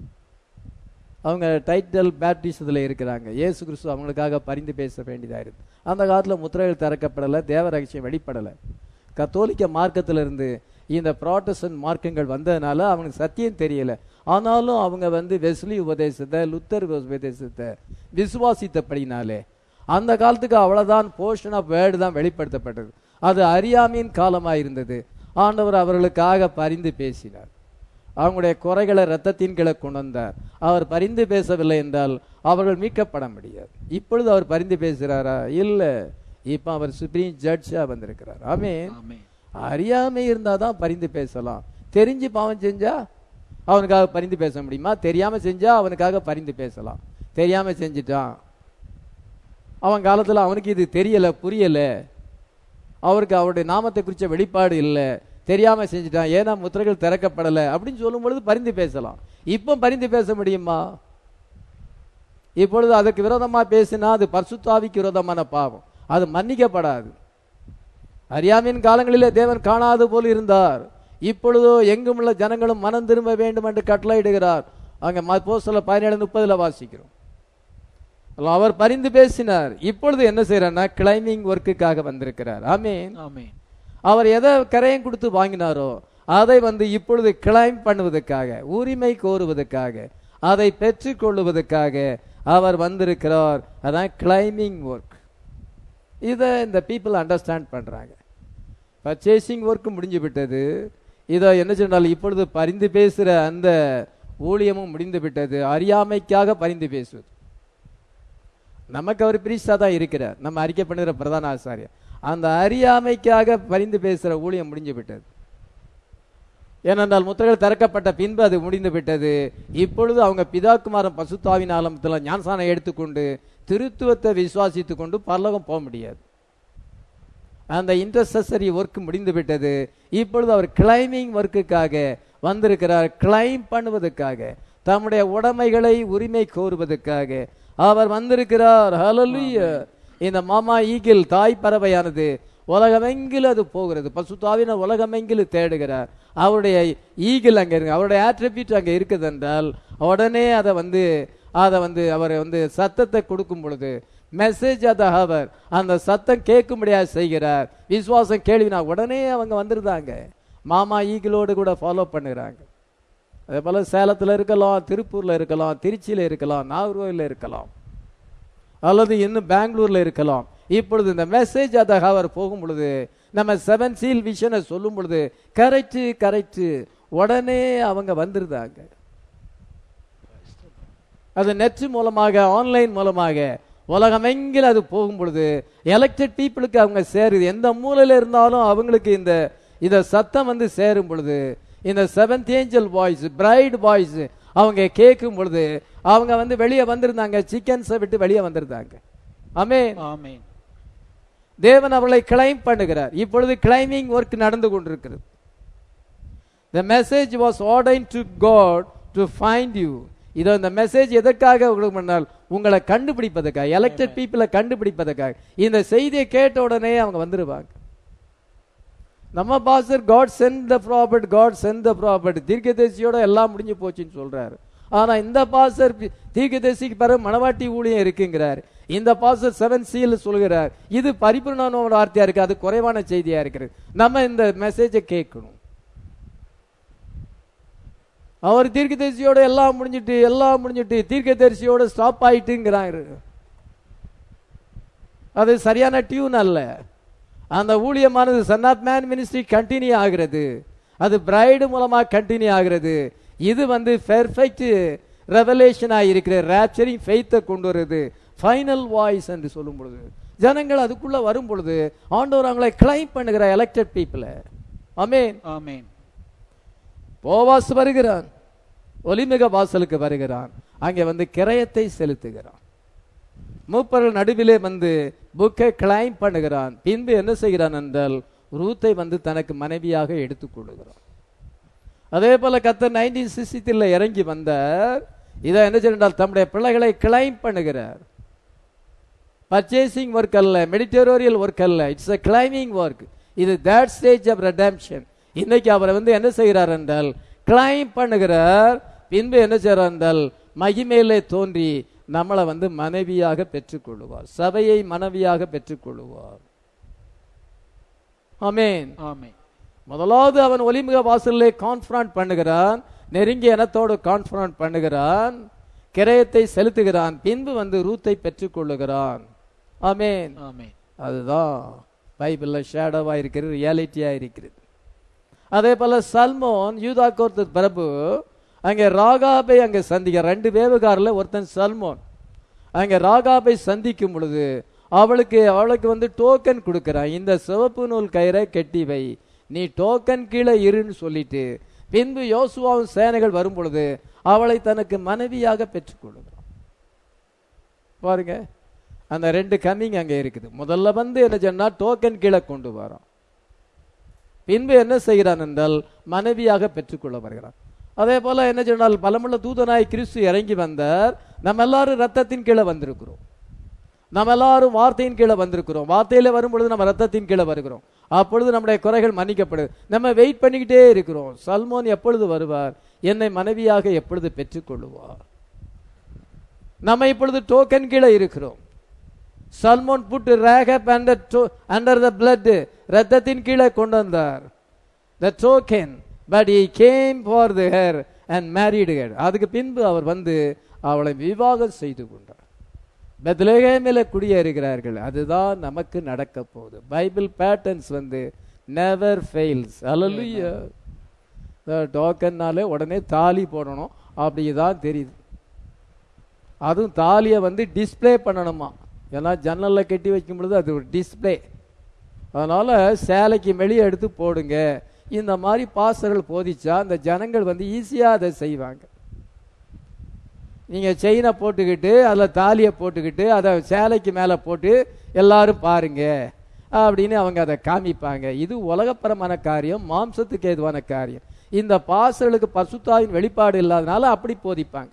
அவங்க டைட்டல் பேப்டிசத்தில் இருக்கிறாங்க இயேசு கிறிஸ்து அவங்களுக்காக பரிந்து பேச வேண்டியதாக இருக்கு அந்த காலத்தில் முத்திரைகள் திறக்கப்படலை தேவ ரகசியம் வெளிப்படலை கத்தோலிக்க மார்க்கத்துல இருந்து இந்த ப்ராட்டஸ்டன்ட் மார்க்கங்கள் வந்ததுனால அவனுக்கு சத்தியம் தெரியல ஆனாலும் அவங்க வந்து வெஸ்லி உபதேசத்தை லுத்தர் உபதேசத்தை விசுவாசித்தபடினாலே அந்த காலத்துக்கு அவ்வளவுதான் போர்ஷன் ஆஃப் வேர்டு தான் வெளிப்படுத்தப்பட்டது அது அறியாமையின் காலமாக இருந்தது ஆண்டவர் அவர்களுக்காக பரிந்து பேசினார் அவங்களுடைய குறைகளை ரத்தத்தின் கீழே கொண்டு வந்தார் அவர் பரிந்து பேசவில்லை என்றால் அவர்கள் மீட்கப்பட முடியாது இப்பொழுது அவர் பரிந்து பேசுகிறாரா இல்ல இப்ப அவர் சுப்ரீம் ஜட்ஜா வந்திருக்கிறார் ஆமென் ஆமென் அறியாமை இருந்தா தான் பரிந்து பேசலாம் தெரிஞ்சு பாவம் செஞ்சா அவனுக்காக பரிந்து பேச முடியுமா தெரியாம செஞ்சா அவனுக்காக பரிந்து பேசலாம் தெரியாம செஞ்சிட்டான் அவன் காலத்துல அவனுக்கு இது தெரியல புரியல அவருக்கு அவருடைய நாமத்தை குறிச்ச வெளிப்பாடு இல்லை தெரியாம செஞ்சுட்டான் ஏன்னா முத்திரைகள் திறக்கப்படலை அப்படின்னு சொல்லும் பொழுது பரிந்து பேசலாம் இப்போ பரிந்து பேச முடியுமா இப்பொழுது அதுக்கு விரோதமா பேசினா அது பரிசுத்தாவிக்கு விரோதமான பாவம் அது மன்னிக்கப்படாது அறியாமையின் காலங்களிலே தேவன் காணாது போல் இருந்தார் இப்பொழுதோ எங்கும் உள்ள ஜனங்களும் மனம் திரும்ப வேண்டும் என்று கட்டளையிடுகிறார் அங்க போஸ்தல பதினேழு முப்பதுல வாசிக்கிறோம் அவர் பரிந்து பேசினார் இப்பொழுது என்ன செய்யறாருன்னா கிளைமிங் ஒர்க்குக்காக வந்திருக்கிறார் ஆமீன் ஆமென் அவர் எதை கரையம் கொடுத்து வாங்கினாரோ அதை வந்து இப்பொழுது கிளைம் பண்ணுவதற்காக உரிமை கோருவதற்காக அதை பெற்றுக்கொள்வதற்காக அவர் வந்திருக்கிறார் அதான் கிளைமிங் ஒர்க் இதை இந்த பீப்புள் அண்டர்ஸ்டாண்ட் பண்றாங்க பர்ச்சேசிங் ஒர்க் முடிஞ்சு விட்டது இதை என்ன சொன்னால் இப்பொழுது பரிந்து பேசுற அந்த ஊழியமும் முடிந்து விட்டது அறியாமைக்காக பரிந்து பேசுவது நமக்கு அவர் பிரீஸ்டா தான் இருக்கிறார் நம்ம அறிக்கை பண்ணுகிற பிரதான ஆசாரியர் அந்த அறியாமைக்காக பரிந்து பேசுற ஊழியம் முடிஞ்சு விட்டது ஏனென்றால் முத்திரைகள் திறக்கப்பட்ட பின்பு அது முடிந்து விட்டது இப்பொழுது அவங்க பிதாக்குமாரன் பசுத்தாவின் ஆலமத்தில் ஞானசானம் எடுத்துக்கொண்டு திருத்துவத்தை விசுவாசித்து கொண்டு பரலோகம் போக முடியாது அந்த இன்டர்செசரி ஒர்க் முடிந்து விட்டது இப்பொழுது அவர் கிளைமிங் ஒர்க்குக்காக வந்திருக்கிறார் கிளைம் பண்ணுவதற்காக தம்முடைய உடைமைகளை உரிமை கோருவதற்காக அவர் வந்திருக்கிறார் ஹalleluya இந்த மாமா ஈகிள் தாய் பறவையானது உலகமெங்கிலும் அது போகிறது பசுத்தாவின உலகமெங்கிலும் தேடுகிறார் அவருடைய ஈகிள் அங்க இருக்கு அவருடைய ஆட்ரிபியூட் அங்க இருக்குது என்றால் உடனே அதை வந்து அதை வந்து அவர் வந்து சத்தத்தை கொடுக்கும் பொழுது மெசேஜ் அத ஹவர் அந்த சத்தம் கேட்கும்படியாக செய்கிறார் விசுவாசம் கேள்வினா உடனே அவங்க வந்துருந்தாங்க மாமா ஈகிளோடு கூட ஃபாலோ பண்ணுகிறாங்க அதே போல சேலத்துல இருக்கலாம் திருப்பூர்ல இருக்கலாம் திருச்சியில இருக்கலாம் நாகர்கோவில்ல இருக்கலாம் அல்லது இன்னும் பெங்களூர்ல இருக்கலாம் இப்பொழுது இந்த மெசேஜ் அத ஹவர் போகும் பொழுது நம்ம செவன் சீல் விஷனை சொல்லும் பொழுது கரெக்ட் கரெக்ட் உடனே அவங்க வந்துருந்தாங்க அது நெட் மூலமாக ஆன்லைன் மூலமாக உலகமெங்கிலும் அது போகும் பொழுது எலெக்டட் பீப்புளுக்கு அவங்க சேருது எந்த மூலையில இருந்தாலும் அவங்களுக்கு இந்த இந்த சத்தம் வந்து சேரும் பொழுது இந்த seventh angel voice bride voice அவங்க கேட்கும் பொழுது அவங்க வந்து வெளியே வந்திருந்தாங்க சிக்கன்ஸை விட்டு வெளியே வந்திருந்தாங்க ஆமே ஆமென் தேவன் அவர்களை கிளைம் பண்ணுகிறார் இப்பொழுது கிளைமிங் ஒர்க் நடந்து கொண்டிருக்கிறது the message was ordained to god to find you இதோ இந்த மெசேஜ் எதற்காக உங்களுக்கு பண்ணால் உங்களை கண்டுபிடிப்பதற்காக எலெக்டட் பீப்புளை கண்டுபிடிப்பதற்காக இந்த செய்தியை கேட்ட உடனே அவங்க வந்துருவாங்க நம்ம pastor God sent the prophet God sent the prophet தீர்க்கதரிசியோட எல்லாம் முடிஞ்சு போச்சுன்னு சொல்றாரு ஆனா இந்த பாஸ்டர் தீர்க்கதரிசிக்கு பிறகு மணவாட்டி ஊழியம் இருக்குங்கிறார் இந்த பாஸ்டர் செவன் சீல் சொல்கிறார் இது பரிபூர்ணமான ஒரு வார்த்தையா இருக்கு அது குறைவான செய்தியா இருக்கிறது நம்ம இந்த மெசேஜை கேட்கணும் அவர் தீர்க்கதரிசியோட எல்லாம் முடிஞ்சிட்டு எல்லாம் முடிஞ்சிட்டு தீர்க்கதரிசியோட ஸ்டாப் ஆயிட்டுங்கிறாரு அது சரியான டியூன் அல்ல அந்த ஊழியமானது son of man ministry continue ஆகிறது அது பிரைடு மூலமா கண்டினியூ ஆகிறது இது வந்து பெர்ஃபெக்ட் ரெவலேஷன் இருக்கிற ரேப்சரிங் ஃபெய்த்தை கொண்டு வருது ஃபைனல் வாய்ஸ் என்று சொல்லும் பொழுது ஜனங்கள் அதுக்குள்ள வரும் பொழுது ஆண்டவர் அவங்களை கிளைம் பண்ணுகிற எலெக்டட் பீப்புளை அமேன் ஆமென் போவாஸ் வருகிறான் ஒலிமிக வாசலுக்கு வருகிறான் அங்கே வந்து கிரயத்தை செலுத்துகிறான் மூப்பர்கள் நடுவிலே வந்து புக்கை கிளைம் பண்ணுகிறான் பின்பு என்ன செய்கிறான் என்றால் ரூத்தை வந்து தனக்கு மனைவியாக எடுத்துக்கொள்ளுகிறான் அதே போல கத்தர் நைன்டீன் சிக்ஸ்டி இறங்கி வந்தார் இதை என்ன செய்தால் தம்முடைய பிள்ளைகளை கிளைம் பண்ணுகிறார் பர்ச்சேசிங் ஒர்க் அல்ல மெடிட்டோரியல் ஒர்க் அல்ல இட்ஸ் a கிளைமிங் ஒர்க் இது தேட் ஸ்டேஜ் ஆஃப் redemption இன்னைக்கு அவரை வந்து என்ன செய்கிறார் என்றால் கிளைம் பண்ணுகிறார் பின்பு என்ன செய்கிறார் என்றால் மகிமையிலே தோன்றி நம்மளை வந்து மனைவியாக பெற்றுக்கொள்ளுவார் சபையை மனைவியாக பெற்றுக்கொள்ளுவார் ஆமென் ஆமென் முதலாவது அவன் ஒலிமுக வாசலிலே கான்ஃபரண்ட் பண்ணுகிறான் நெருங்கிய இனத்தோடு கான்ஃபரண்ட் பண்ணுகிறான் கிரயத்தை செலுத்துகிறான் பின்பு வந்து ரூத்தை பெற்றுக்கொள்ளுகிறான் ஆமென் ஆமென் அதுதான் பைபிள்ல ஷேடோவா இருக்கிறது ரியாலிட்டியா இருக்கிறது அதே போல சல்மோன் யூதா கோர்த்து பிரபு அங்கே ராகாபை அங்கே சந்திக்க ரெண்டு வேவுகாரில் ஒருத்தன் சல்மோன் அங்கே ராகாபை சந்திக்கும் பொழுது அவளுக்கு அவளுக்கு வந்து டோக்கன் கொடுக்கிறான் இந்த சிவப்பு நூல் கயிறை கெட்டி வை நீ டோக்கன் கீழே இருன்னு சொல்லிட்டு பின்பு யோசுவாவும் சேனைகள் வரும் பொழுது அவளை தனக்கு மனைவியாக பெற்றுக்கொள்கிறான் பாருங்க அந்த ரெண்டு கம்மிங் அங்கே இருக்குது முதல்ல வந்து என்ன சொன்னா டோக்கன் கீழே கொண்டு வரான் பின்பு என்ன செய்கிறான் என்றால் மனைவியாக பெற்றுக்கொள்ள வருகிறான் அதே போல என்ன சொன்னால் பலமுள்ள தூதனாய் கிறிஸ்து இறங்கி வந்தார் நம்ம எல்லாரும் ரத்தத்தின் கீழே வந்திருக்கிறோம் நம்ம எல்லாரும் வார்த்தையின் கீழே வந்திருக்கிறோம் வார்த்தையில வரும் பொழுது நம்ம ரத்தத்தின் கீழே வருகிறோம் அப்பொழுது நம்முடைய குறைகள் மன்னிக்கப்படுது நம்ம வெயிட் பண்ணிக்கிட்டே இருக்கிறோம் சல்மோன் எப்பொழுது வருவார் என்னை மனைவியாக எப்பொழுது பெற்றுக்கொள்ளுவார் நம்ம இப்பொழுது டோக்கன் கீழே இருக்கிறோம் Salmon put Rahab under under the blood ரத்தத்தின் கீழே கொண்டு வந்தார் the token but he came for the her and married her அதுக்கு பின்பு அவர் வந்து அவளை விவாகம் செய்து கொண்டார் பெத்லகேமில குடியேறுகிறார்கள் அதுதான் நமக்கு நடக்க போகுது பைபிள் பேட்டர்ன்ஸ் வந்து நெவர் ஃபெயில்ஸ் அல்லலுயா டோக்கன்னாலே உடனே தாலி போடணும் அப்படிதான் தெரியுது அதுவும் தாலியை வந்து டிஸ்ப்ளே பண்ணணுமா ஏன்னா ஜன்னல்ல கட்டி வைக்கும் பொழுது அது ஒரு டிஸ்ப்ளே அதனால சேலைக்கு வெளியே எடுத்து போடுங்க இந்த மாதிரி பாசர்கள் போதிச்சா அந்த ஜனங்கள் வந்து ஈஸியா அதை செய்வாங்க நீங்க செயினை போட்டுக்கிட்டு அதில் தாலியை போட்டுக்கிட்டு அதை சேலைக்கு மேலே போட்டு எல்லாரும் பாருங்க அப்படின்னு அவங்க அதை காமிப்பாங்க இது உலகப்பரமான காரியம் மாம்சத்துக்கு ஏதுவான காரியம் இந்த பாசர்களுக்கு பசுத்தாவின் வெளிப்பாடு இல்லாதனால அப்படி போதிப்பாங்க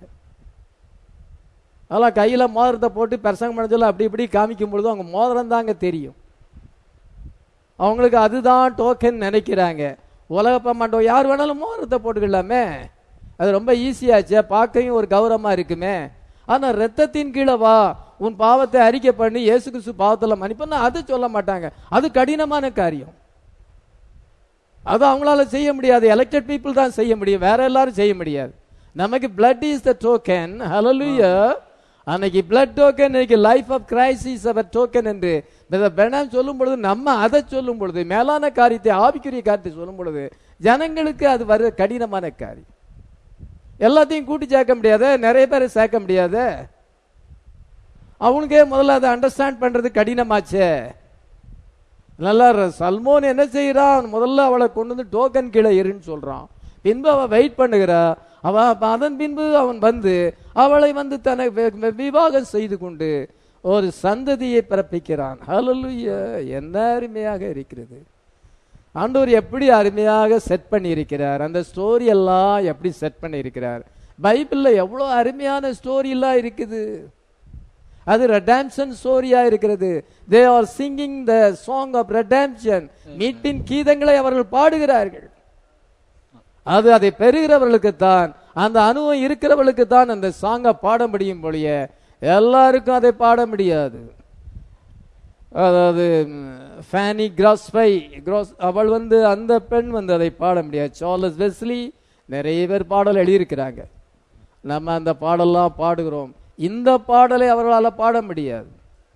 அதெல்லாம் கையில மோதிரத்தை போட்டு பிரசங்கம் பண்ண சொல்ல அப்படி இப்படி காமிக்கும் பொழுது அவங்க மோதிரம் தாங்க தெரியும் அவங்களுக்கு அதுதான் டோக்கன் நினைக்கிறாங்க உலக மாட்டோம் யார் வேணாலும் மோதிரத்தை போட்டுக்கலாமே அது ரொம்ப ஈஸியாச்சே பார்க்கவும் ஒரு கௌரவமா இருக்குமே ஆனா ரத்தத்தின் கீழே வா உன் பாவத்தை அறிக்கை பண்ணி இயேசு கிறிஸ்து பாவத்தில் மன்னிப்பா அது சொல்ல மாட்டாங்க அது கடினமான காரியம் அது அவங்களால செய்ய முடியாது எலெக்டட் பீப்புள் தான் செய்ய முடியும் வேற எல்லாரும் செய்ய முடியாது நமக்கு blood is the token hallelujah அன்னைக்கு பிளட் டோக்கன் இன்னைக்கு life of Christ is our token என்று பெனாம் சொல்லும் பொழுது நம்ம அதை சொல்லும் பொழுது மேலான காரியத்தை ஆவிக்குரிய காரியத்தை சொல்லும் பொழுது ஜனங்களுக்கு அது வர கடினமான காரியம் எல்லாத்தையும் கூட்டி சேர்க்க முடியாத நிறைய பேரை சேர்க்க முடியாத அவனுக்கே முதல்ல அதை அண்டர்ஸ்டாண்ட் பண்றது கடினமாச்சே நல்லா இரு. சல்மோன் என்ன செய்யறான் முதல்ல அவளை கொண்டு வந்து டோக்கன் கீழே இருன்னு சொல்றான் பின்பு அவ வெயிட் பண்ணுகிறா அவ அப்ப அதன் பின்பு அவன் வந்து அவளை வந்து தன்னை வி- வி- விவாகம் செய்து கொண்டு ஒரு சந்ததியை பிறப்பிக்கிறான் ஹalleluya என்ன அருமையாக இருக்கிறது ஆண்டவர் எப்படி அருமையாக செட் பண்ணி இருக்கிறார் அந்த ஸ்டோரி எல்லாம் எப்படி செட் பண்ணி இருக்கிறார் பைபிள்ல எவ்வளவு அருமையான ஸ்டோரி எல்லாம் இருக்குது அது ரெடாம்ஷன் ஸ்டோரியா இருக்கிறது they are singing the song of redemption மீட்பின் கீதங்களை அவர்கள் பாடுகிறார்கள் அது அதை பெறுகிறவர்களுக்கு தான் அந்த அனுபவம் இருக்கிறவர்களுக்கு தான் அந்த சாங்கை பாட முடியும் பொழிய எல்லாருக்கும் அதை பாட முடியாது அதாவது ஃபேனி கிராஸ்பை கிராஸ் அவள் வந்து அந்த பெண் வந்து அதை பாட முடியாது சார்லஸ் வெஸ்லி நிறைய பேர் பாடல் எழுதியிருக்கிறாங்க நம்ம அந்த பாடல்லாம் பாடுகிறோம் இந்த பாடலை அவர்களால் பாட முடியாது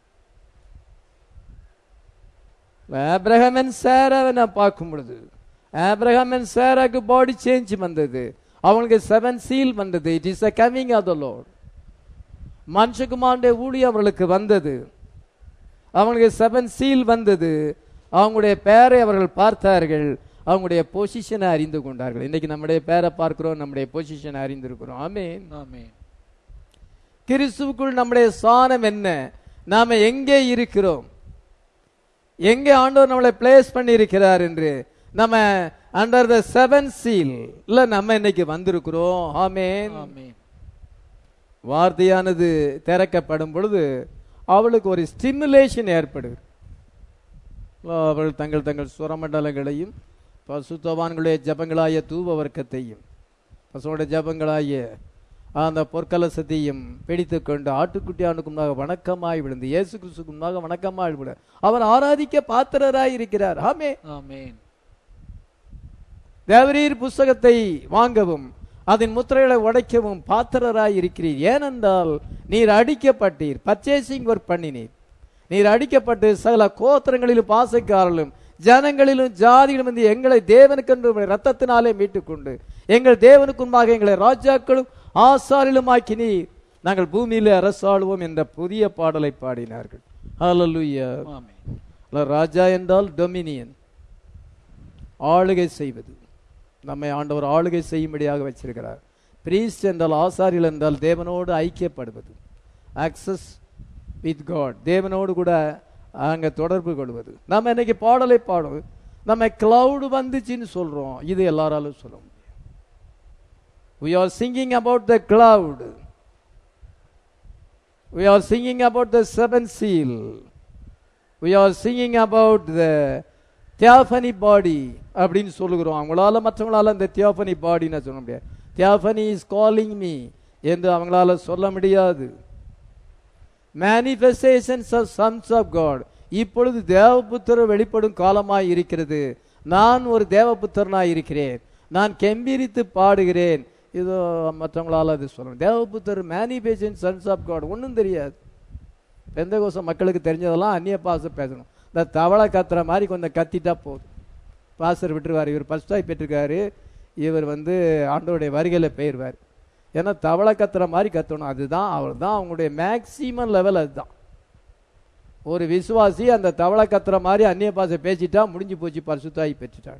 ஆப்ரஹாம் அண்ட் சேராவை நான் பார்க்கும் பொழுது ஆப்ரஹாம் அண்ட் சேராக்கு பாடி சேஞ்ச் வந்தது அவங்களுக்கு செவன் சீல் வந்தது it is a coming of the Lord மனுஷகுமாருடைய ஊழியம் அவர்களுக்கு வந்தது அவங்களுக்கு செவன் சீல் வந்தது அவங்களுடைய பெயரை அவர்கள் பார்த்தார்கள் அவங்களுடைய பொசிஷனை அறிந்து கொண்டார்கள் இன்னைக்கு நம்முடைய பேரை பார்க்கிறோம் நம்முடைய பொசிஷனை அறிந்திருக்கிறோம் ஆமென் ஆமென் கிறிஸ்துவுக்குள் நம்முடைய சாணம் என்ன நாம எங்கே இருக்கிறோம் எங்கே ஆண்டவர் நம்மளை பிளேஸ் பண்ணி இருக்கிறார் என்று நம்ம அண்டர் த செவன் சீல் இல்ல நம்ம இன்னைக்கு வந்திருக்கிறோம் ஆமென் ஆமென் வார்த்தையானது திறக்கப்படும் பொழுது அவளுக்கு ஒரு ஸ்டிமுலேஷன் ஏற்படுது அவள் தங்கள் தங்கள் சுரமண்டலங்களையும் பசுத்தவான்களுடைய ஜபங்களாய தூப வர்க்கத்தையும் பசுவோட ஜபங்களாய அந்த பொற்கலசத்தையும் பிடித்து கொண்டு ஆட்டுக்குட்டியானுக்கு முன்னாக வணக்கமாய் விழுந்து இயேசு கிறிஸ்துக்கு முன்னாக வணக்கமாய் விட அவர் ஆராதிக்க பாத்திரராய் இருக்கிறார் ஆமே ஆமென் தேவரீர் புஸ்தகத்தை வாங்கவும் அதன் முத்திரைகளை உடைக்கவும் பாத்திரராய் இருக்கிறீர் ஏனென்றால் நீர் அடிக்கப்பட்டீர் பர்ச்சேசிங் ஒர்க் பண்ணினீர் நீர் அடிக்கப்பட்டு சகல கோத்திரங்களிலும் பாசைக்காரர்களும் ஜனங்களிலும் ஜாதிகளும் வந்து எங்களை தேவனுக்கென்று உம்முடைய ரத்தத்தினாலே மீட்டுக்கொண்டு எங்கள் தேவனுக்கு முன்பாக எங்களை ராஜாக்களும் ஆசாரிலும் ஆக்கினீர் நாங்கள் பூமியிலே அரசாளுவோம் என்ற புதிய பாடலை பாடினார்கள் ஹalleluya ஆமென் ராஜா என்றால் டொமினியன் ஆளுகை செய்வது நம்மை ஆண்டவர் ஆளுகை செய்யும்படியாக வச்சிருக்கிறார் பிரீஸ்ட் என்றால் ஆசாரியல் என்றால் தேவனோடு ஐக்கியப்படுவது ஆக்சஸ் வித் காட் தேவனோடு கூட அங்க தொடர்பு கொள்வது நம்ம இன்னைக்கு பாடலை பாடும் நம்ம கிளவுடு வந்துச்சுன்னு சொல்றோம் இது எல்லாராலும் சொல்ல முடியும் we are singing about the cloud we are singing about the seven seal we are singing about the தியாஃபனி பாடி அப்படின்னு சொல்லுகிறோம் அவங்களால மற்றவங்களால இந்த தியாஃபனி பாடின்னு சொல்ல முடியாது தியாஃபனி இஸ் காலிங் மீ என்று அவங்களால சொல்ல முடியாது manifestations of sons of God இப்பொழுது தேவபுத்திரர் வெளிப்படும் காலமாய் இருக்கிறது நான் ஒரு தேவபுத்திரனாய் இருக்கிறேன் நான் கெம்பீரித்து பாடுகிறேன் இதோ மற்றவங்களால அது சொல்லணும் தேவபுத்தர் மேனிஃபெஸ்டேஷன் சன்ஸ் ஆஃப் காட் ஒன்றும் தெரியாது பெந்தகோசம் மக்களுக்கு தெரிஞ்சதெல்லாம் அந்நிய பாசம் பேசணும் இந்த தவளை கத்துற மாதிரி கொஞ்சம் கத்திட்டா போதும் பாஸ்டர் விட்டுருவார் இவர் ஃபர்ஸ்ட் டைம் பெற்றிருக்காரு இவர் வந்து ஆண்டோடைய வருகையில் போயிடுவார் ஏன்னா தவளை கத்துற மாதிரி கத்தணும் அதுதான் அவர் தான் அவங்களுடைய மேக்சிமம் லெவல் அதுதான் ஒரு விசுவாசி அந்த தவளை கத்துற மாதிரி அந்நிய பாசை பேசிட்டா முடிஞ்சு போச்சு பரிசுத்தாய் பெற்றுட்டாங்க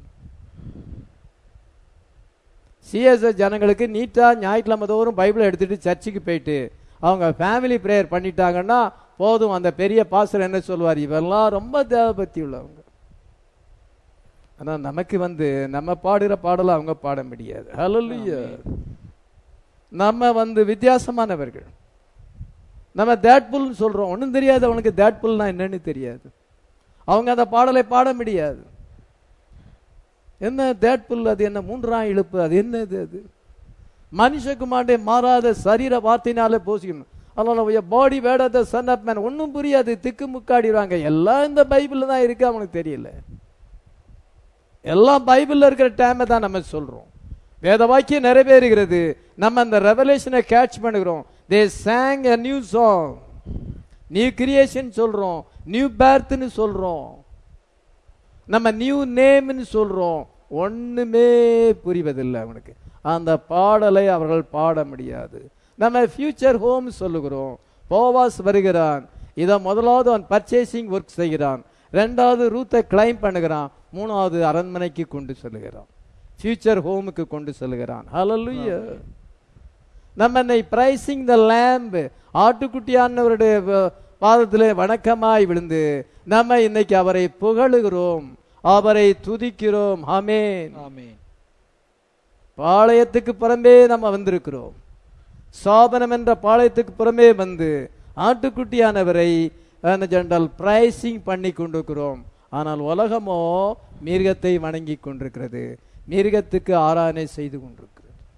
சிஎஸ்எஸ் ஜனங்களுக்கு நீட்டா ஞாயிற்றுக்கிழமை தோறும் பைபிளை எடுத்துட்டு சர்ச்சுக்கு போயிட்டு அவங்க ஃபேமிலி ப்ரேயர் பண்ணிட்டாங்கன்னா போதும் அந்த பெரிய பாஸ்டர் என்ன சொல்வார் இவெல்லாம் ரொம்ப தேவபக்தி உள்ளவங்க ஆனா நமக்கு வந்து நம்ம பாடுகிற பாடலை அவங்க பாட முடியாது ஹalleluya நம்ம வந்து வித்தியாசமானவர்கள் நம்ம தேட்புல்னு சொல்றோம் ஒன்றும் தெரியாது அவனுக்கு தேட்புல்னா என்னன்னு தெரியாது அவங்க அந்த பாடலை பாட முடியாது என்ன தேட்புல் அது என்ன மூன்றாம் இழுப்பு அது என்னது அது மனுஷகுமாரே மாறாத சரீர வார்த்தையினாலே போசிக்கணும் அதனால பாடி வேட த சன் ஆஃப் மேன் ஒன்றும் புரியாது திக்கு முக்காடிடுவாங்க எல்லாம் இந்த பைபிள்ல தான் இருக்கு அவனுக்கு தெரியல எல்லாம் பைபிள்ல இருக்கிற டைமை தான் நம்ம சொல்றோம் வேத வாக்கியம் நிறைவேறுகிறது நம்ம அந்த ரெவலேஷனை கேட்ச் பண்ணுகிறோம் they sang a new song new creation சொல்றோம் நியூ பேர்த்னு சொல்றோம் நம்ம நியூ நேம்னு சொல்றோம் ஒண்ணுமே புரிவதில்லை அவனுக்கு அந்த பாடலை அவர்கள் பாட முடியாது நம்ம ஃபியூச்சர் ஹோம் சொல்லுகிறோம் போவாஸ் வருகிறான் இதை முதலாவது அவன் பர்ச்சேசிங் ஒர்க் செய்கிறான் ரெண்டாவது ரூத்தை கிளைம் பண்ணுகிறான் மூணாவது அரண்மனைக்கு கொண்டு செல்லுகிறான் ஃபியூச்சர் ஹோமுக்கு கொண்டு செல்லுகிறான் ஹalleluya நம்ம இன்னை பிரைசிங் த லேம்ப் ஆட்டுக்குட்டியானவருடைய வ- பாதத்திலே வணக்கமாய் விழுந்து நம்ம இன்னைக்கு அவரை புகழுகிறோம் அவரை துதிக்கிறோம் ஆமென் ஆமென் பாளையத்துக்கு புறம்பே நம்ம வந்திருக்கிறோம் சாபனம் என்ற பாளையத்துக்கு புறமே வந்து ஆட்டுக்குட்டியானவரை ஜென்ரல் பிரைசிங் பண்ணி கொண்டிருக்கிறோம் ஆனால் உலகமோ மிருகத்தை வணங்கி கொண்டிருக்கிறது மிருகத்துக்கு ஆராதனை செய்து கொண்டிருக்கிறது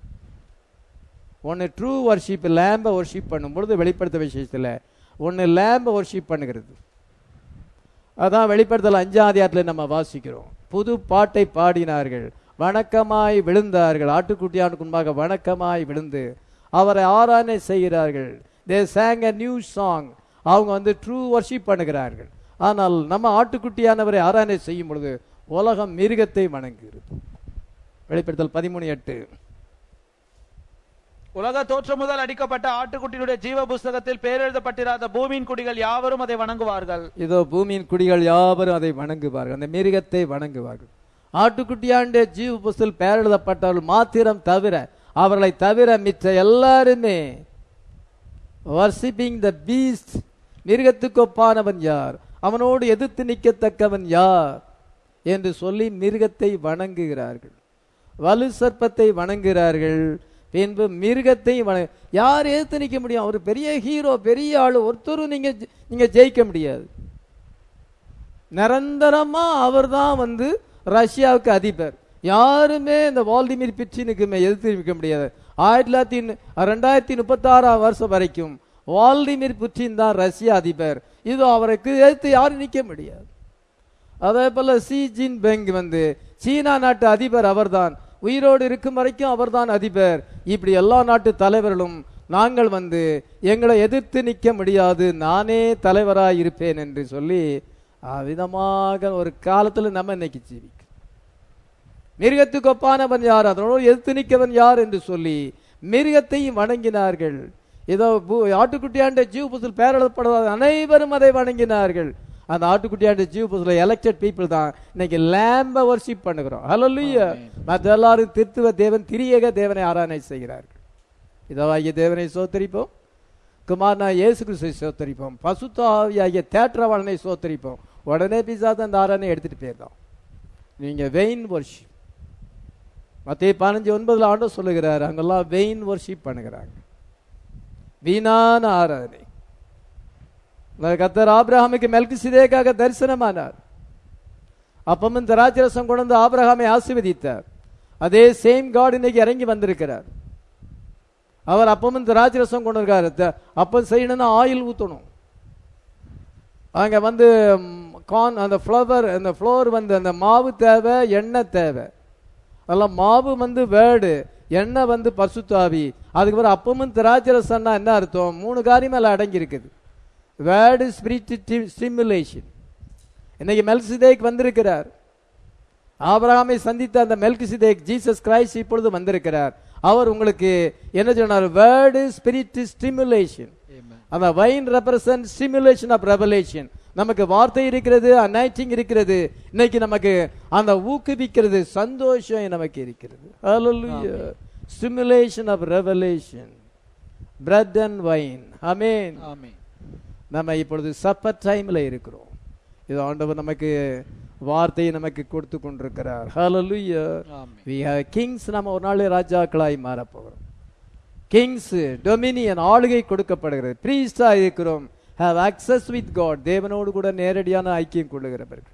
ஒன்று ட்ரூ வர்ஷிப் லேம்பை ஒர்ஷிப் பண்ணும் பொழுது வெளிப்படுத்த விஷயத்தில் ஒன்று லேம்பை ஒர்ஷிப் பண்ணுகிறது அதான் வெளிப்படுத்தல் அஞ்சாம் அதிகாரத்தில் நம்ம வாசிக்கிறோம் புது பாட்டை பாடினார்கள் வணக்கமாய் விழுந்தார்கள் ஆட்டுக்குட்டியானுக்கு முன்பாக வணக்கமாய் விழுந்து அவரை ஆராதனை செய்கிறார்கள் they sang a new song அவங்க வந்து ட்ரூ வர்ஷிப் பண்ணுகிறார்கள் ஆனால் நம்ம ஆட்டுக்குட்டியானவரை ஆராதனை செய்யும் பொழுது உலகம் மிருகத்தை வணங்குகிறது வெளிப்படுத்தல் பதிமூணு எட்டு உலக தோற்றம் முதல் அடிக்கப்பட்ட ஆட்டுக்குட்டியினுடைய ஜீவ புஸ்தகத்தில் பேரெழுதப்பட்டிராத பூமியின் குடிகள் யாவரும் அதை வணங்குவார்கள் இதோ பூமியின் குடிகள் யாவரும் அதை வணங்குவார்கள் அந்த மிருகத்தை வணங்குவார்கள் ஆட்டுக்குட்டியாண்ட ஜீவ புஸ்தல் பெயரெழுதப்பட்டவர்கள் மாத்திரம் தவிர அவர்களை தவிர மிச்ச எல்லாருமே வர்ஷிப்பிங் த பீஸ்ட் மிருகத்துக்கு ஒப்பானவன் யார் அவனோடு எதிர்த்து நிற்கத்தக்கவன் யார் என்று சொல்லி மிருகத்தை வணங்குகிறார்கள் வலு சர்ப்பத்தை வணங்குகிறார்கள் பின்பு மிருகத்தை வண யார் எதிர்த்து நிற்க முடியும் அவர் பெரிய ஹீரோ பெரிய ஆளு ஒருத்தரும் நீங்க ஜெ- நீங்க ஜெயிக்க முடியாது நிரந்தரமா அவர்தான் வந்து ரஷ்யாவுக்கு அதிபர் யாருமே இந்த வால்டிமிர் பிச்சினுக்கு மே- எதிர்த்து நிற்க முடியாது ஆயிரத்தி தொள்ளாயிரத்தி நு- ரெண்டாயிரத்தி முப்பத்தாறாம் வருஷம் வரைக்கும் வால்டிமிர் புட்டின் தான் ரஷ்ய அதிபர் இது அவருக்கு எதிர்த்து யாரும் நிற்க முடியாது அதே போல சி ஜின் பெங் வந்து சீனா நாட்டு அதிபர் அவர்தான் உயிரோடு இருக்கும் வரைக்கும் அவர்தான் அதிபர் இப்படி எல்லா நாட்டு தலைவர்களும் நாங்கள் வந்து எங்களை எதிர்த்து நிற்க முடியாது நானே தலைவராய் இருப்பேன் என்று சொல்லி விதமாக ஒரு காலத்துல நம்ம இன்னைக்கு ஜீவிக்கிறோம் மிருகத்துக்கு ஒப்பானவன் யார் அதனோடு எதிர்த்து நிற்கவன் யார் என்று சொல்லி மிருகத்தையும் வணங்கினார்கள் ஏதோ பூ- ஆட்டுக்குட்டியாண்ட ஜீவ புசல் பேரெழுதப்படாத அனைவரும் அதை வணங்கினார்கள் அந்த ஆட்டுக்குட்டியாண்ட ஜீவ புசல எலெக்டட் பீப்புள் தான் இன்னைக்கு லேம்ப வர்ஷிப் பண்ணுகிறோம் ஹalleluya மற்ற எல்லாரும் திருத்துவ தேவன் திரியேக தேவனை ஆராதனை செய்கிறார்கள் இதவாகிய தேவனை சோத்தரிப்போம் குமாரனா இயேசு கிறிஸ்துவை சோத்தரிப்போம் பசுத்த ஆவியாகிய தேற்றவாளனை சோத்தரிப்போம் உடனே பிசாத அந்த ஆராதனை எடுத்துட்டு போயிருந்தோம் நீங்க வெயின் வர்ஷிப் மத்திய பதினஞ்சு ஒன்பதுல ஆண்டு சொல்லுகிறார் அங்கெல்லாம் வெயின் வர்ஷிப் பண்ணுகிறாங்க வீணான ஆராதனை கத்தர் ஆபிரகாமுக்கு மெல்கி சிதேக்காக தரிசனமானார் அப்பமும் திராட்சரசம் கொண்டு வந்து ஆபிரகாமை ஆசீர்வதித்தார் அதே சேம் காட் இன்னைக்கு இறங்கி வந்திருக்கிறார் அவர் அப்பமும் திராட்சரசம் கொண்டு இருக்காரு த- அப்பம் செய்யணும்னா ஆயில் ஊற்றணும் அங்க வந்து கான் அந்த ஃப்ளவர் அந்த ஃப்ளோர் வந்து அந்த மாவு தேவை எண்ணெய் தேவை அதெல்லாம் மாவு வந்து வேர்டு எண்ணெய் வந்து பசுத்தாவி அதுக்கப்புறம் அப்பமும் திராட்சரசம்னா என்ன அர்த்தம் மூணு காரியம் அதில் அடங்கி இருக்குது வேர்டு ஸ்பிரிட் ஸ்டிமுலேஷன் இன்னைக்கு மெல்கிசிதேக் வந்திருக்கிறார் ஆபிரகாமை சந்தித்த அந்த மெல்கிசிதேக் ஜீசஸ் கிரைஸ்ட் இப்பொழுது வந்திருக்கிறார் அவர் உங்களுக்கு என்ன சொன்னார் வேர்டு ஸ்பிரிட் ஸ்டிமுலேஷன் அந்த wine represent stimulation of revelation நமக்கு வார்த்தை இருக்கிறது அனைட்டிங் இருக்கிறது இன்னைக்கு நமக்கு அந்த ஊக்குவிக்கிறது சந்தோஷம் நமக்கு இருக்கிறது stimulation of revelation bread and wine amen amen நம்ம இப்பொழுது சப்பர் டைம்ல இருக்கிறோம் இது ஆண்டவர் நமக்கு வார்த்தையை நமக்கு கொடுத்து கொண்டிருக்கிறார் ஹalleluya ஆமென் we have kings நம்ம ஒரு நாள் ராஜாக்களாய் மாறப் போகிறோம் கிங்ஸ் டொமினியன் ஆளுகை கொடுக்கப்படுகிறது பிரீஸ்டா இருக்கிறோம் have access with god தேவனோடு கூட நேரடியான ஐக்கியம் கொள்ளுகிறவர்கள்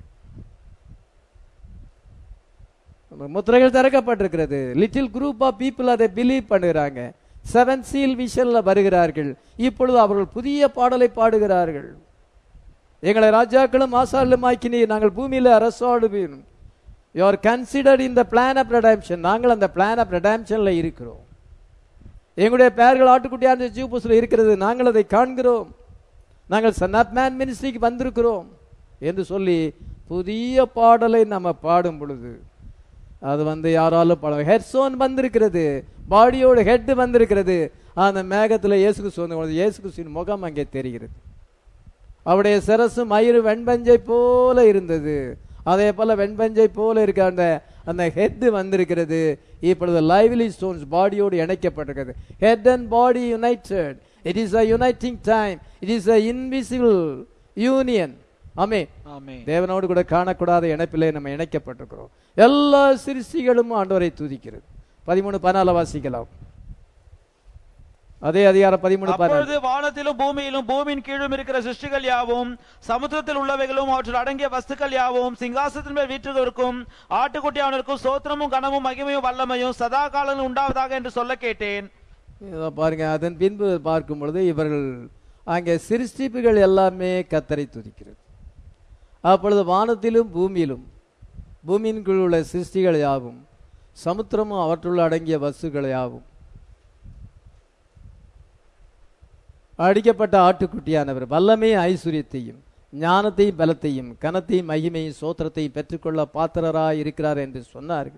நம்ம முத்திரைகள் திறக்கப்பட்டிருக்கிறது லிட்டில் குரூப் ஆஃப் பீப்புள் அதை பிலீவ் பண்ணுகிறாங்க செவன் சீல் விஷன்ல வருகிறார்கள் இப்பொழுது அவர்கள் புதிய பாடலை பாடுகிறார்கள் எங்களை ராஜாக்களும் ஆசாளுமாக்கி நாங்கள் பூமியில அரசாடுவீன் you are considered in the plan of redemption நாங்கள் அந்த பிளான் ஆஃப் ரெடாம்ஷன்ல இருக்கிறோம் எங்களுடைய பெயர்கள் ஆட்டுக்குட்டியான ஜீவபூசில் இருக்கிறது நாங்கள் அதை காண்கிறோம் நாங்கள் சன் ஆஃப் மேன் மினிஸ்ட்ரிக்கு வந்திருக்கிறோம் என்று சொல்லி புதிய பாடலை நம்ம பாடும் பொழுது அது வந்து யாராலும் பாட ஹெட்ஸோன் வந்திருக்கிறது பாடியோட ஹெட் வந்திருக்கிறது அந்த மேகத்தில் இயேசு கிறிஸ்து வந்து இயேசு கிறிஸ்துவின் முகம் அங்கே தெரிகிறது அவருடைய சிரசு மயிறு வெண்பஞ்சை போல இருந்தது அதே போல வெண்பஞ்சை போல இருக்க அந்த அந்த ஹெட் வந்திருக்கிறது இப்பொழுது லைவ்லி ஸ்டோன்ஸ் பாடியோடு இணைக்கப்பட்டிருக்கிறது head and body united it is a uniting time it is a invisible union ஆமே ஆமென் தேவனோடு கூட காணக்கூடாத இணைப்பிலே நம்ம இணைக்கப்பட்டிருக்கிறோம் எல்லா சிருஷ்டிகளும் ஆண்டவரை துதிக்கிறது பதிமூணு பதினால வாசிக்கலாம் அதே அதிகாரம் பதிமூணு பதினாலு அப்பொழுது வானத்திலும் பூமியிலும் பூமியின் கீழும் இருக்கிற சிருஷ்டிகள் யாவும் சமுத்திரத்தில் உள்ளவைகளும் அவற்றில் அடங்கிய வஸ்துக்கள் யாவும் சிங்காசனத்தின் மேல் வீற்றுவதற்கும் ஆட்டுக்குட்டியானவருக்கும் சோத்திரமும் கனமும் மகிமையும் வல்லமையும் சதா காலங்களும் உண்டாவதாக என்று சொல்ல கேட்டேன் இதோ பாருங்க அதன் பின்பு பார்க்கும் பொழுது இவர்கள் அங்கே சிருஷ்டிப்புகள் எல்லாமே கத்தரை துதிக்கிறது அப்பொழுது வானத்திலும் பூமியிலும் பூமியின் கீழ் உள்ள சிருஷ்டிகள் யாவும் சமுத்திரமும் அவற்றுள்ள அடங்கிய வஸ்துகள் யாவும் அடிக்கப்பட்ட ஆட்டுக்குட்டியானவர் வல்லமையும் ஐஸ்வர்யத்தையும் ஞானத்தையும் பலத்தையும் கனத்தையும் மகிமையும் சோத்திரத்தையும் பெற்றுக்கொள்ள பாத்திரராய் இருக்கிறார் என்று சொன்னார்கள்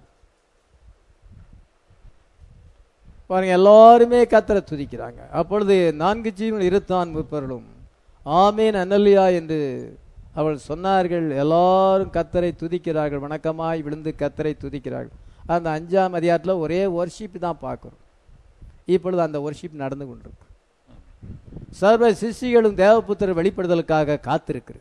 பாருங்க எல்லாருமே கத்தரை துதிக்கிறாங்க அப்பொழுது நான்கு ஜீவன் இருத்தான் முப்பொருளும் ஆமேன் அனல்லியா என்று அவள் சொன்னார்கள் எல்லாரும் கத்தரை துதிக்கிறார்கள் வணக்கமாய் விழுந்து கத்தரை துதிக்கிறார்கள் அந்த அஞ்சாம் அதிகாரத்தில் ஒரே ஒர்ஷிப் தான் பார்க்குறோம் இப்பொழுது அந்த ஒர்ஷிப் நடந்து கொண்டிருக்கு சர்வ சிஷ்டிகளும் தேவபுத்திர வெளிப்படுதலுக்காக காத்திருக்கிறது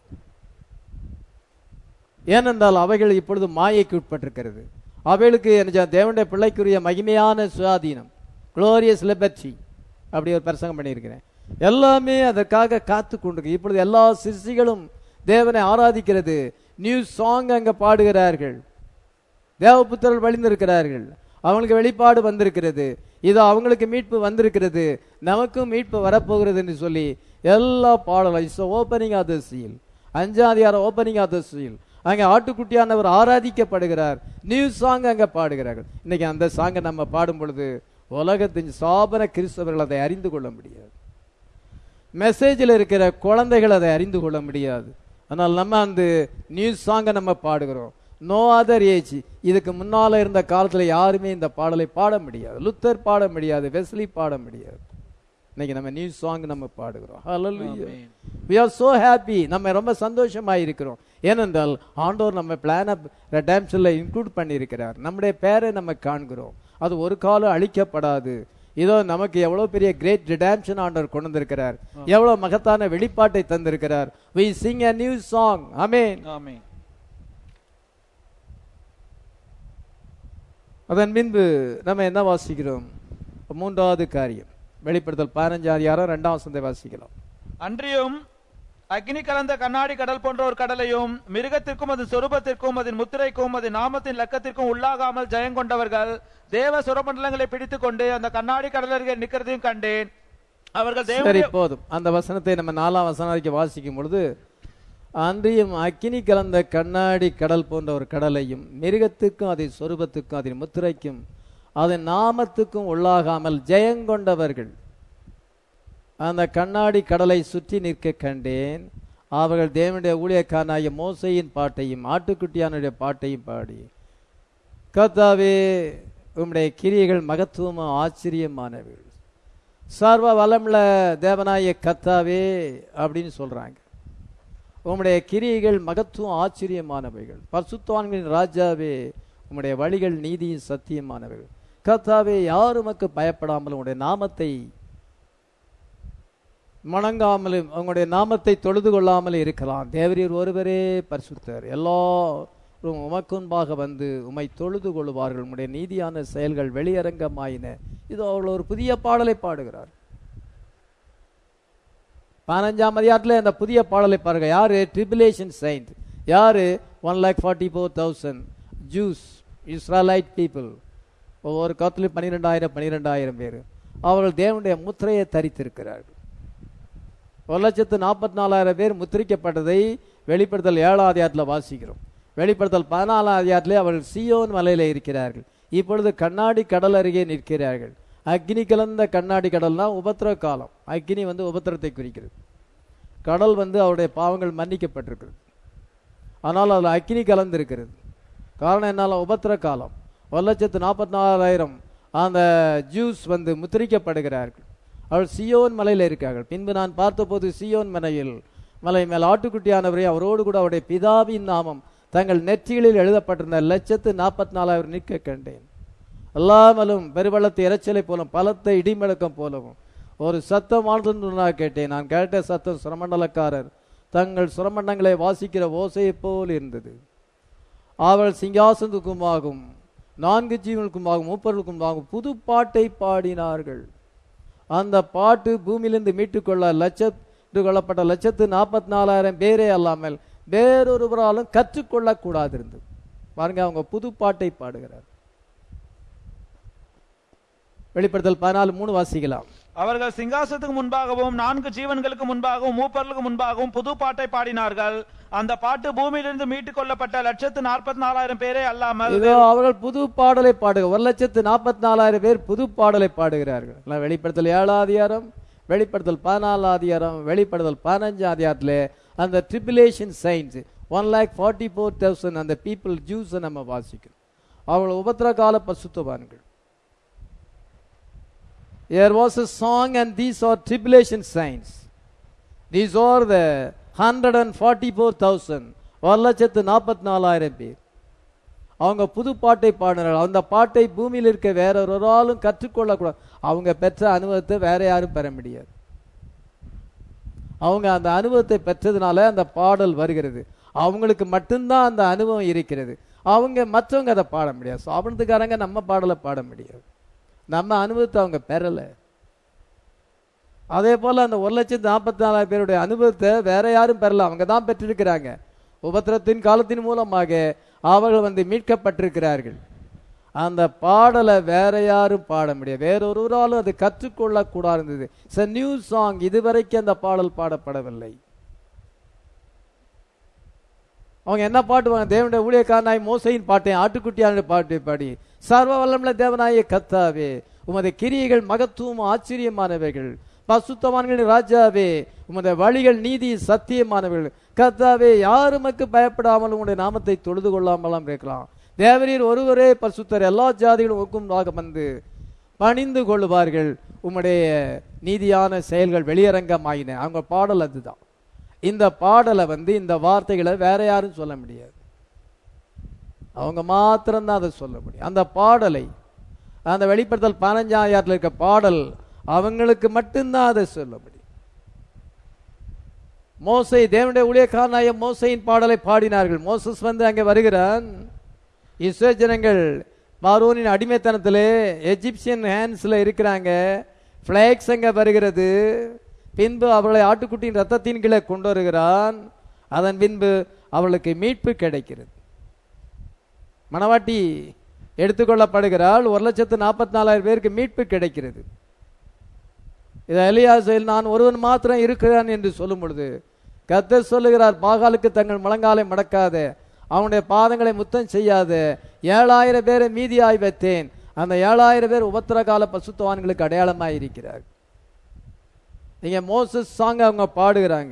ஏனென்றால் அவைகள் இப்பொழுது மாயைக்கு உட்பட்டிருக்கிறது அவைகளுக்கு என்ன தேவனுடைய பிள்ளைக்குரிய மகிமையான சுயாதீனம் குளோரியஸ் லிபர்ட்டி அப்படி ஒரு பிரசங்கம் பண்ணியிருக்கிறேன் எல்லாமே அதற்காக காத்து கொண்டிருக்கு இப்பொழுது எல்லா சிஷ்டிகளும் தேவனை ஆராதிக்கிறது நியூ சாங் அங்க பாடுகிறார்கள் தேவபுத்திரர் வழிந்திருக்கிறார்கள் அவங்களுக்கு வெளிப்பாடு வந்திருக்கிறது இது அவங்களுக்கு மீட்பு வந்திருக்கிறது நமக்கும் மீட்பு வரப்போகிறது என்று சொல்லி எல்லா பாடலும் is opening of the seal அஞ்சாதியார ஓப்பனிங் ஆஃப் த சீல் அங்கே ஆட்டுக்குட்டியானவர் ஆராதிக்கப்படுகிறார் நியூ சாங் அங்கே பாடுகிறார்கள் இன்னைக்கு அந்த சாங்கை நம்ம பாடும் பொழுது உலகத்தின் சாபன கிறிஸ்தவர்கள் அதை அறிந்து கொள்ள முடியாது மெசேஜில் இருக்கிற குழந்தைகள் அதை அறிந்து கொள்ள முடியாது ஆனால் நம்ம அந்த நியூஸ் சாங்கை நம்ம பாடுகிறோம் நோ அதர் ஏஜ் இதுக்கு முன்னால இருந்த காலத்துல யாருமே இந்த பாடலை பாட முடியாது லுத்தர் பாட முடியாது வெஸ்லி பாட முடியாது இன்னைக்கு நம்ம நியூஸ் சாங் நம்ம பாடுகிறோம் Hallelujah. Amen. we are so happy நம்ம ரொம்ப சந்தோஷமா இருக்கிறோம் ஏனென்றால் ஆண்டவர் நம்ம பிளான் ரெடாம்ஷன்ல இன்க்ளூட் பண்ணியிருக்கிறார் நம்முடைய பேரை நம்ம காண்கிறோம் அது ஒரு காலம் அழிக்கப்படாது இதோ நமக்கு எவ்வளவு பெரிய கிரேட் ரிடாம்ஷன் ஆண்டவர் கொண்டு வந்திருக்கிறார் எவ்வளவு மகத்தான வெளிப்பாட்டை தந்திருக்கிறார் we sing a new song amen ஆமென் அதன் பின்பு நம்ம என்ன வாசிக்கிறோம் மூன்றாவது காரியம் வெளிப்படுத்தல் பதினஞ்சாவது யாரும் ரெண்டாம் வசந்தை வாசிக்கலாம் அன்றியும் அக்னி கலந்த கண்ணாடி கடல் போன்ற ஒரு கடலையும் மிருகத்திற்கும் அதன் சொரூபத்திற்கும் அதன் முத்திரைக்கும் அதன் நாமத்தின் லக்கத்திற்கும் உள்ளாகாமல் ஜெயங்கொண்டவர்கள் தேவ சுரமண்டலங்களை பிடித்துக் கொண்டு அந்த கண்ணாடி கடலருகே நிற்கிறதையும் கண்டேன் அவர்கள் சரி தேவனுடைய போதும் அந்த வசனத்தை நம்ம நாலாம் வசனம் வரைக்கும் வாசிக்கும் பொழுது அன்றியும் அக்கினி கலந்த கண்ணாடி கடல் போன்ற ஒரு கடலையும் மிருகத்துக்கும் அதன் சொரூபத்துக்கும் அதன் முத்திரைக்கும் அதன் நாமத்துக்கும் உள்ளாகாமல் ஜெயங்கொண்டவர்கள் அந்த கண்ணாடி கடலை சுற்றி நிற்க கண்டேன் அவர்கள் தேவனுடைய ஊழியக்காரனாகிய மோசையின் பாட்டையும் ஆட்டுக்குட்டியானுடைய பாட்டையும் பாடி கர்த்தாவே உம்முடைய கிரியைகள் மகத்துவமும் ஆச்சரியமானவைகள் சர்வ வளமுள்ள தேவனாய கத்தாவே அப்படின்னு சொல்றாங்க உம்முடைய கிரியைகள் மகத்துவம் ஆச்சரியமானவைகள் பரிசுத்தவான்களின் ராஜாவே உம்முடைய வழிகள் நீதியும் சத்தியமானவைகள் கர்த்தாவே யார் உமக்கு பயப்படாமல் உம்முடைய நாமத்தை வணங்காமலும் உங்களுடைய நாமத்தை தொழுது கொள்ளாமல் இருக்கலாம் தேவரீர் ஒருவரே பரிசுத்தர் எல்லாரும் உமக்குன்பாக வந்து உம்மை தொழுது கொள்வார்கள் உம்முடைய நீதியான செயல்கள் வெளியரங்கமாயின இது அவள் ஒரு புதிய பாடலை பாடுகிறார் பதினஞ்சாம் அதிகாரத்தில் அந்த புதிய பாடலை பாருங்க யாரு ட்ரிபிலேஷன் செயின்ட் யாரு one lakh forty four thousand Jews Israelite people ஒவ்வொரு காலத்திலும் பன்னிரெண்டாயிரம் பன்னிரெண்டாயிரம் பேர் அவர்கள் தேவனுடைய முத்திரையை தரித்திருக்கிறார்கள் ஒரு லட்சத்து நாற்பத்தி நாலாயிரம் பேர் முத்திரிக்கப்பட்டதை வெளிப்படுத்தல் ஏழாம் அதிகாரத்தில் வாசிக்கிறோம் வெளிப்படுத்தல் பதினாலாம் அதிகாரத்திலே அவர்கள் சியோன் மலையில இருக்கிறார்கள் இப்பொழுது கண்ணாடி கடல் அருகே நிற்கிறார்கள் அக்னி கலந்த கண்ணாடி கடல்னா உபத்திர காலம் அக்னி வந்து உபத்திரத்தை குறிக்கிறது கடல் வந்து அவருடைய பாவங்கள் மன்னிக்கப்பட்டிருக்கிறது ஆனால் அதில் அக்னி கலந்திருக்கிறது காரணம் என்னால் உபத்திர காலம் ஒரு லட்சத்து நாற்பத்தி நாலாயிரம் அந்த ஜூஸ் வந்து முத்திரிக்கப்படுகிறார்கள் அவள் சியோன் மலையில் இருக்கார்கள் பின்பு நான் பார்த்தபோது சியோன் மலையில் மலை மேல் ஆட்டுக்குட்டியானவரை அவரோடு கூட அவருடைய பிதாவின் நாமம் தங்கள் நெற்றிகளில் எழுதப்பட்டிருந்த லட்சத்து நாற்பத்தி நாலாயிரம் நிற்க கண்டேன் எல்லாமலும் பெருவெள்ளத்து இரைச்சலை போலும் பலத்த இடிமுழக்கம் போலவும் ஒரு சத்தமானது நான் கேட்டேன் நான் கேட்ட சத்தம் சுரமண்டலக்காரர் தங்கள் சுரமண்டங்களை வாசிக்கிற ஓசையைப் போல் இருந்தது அவள் சிங்காசனத்துக்குமாகும் நான்கு ஜீவனுக்குமாகும் மூப்பர்களுக்குமாகும் புது பாட்டை பாடினார்கள் அந்த பாட்டு பூமியிலிருந்து மீட்டுக்கொள்ள லட்சத்து கொள்ளப்பட்ட லட்சத்து நாற்பத்தி நாலாயிரம் பேரே அல்லாமல் வேறொருவராலும் கற்றுக்கொள்ளக்கூடாது இருந்தது பாருங்க அவங்க புது பாட்டை பாடுகிறார் வெளிப்படுத்தல் பதினாலு மூணு வாசிக்கலாம் அவர்கள் சிங்காசனத்துக்கு முன்பாகவும் நான்கு ஜீவன்களுக்கு முன்பாகவும் மூப்பர்களுக்கு முன்பாகவும் புது பாட்டை பாடினார்கள் அந்த பாட்டு பூமியிலிருந்து மீட்டுக் கொள்ளப்பட்ட லட்சத்து நாற்பத்தி நாலாயிரம் பேரே அல்லாமல் இதோ அவர்கள் புது பாடலை பாடுக ஒரு லட்சத்து நாற்பத்தி நாலாயிரம் பேர் புது பாடலை பாடுகிறார்கள் எல்லாம் வெளிப்படுத்தல் ஏழாம் அதிகாரம் வெளிப்படுத்தல் பதினாலாம் அதிகாரம் வெளிப்படுத்தல் பதினஞ்சாம் அதிகாரத்தில் அந்த tribulation saints one lakh forty four thousand அந்த பீப்புள் ஜூஸை நம்ம வாசிக்கிறோம் அவர்கள் உபத்திர கால பசுத்தவான்கள் There was a song and these are tribulation signs. These are the 144,000 ஒரு லட்சத்து நாற்பத்தி நாலாயிரம் பேர் அவங்க புது பாட்டை பாடினார்கள் அந்த பாட்டை பூமியில் இருக்க வேற ஒரு ஆளும் கற்றுக்கொள்ளக்கூடாது அவங்க பெற்ற அனுபவத்தை வேற யாரும் பெற முடியாது அவங்க அந்த அனுபவத்தை பெற்றதுனால அந்த பாடல் வருகிறது அவங்களுக்கு மட்டும்தான் அந்த அனுபவம் இருக்கிறது அவங்க மற்றவங்க அதை பாட முடியாது சாப்பிட்றதுக்காரங்க நம்ம பாடலை பாட முடியாது நம்ம அனுபவத்தை அவங்க பெறல அதே போல அந்த ஒரு லட்சத்து நாற்பத்தி நாலாயிரம் பேருடைய அனுபவத்தை வேற யாரும் பெறல அவங்க தான் பெற்றிருக்கிறாங்க உபத்திரத்தின் காலத்தின் மூலமாக அவர்கள் வந்து மீட்கப்பட்டிருக்கிறார்கள் அந்த பாடலை வேற யாரும் பாட முடியாது வேறொருவராலும் அது கற்றுக்கொள்ள கூடாது இருந்தது இட்ஸ் நியூ சாங் இதுவரைக்கும் அந்த பாடல் பாடப்படவில்லை அவங்க என்ன பாட்டுவாங்க தேவனுடைய ஊழியக்காரனாய் மோசையின் பாட்டை ஆட்டுக்குட்டியான பாட்டை பாடி சர்வ வல்லமுள்ள தேவனாய கத்தாவே உமது கிரியைகள் மகத்துவம் ஆச்சரியமானவைகள் பசுத்தவான்களின் ராஜாவே உமது வழிகள் நீதி சத்தியமானவைகள் கத்தாவே யாருமக்கு பயப்படாமல் உங்களுடைய நாமத்தை தொழுது கொள்ளாமலாம் இருக்கலாம் தேவரீர் ஒருவரே பசுத்தர் எல்லா ஜாதிகளும் ஒக்கும்பாக வந்து பணிந்து கொள்ளுவார்கள் உம்முடைய நீதியான செயல்கள் வெளியரங்கமாயின அவங்க பாடல் அதுதான் இந்த பாடலை வந்து இந்த வார்த்தைகளை வேற யாரும் சொல்ல முடியாது அவங்க மாத்திரம்தான் அதை சொல்ல முடியும் அந்த பாடலை அந்த வெளிப்படுத்தல் பதினஞ்சாயிரத்தில் இருக்க பாடல் அவங்களுக்கு மட்டும்தான் அதை சொல்ல முடியும் மோசை தேவனுடைய ஊழியக்காரனாய மோசையின் பாடலை பாடினார்கள் மோசஸ் வந்து அங்கே வருகிறான் இஸ்ரோ ஜனங்கள் பார்வோனின் அடிமைத்தனத்திலே எஜிப்சியன் ஹேண்ட்ஸில் இருக்கிறாங்க ஃப்ளாக்ஸ் அங்கே வருகிறது பின்பு அவர்களை ஆட்டுக்குட்டியின் ரத்தத்தின் கீழே கொண்டு வருகிறான் அதன் பின்பு அவளுக்கு மீட்பு கிடைக்கிறது மணவாட்டி எடுத்துக்கொள்ளப்படுகிறாள் ஒரு லட்சத்து நாற்பத்தி நாலாயிரம் பேருக்கு மீட்பு கிடைக்கிறது இதை எலியாசையில் நான் ஒருவன் மாத்திரம் இருக்கிறான் என்று சொல்லும் பொழுது கத்தர் சொல்லுகிறார் பாகாலுக்கு தங்கள் முழங்காலை மடக்காத அவனுடைய பாதங்களை முத்தம் செய்யாத ஏழாயிரம் பேரை மீதியாய் வைத்தேன் அந்த ஏழாயிரம் பேர் உபத்திர கால பசுத்தவான்களுக்கு அடையாளமாய் இருக்கிறார் இங்க மோசஸ் சாங் அவங்க பாடுகிறாங்க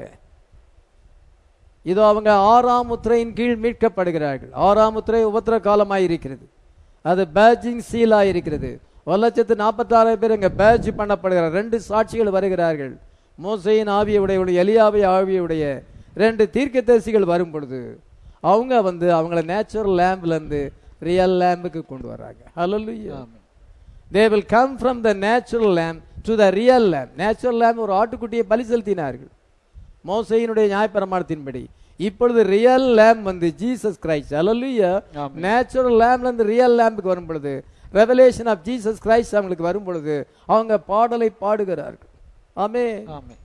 இதோ அவங்க ஆறாம் முத்திரையின் கீழ் மீட்கப்படுகிறார்கள் ஆறாம் முத்திரை உபத்திர காலமாய் இருக்கிறது அது பேஜிங் சீலாய் இருக்கிறது ஒரு லட்சத்து நாற்பத்தாறாயிரம் பேர் இங்க பேட்ச் பண்ணப்படுகிறார் ரெண்டு சாட்சிகள் வருகிறார்கள் மோசையின் ஆவியுடைய எலியாவை ஆவியுடைய ரெண்டு தீர்க்கதரிசிகள் வரும் பொழுது அவங்க வந்து அவங்கள நேச்சுரல் லேம்ப்ல இருந்து ரியல் லேம்புக்கு கொண்டு வர்றாங்க hallelujah they will come from the natural lamb to the real lamb natural lamb ஒரு ஆட்டுக்குட்டியை பலி செலுத்தினார்கள் மோசையினுடைய நியாயப்பிரமாணத்தின்படி இப்பொழுது ரியல் லேம்ப் வந்து Jesus Christ hallelujah amen. Natural லேம்ப்ல இருந்து ரியல் லேம்புக்கு வரும் பொழுது ரெவலேஷன் ஆஃப் ஜீசஸ் கிரைஸ்ட் அவங்களுக்கு வரும் பொழுது அவங்க பாடலை பாடுகிறார்கள் ஆமே ஆமென்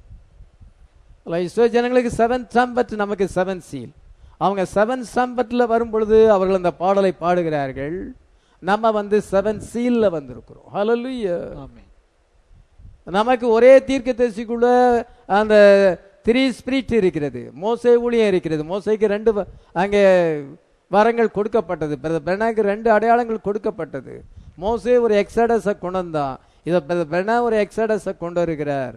இஸ்ரோ ஜனங்களுக்கு செவன் சம்பத் நமக்கு செவன் சீல் அவங்க செவன் சம்பத்ல வரும் பொழுது அவர்கள் அந்த பாடலை பாடுகிறார்கள் நம்ம வந்து செவன் சீல்ல வந்திருக்கிறோம் ஹalleluya ஆமென் நமக்கு ஒரே தீர்க்கதரிசிக்குள்ள அந்த த்ரீ ஸ்பிரிட் இருக்கிறது மோசை ஊழியம் இருக்கிறது மோசைக்கு ரெண்டு வ- அங்கே வரங்கள் கொடுக்கப்பட்டது பிரதர் பெனாக்கு ரெண்டு அடையாளங்கள் கொடுக்கப்பட்டது மோசே ஒரு எக்ஸடஸை கொண்டு வந்தான் இதை பிரதர் பெனா ஒரு எக்ஸடஸை கொண்டு வருகிறார்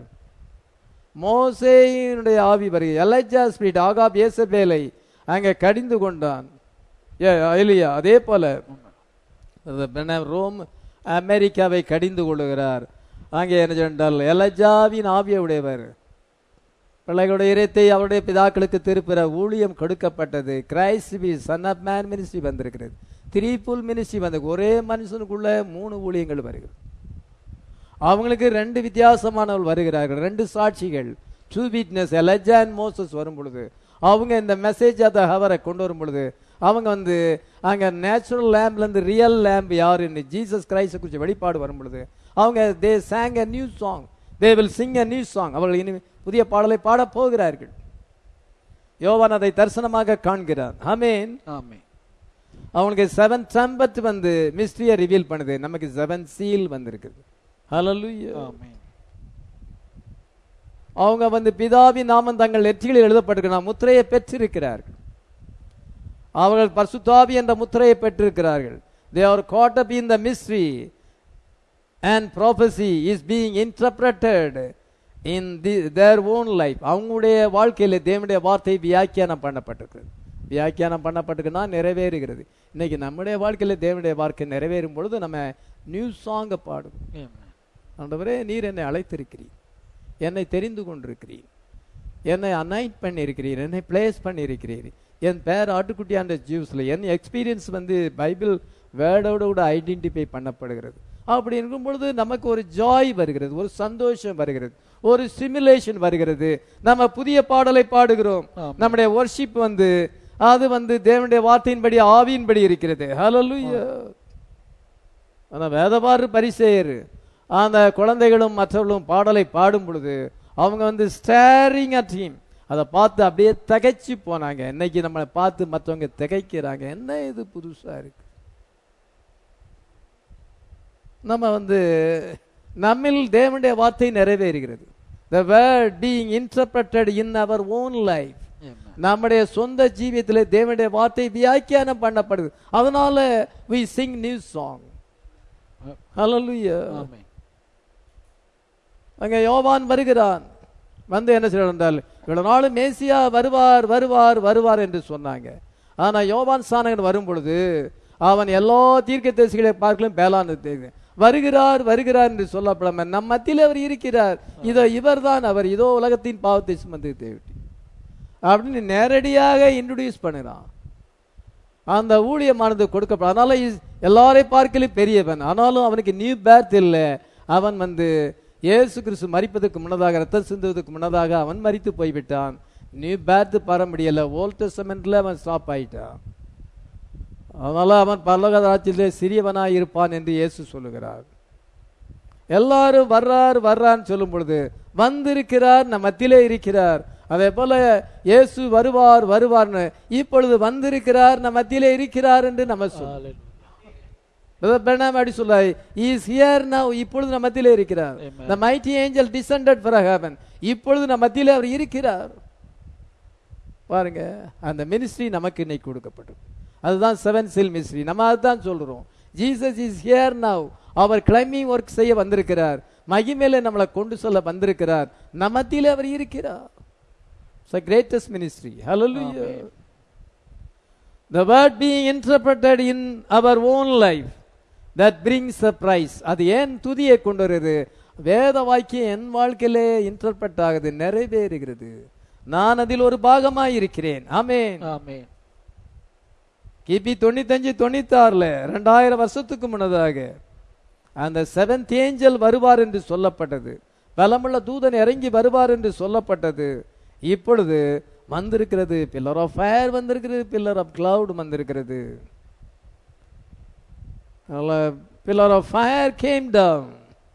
மோசேயினுடைய ஆவி வருகிறது எலைஜா ஸ்பிரிட் ஆகாப் ஏசபேலை அங்கே கடிந்து கொண்டான் ஏ எலியா அதே போல பிரதர் பெனா ரோம் அமெரிக்காவை கடிந்து கொள்ளுகிறார் அங்கே என்ன சொன்னால் எலஜாவின் ஆவியை உடையவர் பிள்ளைகளுடைய இறைத்தை அவருடைய பிதாக்களுக்கு திருப்புற ஊழியம் கொடுக்கப்பட்டது கிரைஸ்ட் பி சன் ஆஃப் மேன் மினிஸ்ட்ரி வந்திருக்கிறது த்ரீ புல் மினிஸ்ட்ரி வந்து ஒரே மனுஷனுக்குள்ள மூணு ஊழியங்கள் வருகிறது அவங்களுக்கு ரெண்டு வித்தியாசமானவர்கள் வருகிறார்கள் ரெண்டு சாட்சிகள் true witness Elijah and Moses வரும் பொழுது அவங்க இந்த மெசேஜ் அந்த ஹவரை கொண்டு வரும் பொழுது அவங்க வந்து அங்க நேச்சுரல் லேம்ப்ல இருந்து ரியல் லேம்ப் யாருன்னு ஜீசஸ் கிரைஸ்ட குறித்து வெளிப்பாடு வரும் பொழுது அவங்க they sang a new song they will sing a new song அவர்கள் இனி புதிய பாடலை பாட போகிறார்கள் யோவான் அதை தரிசனமாக காண்கிறான் ஆமென் ஆமென் அவனுக்கு செவன் ட்ரம்பட் வந்து மிஸ்ட்ரியை ரிவீல் பண்ணுது நமக்கு செவன் சீல் வந்திருக்குது ஹalleluya ஆமென் அவங்க வந்து பிதாவின் நாமம் தங்கள் நெற்றிகளில் எழுதப்பட்டிருக்கிறார் முத்திரையை பெற்றிருக்கிறார்கள் அவர்கள் பரிசுத்தாவி என்ற முத்திரையை பெற்றிருக்கிறார்கள் they are caught up in the mystery and prophecy is being interpreted in the, their own life அவங்களுடைய வாழ்க்கையில தேவனுடைய வார்த்தை வியாக்கியானம் பண்ணப்பட்டிருக்கிறது வியாக்கியானம் பண்ணப்பட்டிருக்குன்னா நிறைவேறுகிறது இன்னைக்கு நம்முடைய வாழ்க்கையில தேவனுடைய வார்த்தை நிறைவேறும் பொழுது நம்ம நியூ சாங்கை பாடும் ஆமென் ஆண்டவரே நீர் என்னை அழைத்திருக்கிறீர் என்னை தெரிந்து கொண்டிருக்கிறீர் என்னை அனைட் பண்ணியிருக்கிறீர் என்னை பிளேஸ் பண்ணியிருக்கிறீர் என் பேர் ஆட்டுக்குட்டி அந்த ஜூஸில் என் எக்ஸ்பீரியன்ஸ் வந்து பைபிள் வேர்டோட கூட ஐடென்டிஃபை பண்ணப்படுகிறது அப்படி இருக்கும் பொழுது நமக்கு ஒரு ஜாய் வருகிறது ஒரு சந்தோஷம் வருகிறது ஒரு சிமுலேஷன் வருகிறது நம்ம புதிய பாடலை பாடுகிறோம் ஆமாம். நம்முடைய ஒர்ஷிப் வந்து அது வந்து தேவனுடைய வார்த்தையின்படி ஆவியின்படி இருக்கிறது ஹalleluya அந்த வேதபாறு பரிசெயர் அந்த குழந்தைகளும் மற்றவர்களும் பாடலை பாடும் பொழுது அவங்க வந்து ஸ்டேரிங் அ டீம் அதை பார்த்து அப்படியே திகைச்சு போனாங்க இன்னைக்கு நம்மளை பார்த்து மற்றவங்க திகைக்கிறாங்க என்ன இது புதுசா இருக்கு நம்ம வந்து நம்மில் தேவனுடைய வார்த்தை நிறைவேறுகிறது the word being interpreted in our own life ஆமென் நம்முடைய சொந்த ஜீவியத்திலே தேவனுடைய வார்த்தை வியாக்கியானம் பண்ணப்படுது அதனால we sing new song hallelujah ஆமென் அங்க யோவான் வருகிறான் வந்து என்ன செய்ய என்றால் இவ்வளவு நாள் மேசியா வருவார் வருவார் வருவார் என்று சொன்னாங்க ஆனா யோவான் சானகன் வரும் பொழுது அவன் எல்லா தீர்க்க தரிசிகளை பார்க்கலும் பேலான்னு தெரியுது வருகிறார் வருகிறார் என்று சொல்லப்படாம நம் மத்தியில் அவர் இருக்கிறார் இதோ இவர்தான் அவர் இதோ உலகத்தின் பாவத்தை சுமந்து தேவிட்டி அப்படின்னு நேரடியாக இன்ட்ரோடியூஸ் பண்ணுறான் அந்த ஊழியமானது கொடுக்கப்படும் அதனால இஸ்- எல்லாரையும் பார்க்கலும் பெரியவன் ஆனாலும் அவனுக்கு நியூ பேர்த் இல்லை அவன் வந்து இயேசு கிறிஸ்து மரிப்பதற்கு முன்னதாக ரத்தம் சிந்துவதற்கு முன்னதாக அவன் மரித்து போய்விட்டான் நியூ பேர்த் பெற முடியல ஓல்ட் டெஸ்டமெண்ட்ல அவன் ஸ்டாப் ஆயிட்டான் அதனால அவன் பரலோக ராஜ்யத்திலே சிறியவனாய் இருப்பான் என்று இயேசு சொல்லுகிறார் எல்லாரும் வர்றார் வர்றான்னு சொல்லும் பொழுது வந்திருக்கிறார் நம் மத்தியிலே இருக்கிறார் அதே போல இயேசு வருவார் வருவார்னு இப்பொழுது வந்திருக்கிறார் நம் மத்தியிலே இருக்கிறார் என்று நம்ம சொல்லுவோம் ஹalleluya பிரதர் பிரணாம் அப்படி சொல்லாய் இஸ் ஹியர் நவ் இப்பொழுது நம்ம மத்தியிலே இருக்கிறார் Amen. the mighty angel descended from heaven இப்பொழுது நம்ம மத்தியிலே அவர் இருக்கிறார் பாருங்க அந்த மினிஸ்ட்ரி நமக்கு இன்னைக்கு கொடுக்கப்பட்டது அதுதான் செவன் சில் மினிஸ்ட்ரி நம்ம அதுதான் சொல்றோம் ஜீசஸ் இஸ் ஹியர் நவ் அவர் கிளைம்பிங் ஒர்க் செய்ய வந்திருக்கிறார் மகிமேல நம்மளை கொண்டு சொல்ல வந்திருக்கிறார் நம்ம மத்தியிலே அவர் இருக்கிறார் greatest ministry hallelujah Amen. The word being interpreted in our own life that brings a price. அது ஏன் துதியை கொண்டு வருது வேத வாக்கியம் என் வாழ்க்கையிலே இன்டர்பிரட் ஆகுது நிறைவேறுகிறது நான் அதில் ஒரு பாகமாய் இருக்கிறேன் ஆமென் ஆமென் கிபி தொண்ணூத்தஞ்சு தொண்ணூத்தாறுல ரெண்டாயிரம் வருஷத்துக்கு முன்னதாக அந்த செவன்த் ஏஞ்சல் வருவார் என்று சொல்லப்பட்டது பலமுள்ள தூதன் இறங்கி வருவார் என்று சொல்லப்பட்டது இப்பொழுது வந்திருக்கிறது பில்லர் ஆஃப் ஃபயர் வந்திருக்கிறது பில்லர் ஆஃப் கிளவுட் வந்திருக்கிறது pillar of fire came down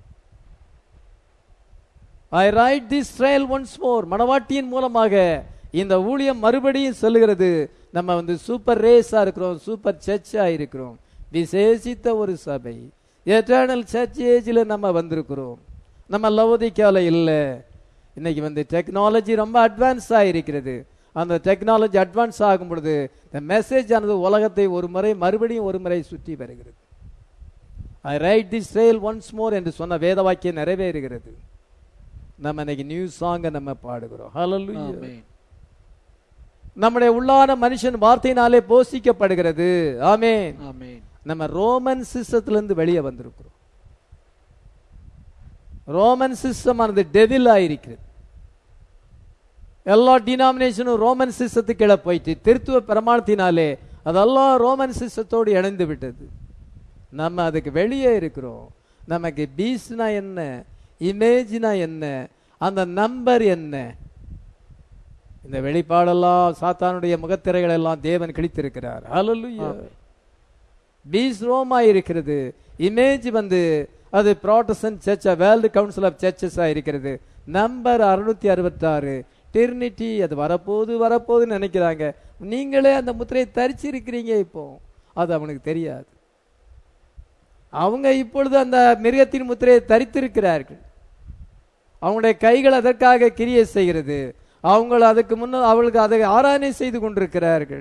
I ride this trail once more மணவாட்டியின் மூலமாக இந்த ஊழியம் மறுபடியும் சொல்லுகிறது நம்ம வந்து சூப்பர் ரேஸா இருக்கிறோம் சூப்பர் சர்ச்சா இருக்கிறோம் விசேஷித்த ஒரு சபை எட்டர்னல் சர்ச் ஏஜில் நம்ம வந்திருக்கிறோம் நம்ம லவோதிக்கால இல்லை இன்னைக்கு வந்து டெக்னாலஜி ரொம்ப அட்வான்ஸ் இருக்கிறது அந்த டெக்னாலஜி அட்வான்ஸ் ஆகும் பொழுது இந்த மெசேஜ் ஆனது உலகத்தை ஒரு முறை மறுபடியும் ஒரு முறை சுற்றி வருகிறது I ride this trail once more என்று சொன்ன வேத வாக்கியம் நிறைவேறுகிறது நம்ம இன்னைக்கு நியூ சாங்கை நம்ம பாடுகிறோம் ஹalleluya ஆமென் நம்முடைய உள்ளான மனுஷன் வார்த்தையினாலே போஷிக்கப்படுகிறது ஆமென் ஆமென் நம்ம ரோமன் சிஸ்டத்திலிருந்து வெளியே வந்திருக்கிறோம் ரோமன் சிஸ்டம் ஆனது டெவில் ஆயிருக்கிறது எல்லா டினாமினேஷனும் ரோமன் சிஸ்டத்துக்கு கீழே போயிட்டு திருத்துவ பிரமாணத்தினாலே அதெல்லாம் ரோமன் சிஸ்டத்தோடு இணைந்து விட்டது நம்ம அதுக்கு வெளியே இருக்கிறோம் நமக்கு பீஸ்னா என்ன இமேஜ்னா என்ன அந்த நம்பர் என்ன இந்த வெளிப்பாடெல்லாம் சாத்தானுடைய முகத்திரைகள் எல்லாம் தேவன் கிழித்திருக்கிறார் ஹalleluya பீஸ் ரோமா இருக்கிறது இமேஜ் வந்து அது Protestant church world council of சர்ச்சஸா இருக்கிறது நம்பர் அறுநூத்தி அறுபத்தாறு டெர்னிட்டி அது வரப்போகுது வரப்போகுதுன்னு நினைக்கிறாங்க நீங்களே அந்த முத்திரையை தரிச்சிருக்கிறீங்க இப்போ அது அவனுக்கு தெரியாது அவங்க இப்பொழுது அந்த மிருகத்தின் முத்திரையை தரித்திருக்கிறார்கள் அவங்களுடைய கைகள் அதற்காக கிரியை செய்கிறது அவங்க அதுக்கு முன்ன அவளுக்கு அதை ஆராதனை செய்து கொண்டிருக்கிறார்கள்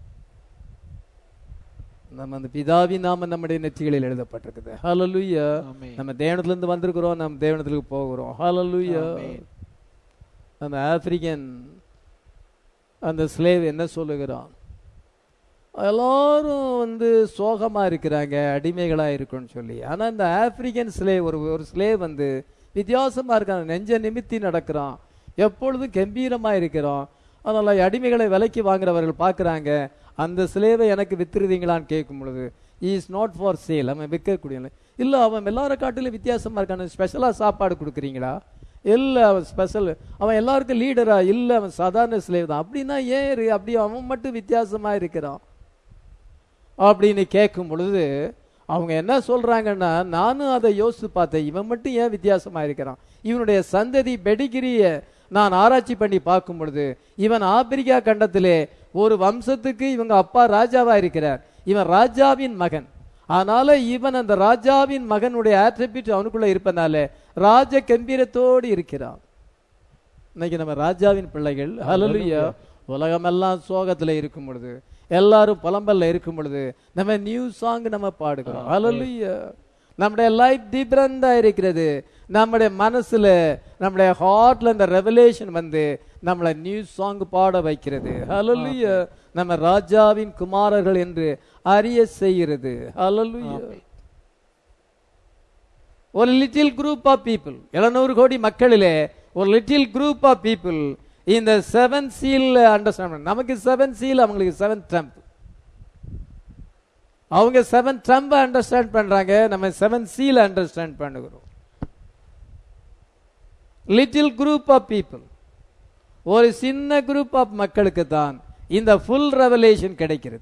நம்ம அந்த பிதாவின் நாம நம்முடைய நெற்றிகளில் எழுதப்பட்டிருக்குது ஹalleluya ஆமென். நம்ம தேவனத்துல இருந்து வந்திருக்கிறோம் நம்ம தேவனத்துக்கு போகிறோம் ஹalleluya ஆமென். அந்த ஆப்பிரிக்கன் அந்த ஸ்லேவ் என்ன சொல்லுகிறான் எல்லாரும் வந்து சோகமா இருக்கிறாங்க அடிமைகளா இருக்குன்னு சொல்லி ஆனா இந்த ஆப்பிரிக்கன் ஸ்லேவ் ஒரு ஒரு ஸ்லேவ் வந்து வித்தியாசமா இருக்கான் நெஞ்ச நிமித்தி நடக்கிறான் எப்பொழுதும் கம்பீரமா இருக்கிறான் அதனால அடிமைகளை விலைக்கு வாங்குறவர்கள் பார்க்கறாங்க அந்த ஸ்லேவை எனக்கு வித்துருவீங்களான்னு கேட்கும் பொழுது இஸ் நாட் ஃபார் சேல் அவன் விற்கக்கூடிய இல்ல அவன் எல்லார காட்டிலும் வித்தியாசமா இருக்கான் ஸ்பெஷலா சாப்பாடு கொடுக்குறீங்களா இல்ல அவன் ஸ்பெஷல் அவன் எல்லாருக்கும் லீடரா இல்ல அவன் சாதாரண ஸ்லேவ் தான் அப்படின்னா ஏன் இரு? அப்படி அவன் மட்டும் வித்தியாசமா இருக்கிறான் அப்படின்னு கேட்கும் பொழுது அவங்க என்ன சொல்றாங்கன்னா நானும் அதை யோசித்து பார்த்தேன் இவன் மட்டும் ஏன் வித்தியாசமா இருக்கிறான் இவனுடைய சந்ததி பெடிகிரிய நான் ஆராய்ச்சி பண்ணி பார்க்கும் பொழுது இவன் ஆப்பிரிக்கா கண்டத்திலே ஒரு வம்சத்துக்கு இவங்க அப்பா ராஜாவா இருக்கிறார் இவன் ராஜாவின் மகன் அதனால இவன் அந்த ராஜாவின் மகனுடைய ஆட்ரிபியூட் அவனுக்குள்ள இருப்பனால ராஜ கம்பீரத்தோடு இருக்கிறான் இன்னைக்கு நம்ம ராஜாவின் பிள்ளைகள் ஹalleluya உலகமெல்லாம் சோகத்துல இருக்கும் பொழுது எல்லாரும் புலம்பல்ல இருக்கும் பொழுது நம்ம நியூ சாங் நம்ம பாடுகிறோம் ஹalleluya நம்முடைய லைஃப் டிஃபரண்டா இருக்கிறது நம்முடைய மனசுல நம்முடைய ஹார்ட்ல இந்த ரெவலேஷன் வந்து நம்மளை நியூ சாங் பாட வைக்கிறது ஹalleluya நம்ம ராஜாவின் குமாரர்கள் என்று அறிய செய்கிறது ஹalleluya ஒரு லிட்டில் குரூப் ஆஃப் பீப்புள் எழுநூறு கோடி மக்களிலே ஒரு லிட்டில் குரூப் ஆஃப் பீப்புள் இந்த செவன் சீல் அண்டர்ஸ்டாண்ட் நமக்கு செவன் சீல் அவங்களுக்கு செவன் ட்ரம்ப் அவங்க செவன் ட்ரம்ப் அண்டர்ஸ்டாண்ட் பண்றாங்க நம்ம செவன் சீல் அண்டர்ஸ்டாண்ட் பண்ணுகிறோம் லிட்டில் குரூப் ஆஃப் பீப்புள் ஒரு சின்ன குரூப் ஆஃப் மக்களுக்கு தான் இந்த ஃபுல் ரெவலேஷன் கிடைக்கிறது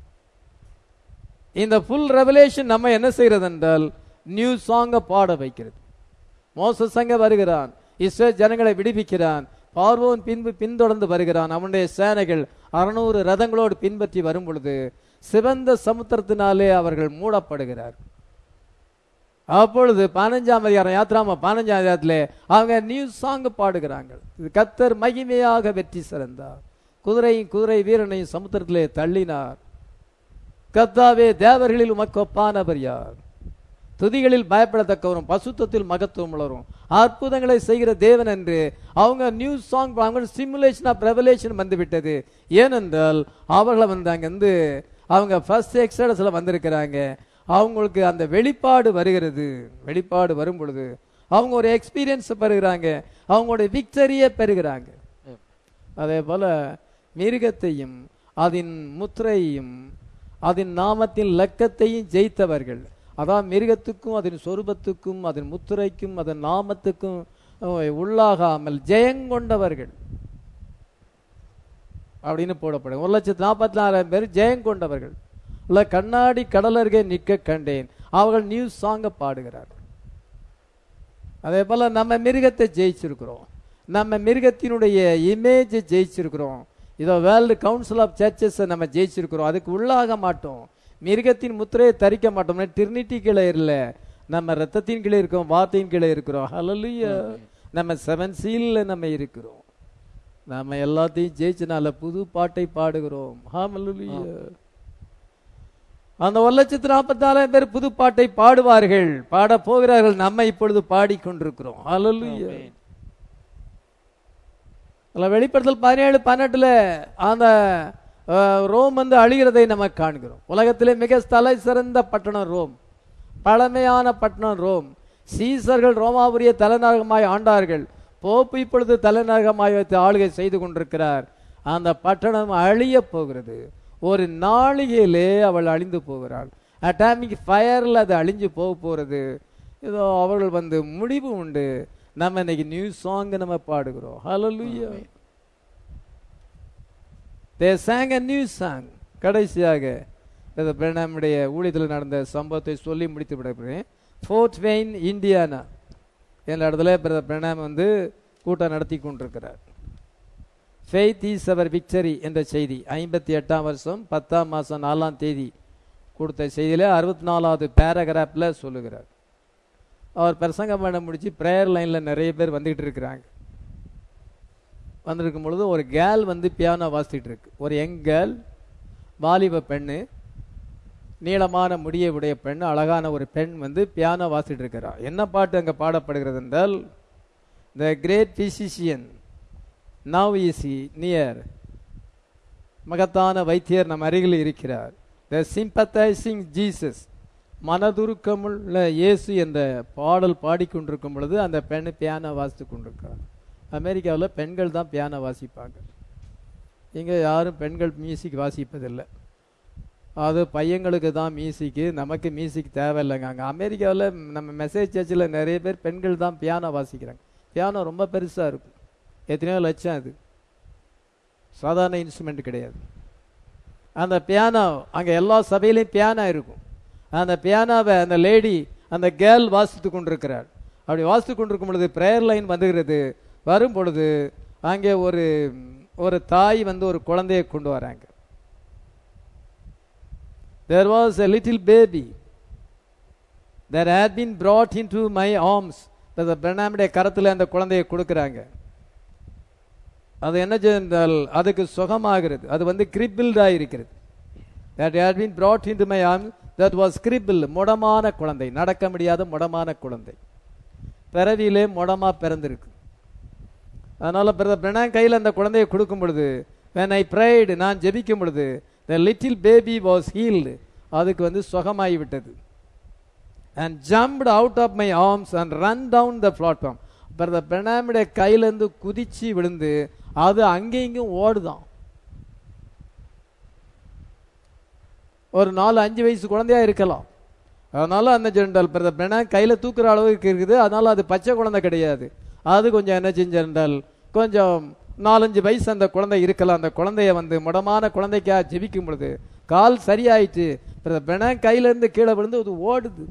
இந்த ஃபுல் ரெவலேஷன் நம்ம என்ன செய்யறது என்றால் நியூ சாங்க பாட வைக்கிறது மோசஸ் அங்க வருகிறான் இஸ்ரேல் ஜனங்களை விடுவிக்கிறான் பார்வோன் பின்பு பின்தொடர்ந்து வருகிறான் அவனுடைய சேனைகள் அறுநூறு ரதங்களோடு பின்பற்றி வரும் பொழுது சிவந்த சமுத்திரத்தினாலே அவர்கள் மூடப்படுகிறார் அப்பொழுது பதினஞ்சாம் அதிகாரம் யாத்ராம பதினஞ்சாம் அதிகாரத்திலே அவங்க நியூ சாங் பாடுகிறாங்க இது கத்தர் மகிமையாக வெற்றி சிறந்தார் குதிரையும் குதிரை வீரனையும் சமுத்திரத்திலே தள்ளினார் கத்தாவே தேவர்களில் உமக்கு ஒப்பானவர் யார் துதிகளில் பயப்படத்தக்கவரும் பசுத்தத்தில் மகத்துவம் உளரும் அற்புதங்களை செய்கிற தேவன் என்று அவங்க நியூ சாங் அவங்க சிமுலேஷன் ஆஃப் ரெவலேஷன் வந்து விட்டது ஏனென்றால் அவர்களை வந்து அங்கிருந்து அவங்க ஃபர்ஸ்ட் எக்ஸடஸ்ல வந்திருக்கிறாங்க அவங்களுக்கு அந்த வெளிப்பாடு வருகிறது வெளிப்பாடு வரும் பொழுது அவங்க ஒரு எக்ஸ்பீரியன்ஸ் பெறுகிறாங்க அவங்களுடைய விக்டரியை பெறுகிறாங்க அதே போல மிருகத்தையும் அதன் முத்திரையும் அதன் நாமத்தின் லக்கத்தையும் ஜெயித்தவர்கள் அதான் மிருகத்துக்கும் அதன் சொரூபத்துக்கும் அதன் முத்திரைக்கும் அதன் நாமத்துக்கும் அஹ், உள்ளாகாமல் ஜெயங்கொண்டவர்கள் அப்படின்னு போடப்படும் ஒரு லட்சத்து நாற்பத்தி நாலாயிரம் பேர் ஜெயங்கொண்டவர்கள் உள்ள கண்ணாடி கடலருகே நிற்க கண்டேன் அவர்கள் நியூ சாங்க பாடுகிறார்கள் அதே போல நம்ம மிருகத்தை ஜெயிச்சிருக்கிறோம் நம்ம மிருகத்தினுடைய இமேஜை ஜெயிச்சிருக்கிறோம் இதோ வேர்ல்டு கவுன்சில் ஆஃப் சர்ச்சஸ் நம்ம ஜெயிச்சிருக்கிறோம் அதுக்கு உள்ளாக மாட்டோம் மிருகத்தின் முத்திரையை தரிக்க மாட்டோம் ட்ரினிட்டி கீழே இல்ல நம்ம ரத்தத்தின் கீழே இருக்கோம் வார்த்தையின் கீழே இருக்கிறோம் ஹalleluya நம்ம செவன் சீல்ல நம்ம இருக்கிறோம் நாம எல்லாத்தையும் ஜெயிச்சனால புது பாட்டை பாடுகிறோம் ஹalleluya அந்த ஒரு லட்சத்து நாற்பத்தி நாலாயிரம் பேர் புது பாட்டை பாடுவார்கள் பாட போகிறார்கள் நம்ம இப்பொழுது பாடிக்கொண்டிருக்கிறோம் ஹalleluya அதுல வெளிப்படுத்தல் பதினேழு பன்னெண்டுல அந்த அஹ், ரோம் வந்து அழிகிறதை நம்ம காண்கிறோம் உலகத்திலே மிக தலை சிறந்த பட்டணம் ரோம் பழமையான பட்டணம் ரோம் சீசர்கள் ரோமாபுரிய தலைநகரமாய் ஆண்டார்கள் போப்பு இப்பொழுது தலைநகரமாய் வைத்து ஆளுகை செய்து கொண்டிருக்கிறார் அந்த பட்டணம் அழிய போகிறது ஒரு நாளிகையிலே அவள் அழிந்து போகிறாள் அட்டாமிக் ஃபயரில் அது அழிஞ்சு போக போகிறது இதோ அவர்கள் வந்து முடிவு உண்டு நம்ம இன்னைக்கு நியூ சாங் நம்ம பாடுகிறோம் hallelujah they sang a new song கடைசியாக இது பிரணாமுடைய ஊழியத்தில் நடந்த சம்பவத்தை சொல்லி முடித்து விடுகிறேன் ஃபோர்ட் வெயின் இந்தியானா என்ற இடத்துல பிரதர் பிரணாம் வந்து கூட்டம் நடத்தி கொண்டிருக்கிறார் ஃபெய்த் இஸ் அவர் விக்டரி என்ற செய்தி ஐம்பத்தி எட்டாம் வருஷம் பத்தாம் மாதம் நாலாம் தேதி கொடுத்த செய்தியில அறுபத்தி நாலாவது பேராகிராஃபில் சொல்லுகிறார் அவர் பிரசங்கம் பண்ண முடிச்சு ப்ரேயர் லைனில் நிறைய பேர் வந்துகிட்டு இருக்கிறாங்க வந்திருக்கும் பொழுது ஒரு கேர்ள் வந்து பியானோ வாசித்துட்டு இருக்கு ஒரு யங் கேர்ள் வாலிப பெண்ணு நீளமான முடியை உடைய பெண் அழகான ஒரு பெண் வந்து பியானோ வாசிட்டு இருக்கிறார் என்ன பாட்டு அங்கே பாடப்படுகிறது என்றால் the great physician now is near மகத்தான வைத்தியர் நம் அருகில் இருக்கிறார் த சிம்பத்தைசிங் ஜீசஸ் மனதுருக்கமுள்ள இயேசு என்ற பாடல் பாடிக்கொண்டிருக்கும் பொழுது அந்த பெண் பியானோ வாசித்து கொண்டிருக்கிறார் அமெரிக்காவில் பெண்கள் தான் பியானோ வாசிப்பாங்க இங்கே யாரும் பெண்கள் மியூசிக் வாசிப்பதில்லை அது பையங்களுக்கு தான் மியூசிக்கு நமக்கு மியூசிக் தேவையில்லைங்க அங்கே அமெரிக்காவில் நம்ம மெசேஜ் சர்ச்சில் நிறைய பேர் பெண்கள் தான் பியானோ வாசிக்கிறாங்க பியானோ ரொம்ப பெருசாக இருக்கும் எத்தனையோ லட்சம் அது சாதாரண இன்ஸ்ட்ருமெண்ட் கிடையாது அந்த பியானோ அங்கே எல்லா சபையிலையும் பியானோ இருக்கும் அந்த பியானோவை அந்த லேடி அந்த கேர்ள் வாசித்து கொண்டிருக்கிறார் அப்படி வாசித்து கொண்டிருக்கும் பொழுது ப்ரேயர் லைன் வந்துகிறது வரும் பொழுது அங்கே ஒரு ஒரு தாய் வந்து ஒரு குழந்தையை கொண்டு வராங்க there was a little baby that had been brought into my arms அந்த பிரணாமுடைய கரத்தில் அந்த குழந்தையை கொடுக்குறாங்க அது என்ன செய்தால் அதுக்கு சுகமாகிறது அது வந்து கிரிபில்டாக இருக்கிறது that had been brought into my arms that was crippled முடமான குழந்தை நடக்க முடியாத முடமான குழந்தை பிறவியிலே முடமா பிறந்திருக்கு அதனால பிரதர் பிரணாங் கையில் அந்த குழந்தையை கொடுக்கும் பொழுது when I prayed நான் ஜெபிக்கும் பொழுது the little baby was healed அதுக்கு வந்து சுகமாகி விட்டது and jumped out of my arms and run down the platform brother பிரணாமுடைய கையிலேருந்து குதிச்சு விழுந்து அது அங்கேயும் இங்கேயும் ஓடுதான் ஒரு நாலு அஞ்சு வயசு குழந்தையா இருக்கலாம் அதனால அந்த ஜென்டல் பிரதர் பிரணாம் கையில தூக்குற அளவுக்கு இருக்குது அதனால அது பச்சை குழந்தை கிடையாது அது கொஞ்சம் என்ன செஞ்சால் கொஞ்சம் நாலஞ்சு வயசு அந்த குழந்தை இருக்கலாம் அந்த குழந்தைய வந்து முடமான குழந்தைக்காக ஜெபிக்கும் பொழுது கால் சரியாயிட்டு பிரதர் பிரணாம் கையில இருந்து கீழே விழுந்து அது ஓடுது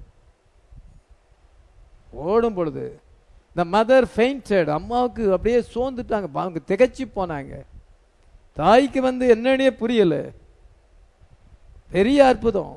ஓடும் பொழுது இந்த மதர் ஃபெயிண்டட் அம்மாவுக்கு அப்படியே சோர்ந்துட்டாங்க அவங்க திகைச்சு போனாங்க தாய்க்கு வந்து என்னன்னே புரியல பெரிய அற்புதம்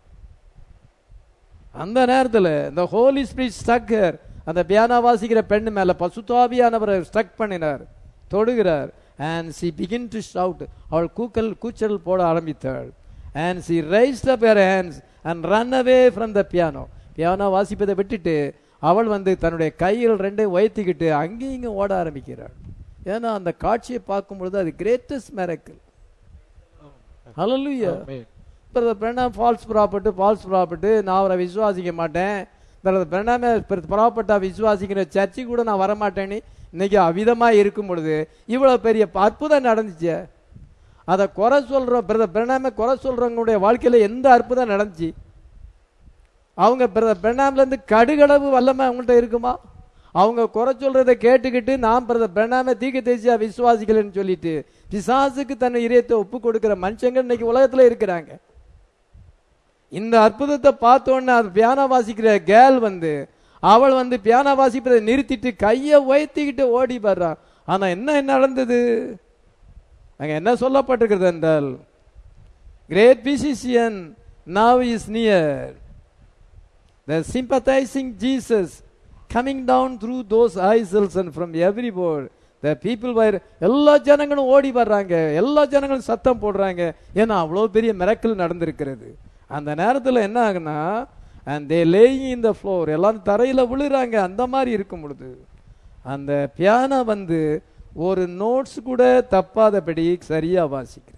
அந்த நேரத்தில் இந்த ஹோலி ஸ்பிரிட் ஸ்டக்கர் அந்த பியானா வாசிக்கிற பெண் மேல பசுத்தாவியானவரை ஸ்டக் பண்ணினார் தொடுகிறார் and she begin to shout அவள் கூக்கல் கூச்சல் போட ஆரம்பித்தாள் and she raised up her hands and run away from the piano piano வாசிப்பதை விட்டுட்டு அவள் வந்து தன்னுடைய கையில் ரெண்டையும் உயர்த்திக்கிட்டு அங்கேயும் இங்கே ஓட ஆரம்பிக்கிறாள் ஏன்னா அந்த காட்சியை பார்க்கும் பொழுது அது greatest miracle hallelujah brother Branham false prophet false prophet நான் அவரை விசுவாசிக்க மாட்டேன் பிரதர் பிரணாமே ப்ராப்பர்ட்டா விசுவாசிக்கிற சர்ச்சு கூட நான் வரமாட்டேன்னு இன்னைக்கு அவிதமா இருக்கும் பொழுது இவ்வளவு பெரிய அற்புதம் நடந்துச்சு அதை குறை சொல்றோம் பிரதர் பிரணாமே குறை சொல்றவங்களுடைய வாழ்க்கையில எந்த அற்புதம் நடந்துச்சு அவங்க பிரதர் பிரணாம்ல இருந்து கடுகளவு வல்லமை அவங்கள்ட்ட இருக்குமா அவங்க குறை சொல்றதை கேட்டுக்கிட்டு நான் பிரதர் பிரணாம தீக்க தேசியா விசுவாசிக்கலன்னு சொல்லிட்டு பிசாசுக்கு தன் இதயத்தை ஒப்பு கொடுக்கிற மனுஷங்க இன்னைக்கு உலகத்துல இருக்கிறாங்க இந்த அற்புதத்தை பார்த்தோன்னே அது பியானோ வாசிக்கிற கேர்ள் வந்து அவள் வந்து பியானோ வாசிப்பதை நிறுத்திட்டு கையை உயர்த்திக்கிட்டு ஓடி வர்றா ஆனா என்ன நடந்தது அங்க என்ன சொல்லப்பட்டிருக்கிறது என்றால் great physician now is near the sympathizing Jesus coming down through those aisles and from everywhere the people were எல்லா ஜனங்களும் ஓடி வர்றாங்க எல்லா ஜனங்களும் சத்தம் போடுறாங்க ஏன்னா அவ்வளோ பெரிய மிரக்கல் நடந்திருக்கிறது அந்த நேரத்தில் என்ன ஆகுனா and they laying in the floor எல்லாரும் தரையில் விழுறாங்க அந்த மாதிரி இருக்கும் பொழுது அந்த பியானோ வந்து ஒரு நோட்ஸ் கூட தப்பாதபடி சரியா வாசிக்கிறது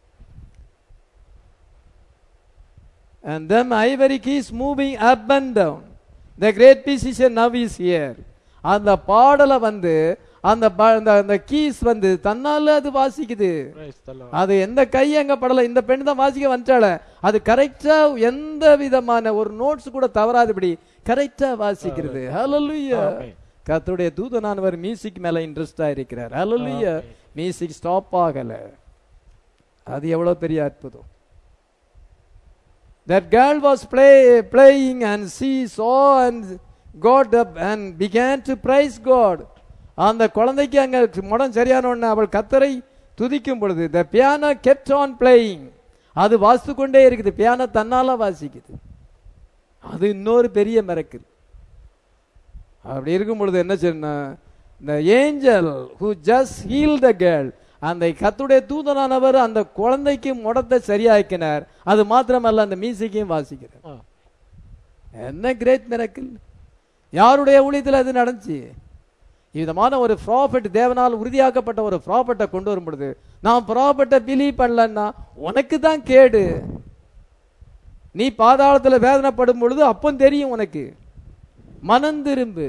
And then ivory keys moving up and down. The great physician now is here. அந்த பாடலை வந்து அந்த ப- அந்த- அந்த கீஸ் வந்து தன்னால அது வாசிக்குது Praise the Lord. அது எந்த கை எங்க படல இந்த பெண் தான் வாசிக்க வந்துட்டால அது கரெக்டா எந்த விதமான ஒரு நோட்ஸ் கூட தவறாதபடி கரெக்டா வாசிக்கிறது ஹalleluya Amen. கர்த்தருடைய தூதனானவர் மியூசிக் மேல இன்ட்ரெஸ்டா இருக்கிறார் ஹalleluya மியூசிக் ஸ்டாப் ஆகல அது எவ்வளவு பெரிய அற்புதம் that girl was play, playing and she saw and got up and began to praise God அந்த குழந்தைக்கு அங்க முடம் சரியான உடனே அவள் கத்தரை துதிக்கும் பொழுது the piano kept on playing அது வாசித்து கொண்டே இருக்குது பியானோ தன்னால வாசிக்குது அது இன்னொரு பெரிய மிரக்கல் அப்படி இருக்கும் பொழுது என்ன சொன்னா the angel who just healed the girl அந்த கத்துடைய தூதனானவர் அந்த குழந்தைக்கு முடத்தை சரியாக்கினார் அது மாத்திரமல்ல அந்த மியூசிக்கையும் வாசிக்கிறார் ஆ. என்ன கிரேட் மிரக்கல் யாருடைய ஊழியத்தில் அது நடந்துச்சு விதமான ஒரு ப்ராஃபட் தேவனால் உறுதியாக்கப்பட்ட ஒரு ப்ராஃபட்டை கொண்டு வரும் பொழுது நான் ப்ராஃபட்டை பிலீவ் பண்ணலன்னா உனக்கு தான் கேடு நீ பாதாளத்துல வேதனைப்படும் பொழுது அப்போ தெரியும் உனக்கு மனம் திரும்பு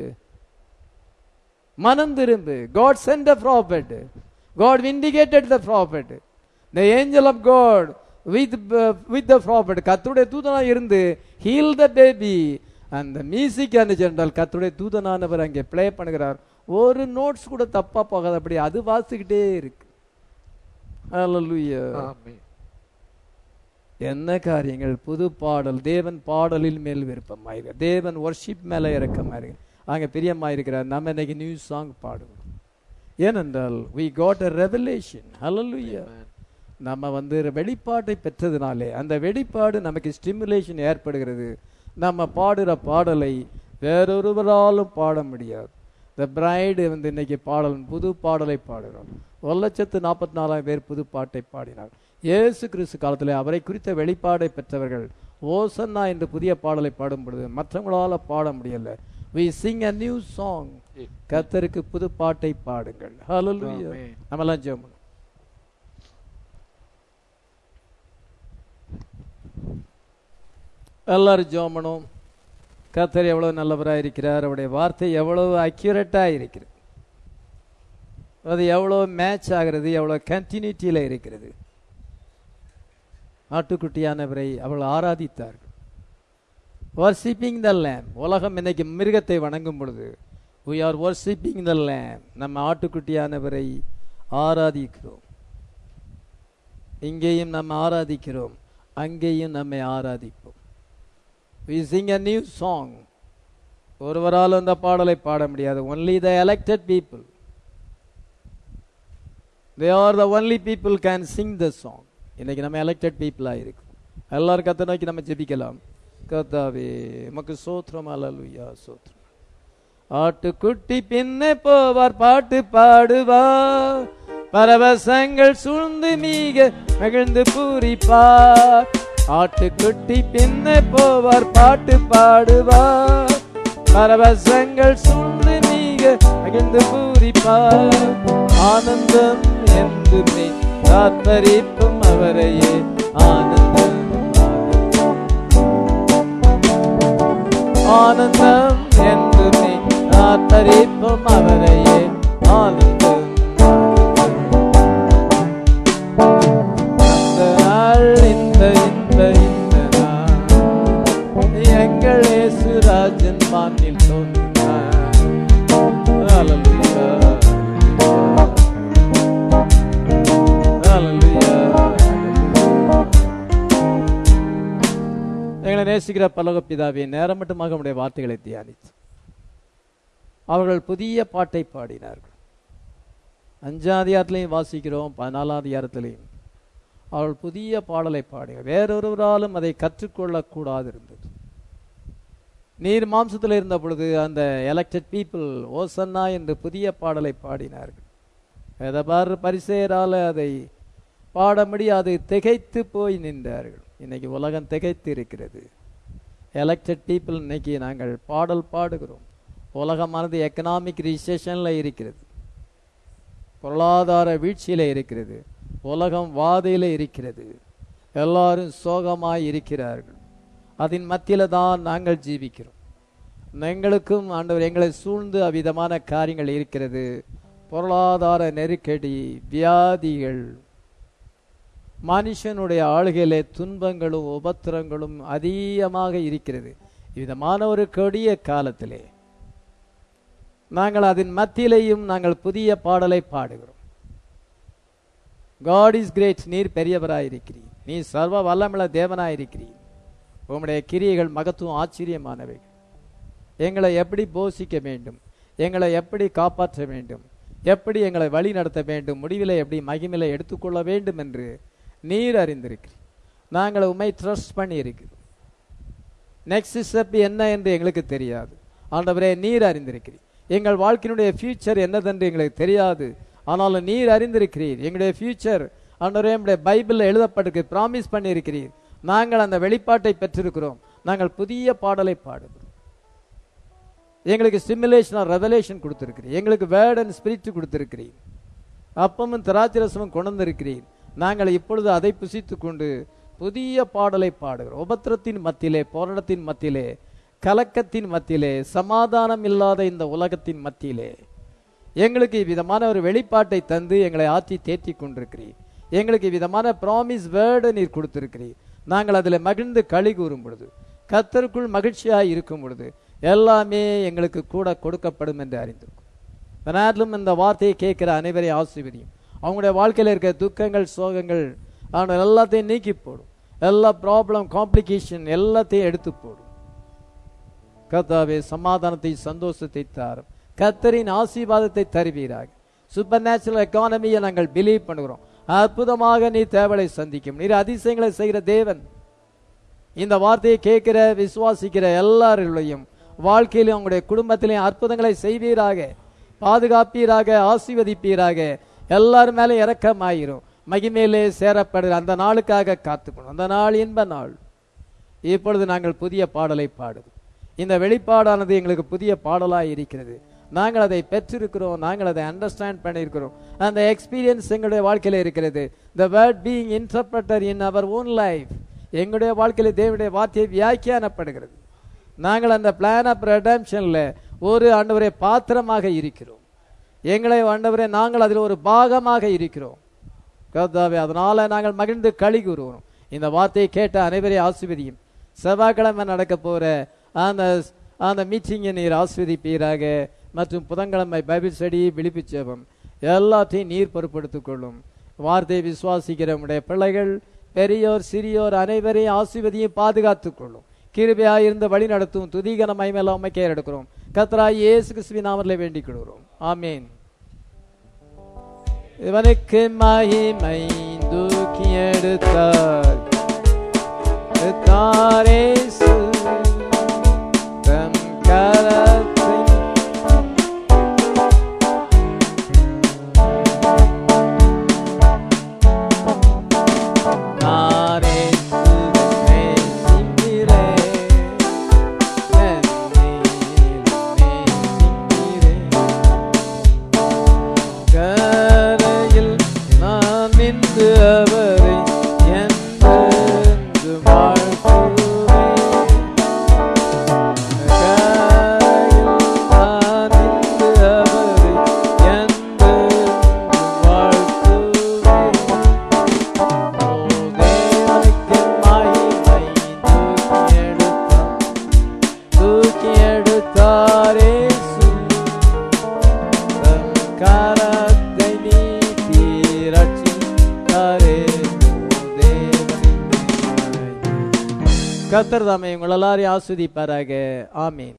மனம் திரும்பு God sent a prophet God vindicated the prophet the angel of God with with the prophet கத்துடைய தூதனா இருந்து ஹீல் த பேபி அந்த மியூசிக் அந்த ஜென்ரல் கத்துடைய தூதனானவர் அங்கே ப்ளே பண்ணுகிறார் ஒரு நோட்ஸ் கூட தப்பா போகாது அப்படி அது வாசிக்கிட்டே இருக்கு Hallelujah. ஆமென். என்ன காரியங்கள் புது பாடல் தேவன் பாடலில் மேல் விருப்பமாயிருக்க தேவன் ஒர்ஷிப் மேல இறக்கமாயிருக்க அங்க பிரியமாயிருக்கிறார் நம்ம இன்னைக்கு நியூ சாங் பாடுவோம் ஏனென்றால் we got a revelation hallelujah Amen. நம்ம வந்து வெளிப்பாட்டை பெற்றதுனாலே அந்த வெளிப்பாடு நமக்கு ஸ்டிமுலேஷன் ஏற்படுகிறது நம்ம பாடுற பாடலை வேறொருவராலும் பாட முடியாது த பிரைடு வந்து இன்னைக்கு பாடல் புது பாடலை பாடுகிறோம் ஒரு லட்சத்து நாற்பத்தி நாலாயிரம் பேர் புது பாட்டை பாடினார் இயேசு கிறிஸ்து காலத்தில் அவரை குறித்த வெளிப்பாடை பெற்றவர்கள் ஓசன்னா என்று புதிய பாடலை பாடும் பொழுது மற்றவங்களால பாட முடியல we sing a new song கர்த்தருக்கு புது பாட்டை பாடுங்கள் ஹalleluya Amen. நம்மலாம் ஜெபம் பண்ணுவோம். எல்லாரும் ஜெபம் பண்ணுவோம் கர்த்தர் எவ்வளவு நல்லவராக இருக்கிறார் அவருடைய வார்த்தை எவ்வளவு அக்யூரேட்டாக இருக்கிறது அது எவ்வளோ மேட்ச் ஆகிறது எவ்வளோ கண்டினியூட்டியில் இருக்கிறது ஆட்டுக்குட்டியானவரை அவள் ஆராதித்தார்கள் வர்ஷிப்பிங் த lamb உலகம் இன்னைக்கு மிருகத்தை வணங்கும் பொழுது we are worshipping the lamb நம்ம ஆட்டுக்குட்டியானவரை ஆராதிக்கிறோம் இங்கேயும் நம்ம ஆராதிக்கிறோம் அங்கேயும் நம்மை ஆராதிப்போம் we sing a new song ஒருவரால் அந்த பாடலை பாட முடியாது only the elected people they are the only people can sing the song இன்னைக்கு நம்ம எலெக்டட் பீப்புளாக இருக்கும் எல்லாரும் கத்த நோக்கி நம்ம ஜெபிக்கலாம் கத்தாவே உமக்கு சோத்திரம் அல்லலுயா சோத்திரம் ஆட்டுக்குட்டி பின்னே போவார் பாட்டு பாடுவார் பரவசங்கள் சூழ்ந்து மீக மகிழ்ந்து பூரிப்பார் ஆட்டுக்குட்டி பின்னே போவார் பாட்டு பாடுவார் பரவசங்கள் சூழ்ந்து மீக மகிழ்ந்து பூரிப்பார் ஆனந்தம் என்றுமே காத்தரிப்பும் அவரையே ஆனந்தம் ஆனந்தம் என்றுமே காத்தரிப்பும் அவரையே ஆனந்தம் அந்த நாள் இந்த இந்த இந்த நாள் எங்கள் இயேசுராஜன் வானில் தோன்றினார் Hallelujah. Hallelujah. எங்களை நேசிக்கிற பல்லவ பிதாவே நேரம் மட்டுமாக உடைய வார்த்தைகளை தியானித்து அவர்கள் புதிய பாட்டை பாடினார்கள் அஞ்சாம் அதிகாரத்திலையும் வாசிக்கிறோம் பதினாலாம் அதிகாரத்திலையும் அவர்கள் புதிய பாடலை பாடினார் வேறொருவராலும் அதை கற்றுக்கொள்ளக்கூடாது இருந்தது நீர் மாம்சத்தில் இருந்த பொழுது அந்த எலெக்டட் பீப்புள் ஓசன்னா என்று புதிய பாடலை பாடினார்கள் எதபார் பரிசேரால அதை பாட முடியாது திகைத்து போய் நின்றார்கள் இன்னைக்கு உலகம் திகைத்து இருக்கிறது எலெக்டட் பீப்புள் இன்னைக்கு நாங்கள் பாடல் பாடுகிறோம் உலகமானது எக்கனாமிக் ரிசெஷன்ல இருக்கிறது பொருளாதார வீழ்ச்சியில இருக்கிறது உலகம் வாதையில இருக்கிறது எல்லாரும் சோகமாய் இருக்கிறார்கள் அதன் மத்தியில தான் நாங்கள் ஜீவிக்கிறோம் எங்களுக்கும் ஆண்டவர் எங்களை சூழ்ந்து அவ்விதமான காரியங்கள் இருக்கிறது பொருளாதார நெருக்கடி வியாதிகள் மனுஷனுடைய ஆளுகையிலே துன்பங்களும் உபத்திரங்களும் அதிகமாக இருக்கிறது விதமான ஒரு கொடிய காலத்திலே நாங்கள் அதன் மத்தியிலேயும் நாங்கள் புதிய பாடலை பாடுகிறோம் காட் இஸ் கிரேட் நீர் பெரியவராயிருக்கிறீர் நீ சர்வ வல்லமுள்ள தேவனாயிருக்கிறீர் உம்முடைய கிரியைகள் மகத்துவம் ஆச்சரியமானவைகள் எங்களை எப்படி போஷிக்க வேண்டும் எங்களை எப்படி காப்பாற்ற வேண்டும் எப்படி எங்களை வழி நடத்த வேண்டும் முடிவில் எப்படி மகிமையில எடுத்துக்கொள்ள வேண்டும் என்று நீர் அறிந்திருக்கிறீர் நாங்கள் உண்மை ட்ரஸ்ட் பண்ணி இருக்கிறோம் நெக்ஸ்ட் ஸ்டெப் என்ன என்று எங்களுக்கு தெரியாது ஆண்டவரே நீர் அறிந்திருக்கிறீர் எங்கள் வாழ்க்கையினுடைய ஃபியூச்சர் என்னதென்று எங்களுக்கு தெரியாது ஆனாலும் நீர் அறிந்திருக்கிறீர் எங்களுடைய ஃபியூச்சர் ஆண்டவரே நம்முடைய பைபிளில் எழுதப்பட்டிருக்கு ப்ராமிஸ் பண்ணியிருக்கிறீர் நாங்கள் அந்த வெளிப்பாட்டை பெற்றிருக்கிறோம் நாங்கள் புதிய பாடலை பாடுகிறோம் எங்களுக்கு ஸ்டிமுலேஷன் ரெவலேஷன் கொடுத்திருக்கிறீர் எங்களுக்கு வேர்ட் அண்ட் ஸ்பிரிட் கொடுத்திருக்கிறீர் அப்பமும் திராட்சரசமும் கொண்டு வந்திருக்கிறீர் நாங்கள் இப்பொழுது அதை புசித்து கொண்டு புதிய பாடலை பாடுகிறோம் உபத்திரத்தின் மத்தியிலே போராட்டத்தின் மத்தியிலே கலக்கத்தின் மத்தியிலே சமாதானம் இல்லாத இந்த உலகத்தின் மத்தியிலே எங்களுக்கு இவ்விதமான ஒரு வெளிப்பாட்டை தந்து எங்களை ஆற்றி தேற்றி கொண்டிருக்கிறீர் எங்களுக்கு விதமான ப்ராமிஸ் வேர்டை நீர் கொடுத்திருக்கிறீர் நாங்கள் அதில் மகிழ்ந்து களி கூறும் பொழுது கத்தருக்குள் மகிழ்ச்சியாய் இருக்கும் பொழுது எல்லாமே எங்களுக்கு கூட கொடுக்கப்படும் என்று அறிந்திருக்கும் நாட்டிலும் இந்த வார்த்தையை கேட்கிற அனைவரை ஆசீர்வதியும் அவங்களுடைய வாழ்க்கையில் இருக்கிற துக்கங்கள் சோகங்கள் ஆனால் எல்லாத்தையும் நீக்கி போடும் எல்லா ப்ராப்ளம் காம்ப்ளிகேஷன் எல்லாத்தையும் எடுத்து போடும் கர்த்தாவே சமாதானத்தை சந்தோஷத்தை தாரும் கத்தரின் ஆசீர்வாதத்தை தருவீராக சூப்பர் நேச்சுரல் எக்கானமியை நாங்கள் பிலீவ் பண்ணுகிறோம் அற்புதமாக நீ தேவலை சந்திக்கும் நீர் அதிசயங்களை செய்கிற தேவன் இந்த வார்த்தையை கேட்கிற விசுவாசிக்கிற எல்லாரையும் வாழ்க்கையிலும் உங்களுடைய குடும்பத்திலையும் அற்புதங்களை செய்வீராக பாதுகாப்பீராக ஆசீர்வதிப்பீராக எல்லாரும் மேலே இறக்கமாயிரும் மகிமேலே சேரப்படுகிற அந்த நாளுக்காக காத்துக்கணும் அந்த நாள் இன்ப நாள் இப்பொழுது நாங்கள் புதிய பாடலை பாடுது இந்த வெளிப்பாடானது எங்களுக்கு புதிய பாடலாய் இருக்கிறது நாங்கள் அதை பெற்றிருக்கிறோம் நாங்கள் அதை அண்டர்ஸ்டாண்ட் பண்ணியிருக்கிறோம் அந்த எக்ஸ்பீரியன்ஸ் எங்களுடைய வாழ்க்கையில இருக்கிறது the word being interpreter in our own life எங்களுடைய வாழ்க்கையில தேவனுடைய வார்த்தையை வியாக்கியானப்படுகிறது நாங்கள் அந்த பிளான் ஆஃப் ரெடம்ஷன்ல ஒரு ஆண்டவரை பாத்திரமாக இருக்கிறோம் எங்களை ஆண்டவரே நாங்கள் அதில் ஒரு பாகமாக இருக்கிறோம் கர்த்தாவே அதனால நாங்கள் மகிழ்ந்து களி கூறுவோம் இந்த வார்த்தையை கேட்ட அனைவரையும் ஆசிர்வதியும் செவ்வாய்க்கிழமை நடக்க போற அந்த அந்த மீட்டிங்கை நீர் ஆஸ்வதிப்பீராக மற்றும் புதன்கிழமை பைபிள் ஸ்டடி விழிப்பு ஜெபம் எல்லாத்தையும் நீர் பொறுப்படுத்திக் கொள்ளும் வார்த்தையை விசுவாசிக்கிற உடைய பிள்ளைகள் பெரியோர் சிறியோர் அனைவரையும் ஆசிர்வதியும் பாதுகாத்துக் கொள்ளும் கிருபையாக இருந்து வழி நடத்தும் துதிகன மைமெல்லாம் அமைக்க எடுக்கிறோம் கத்ராய் இயேசு கிறிஸ்துவின் நாமத்திலே வேண்டிக் கொள்கிறோம் ஆமீன் இவனுக்கு மகிமை தூக்கி எடுத்தார் எடுத்தாரேசு தம் கரத்தை நாரேசு நேசிக்கிறேன் என்னில் நேசிக்கிறேன் கரையில் நான் நின்று அவரை என்று வாழ்த்துவேன் கரையில் நான் நின்று அவரை என்று வாழ்த்துவேன் ஓ தேவனுக்கு மகிமை தூக்கி எடுத்தார் தூக்கி எடுத்தாரே தம் கரத்தை நீட்டி ரட்சித்தாரே கத்தர் தாமே உங்கள் எல்லாரையும் ஆஸ்வதிப்பாராக ஆமீன்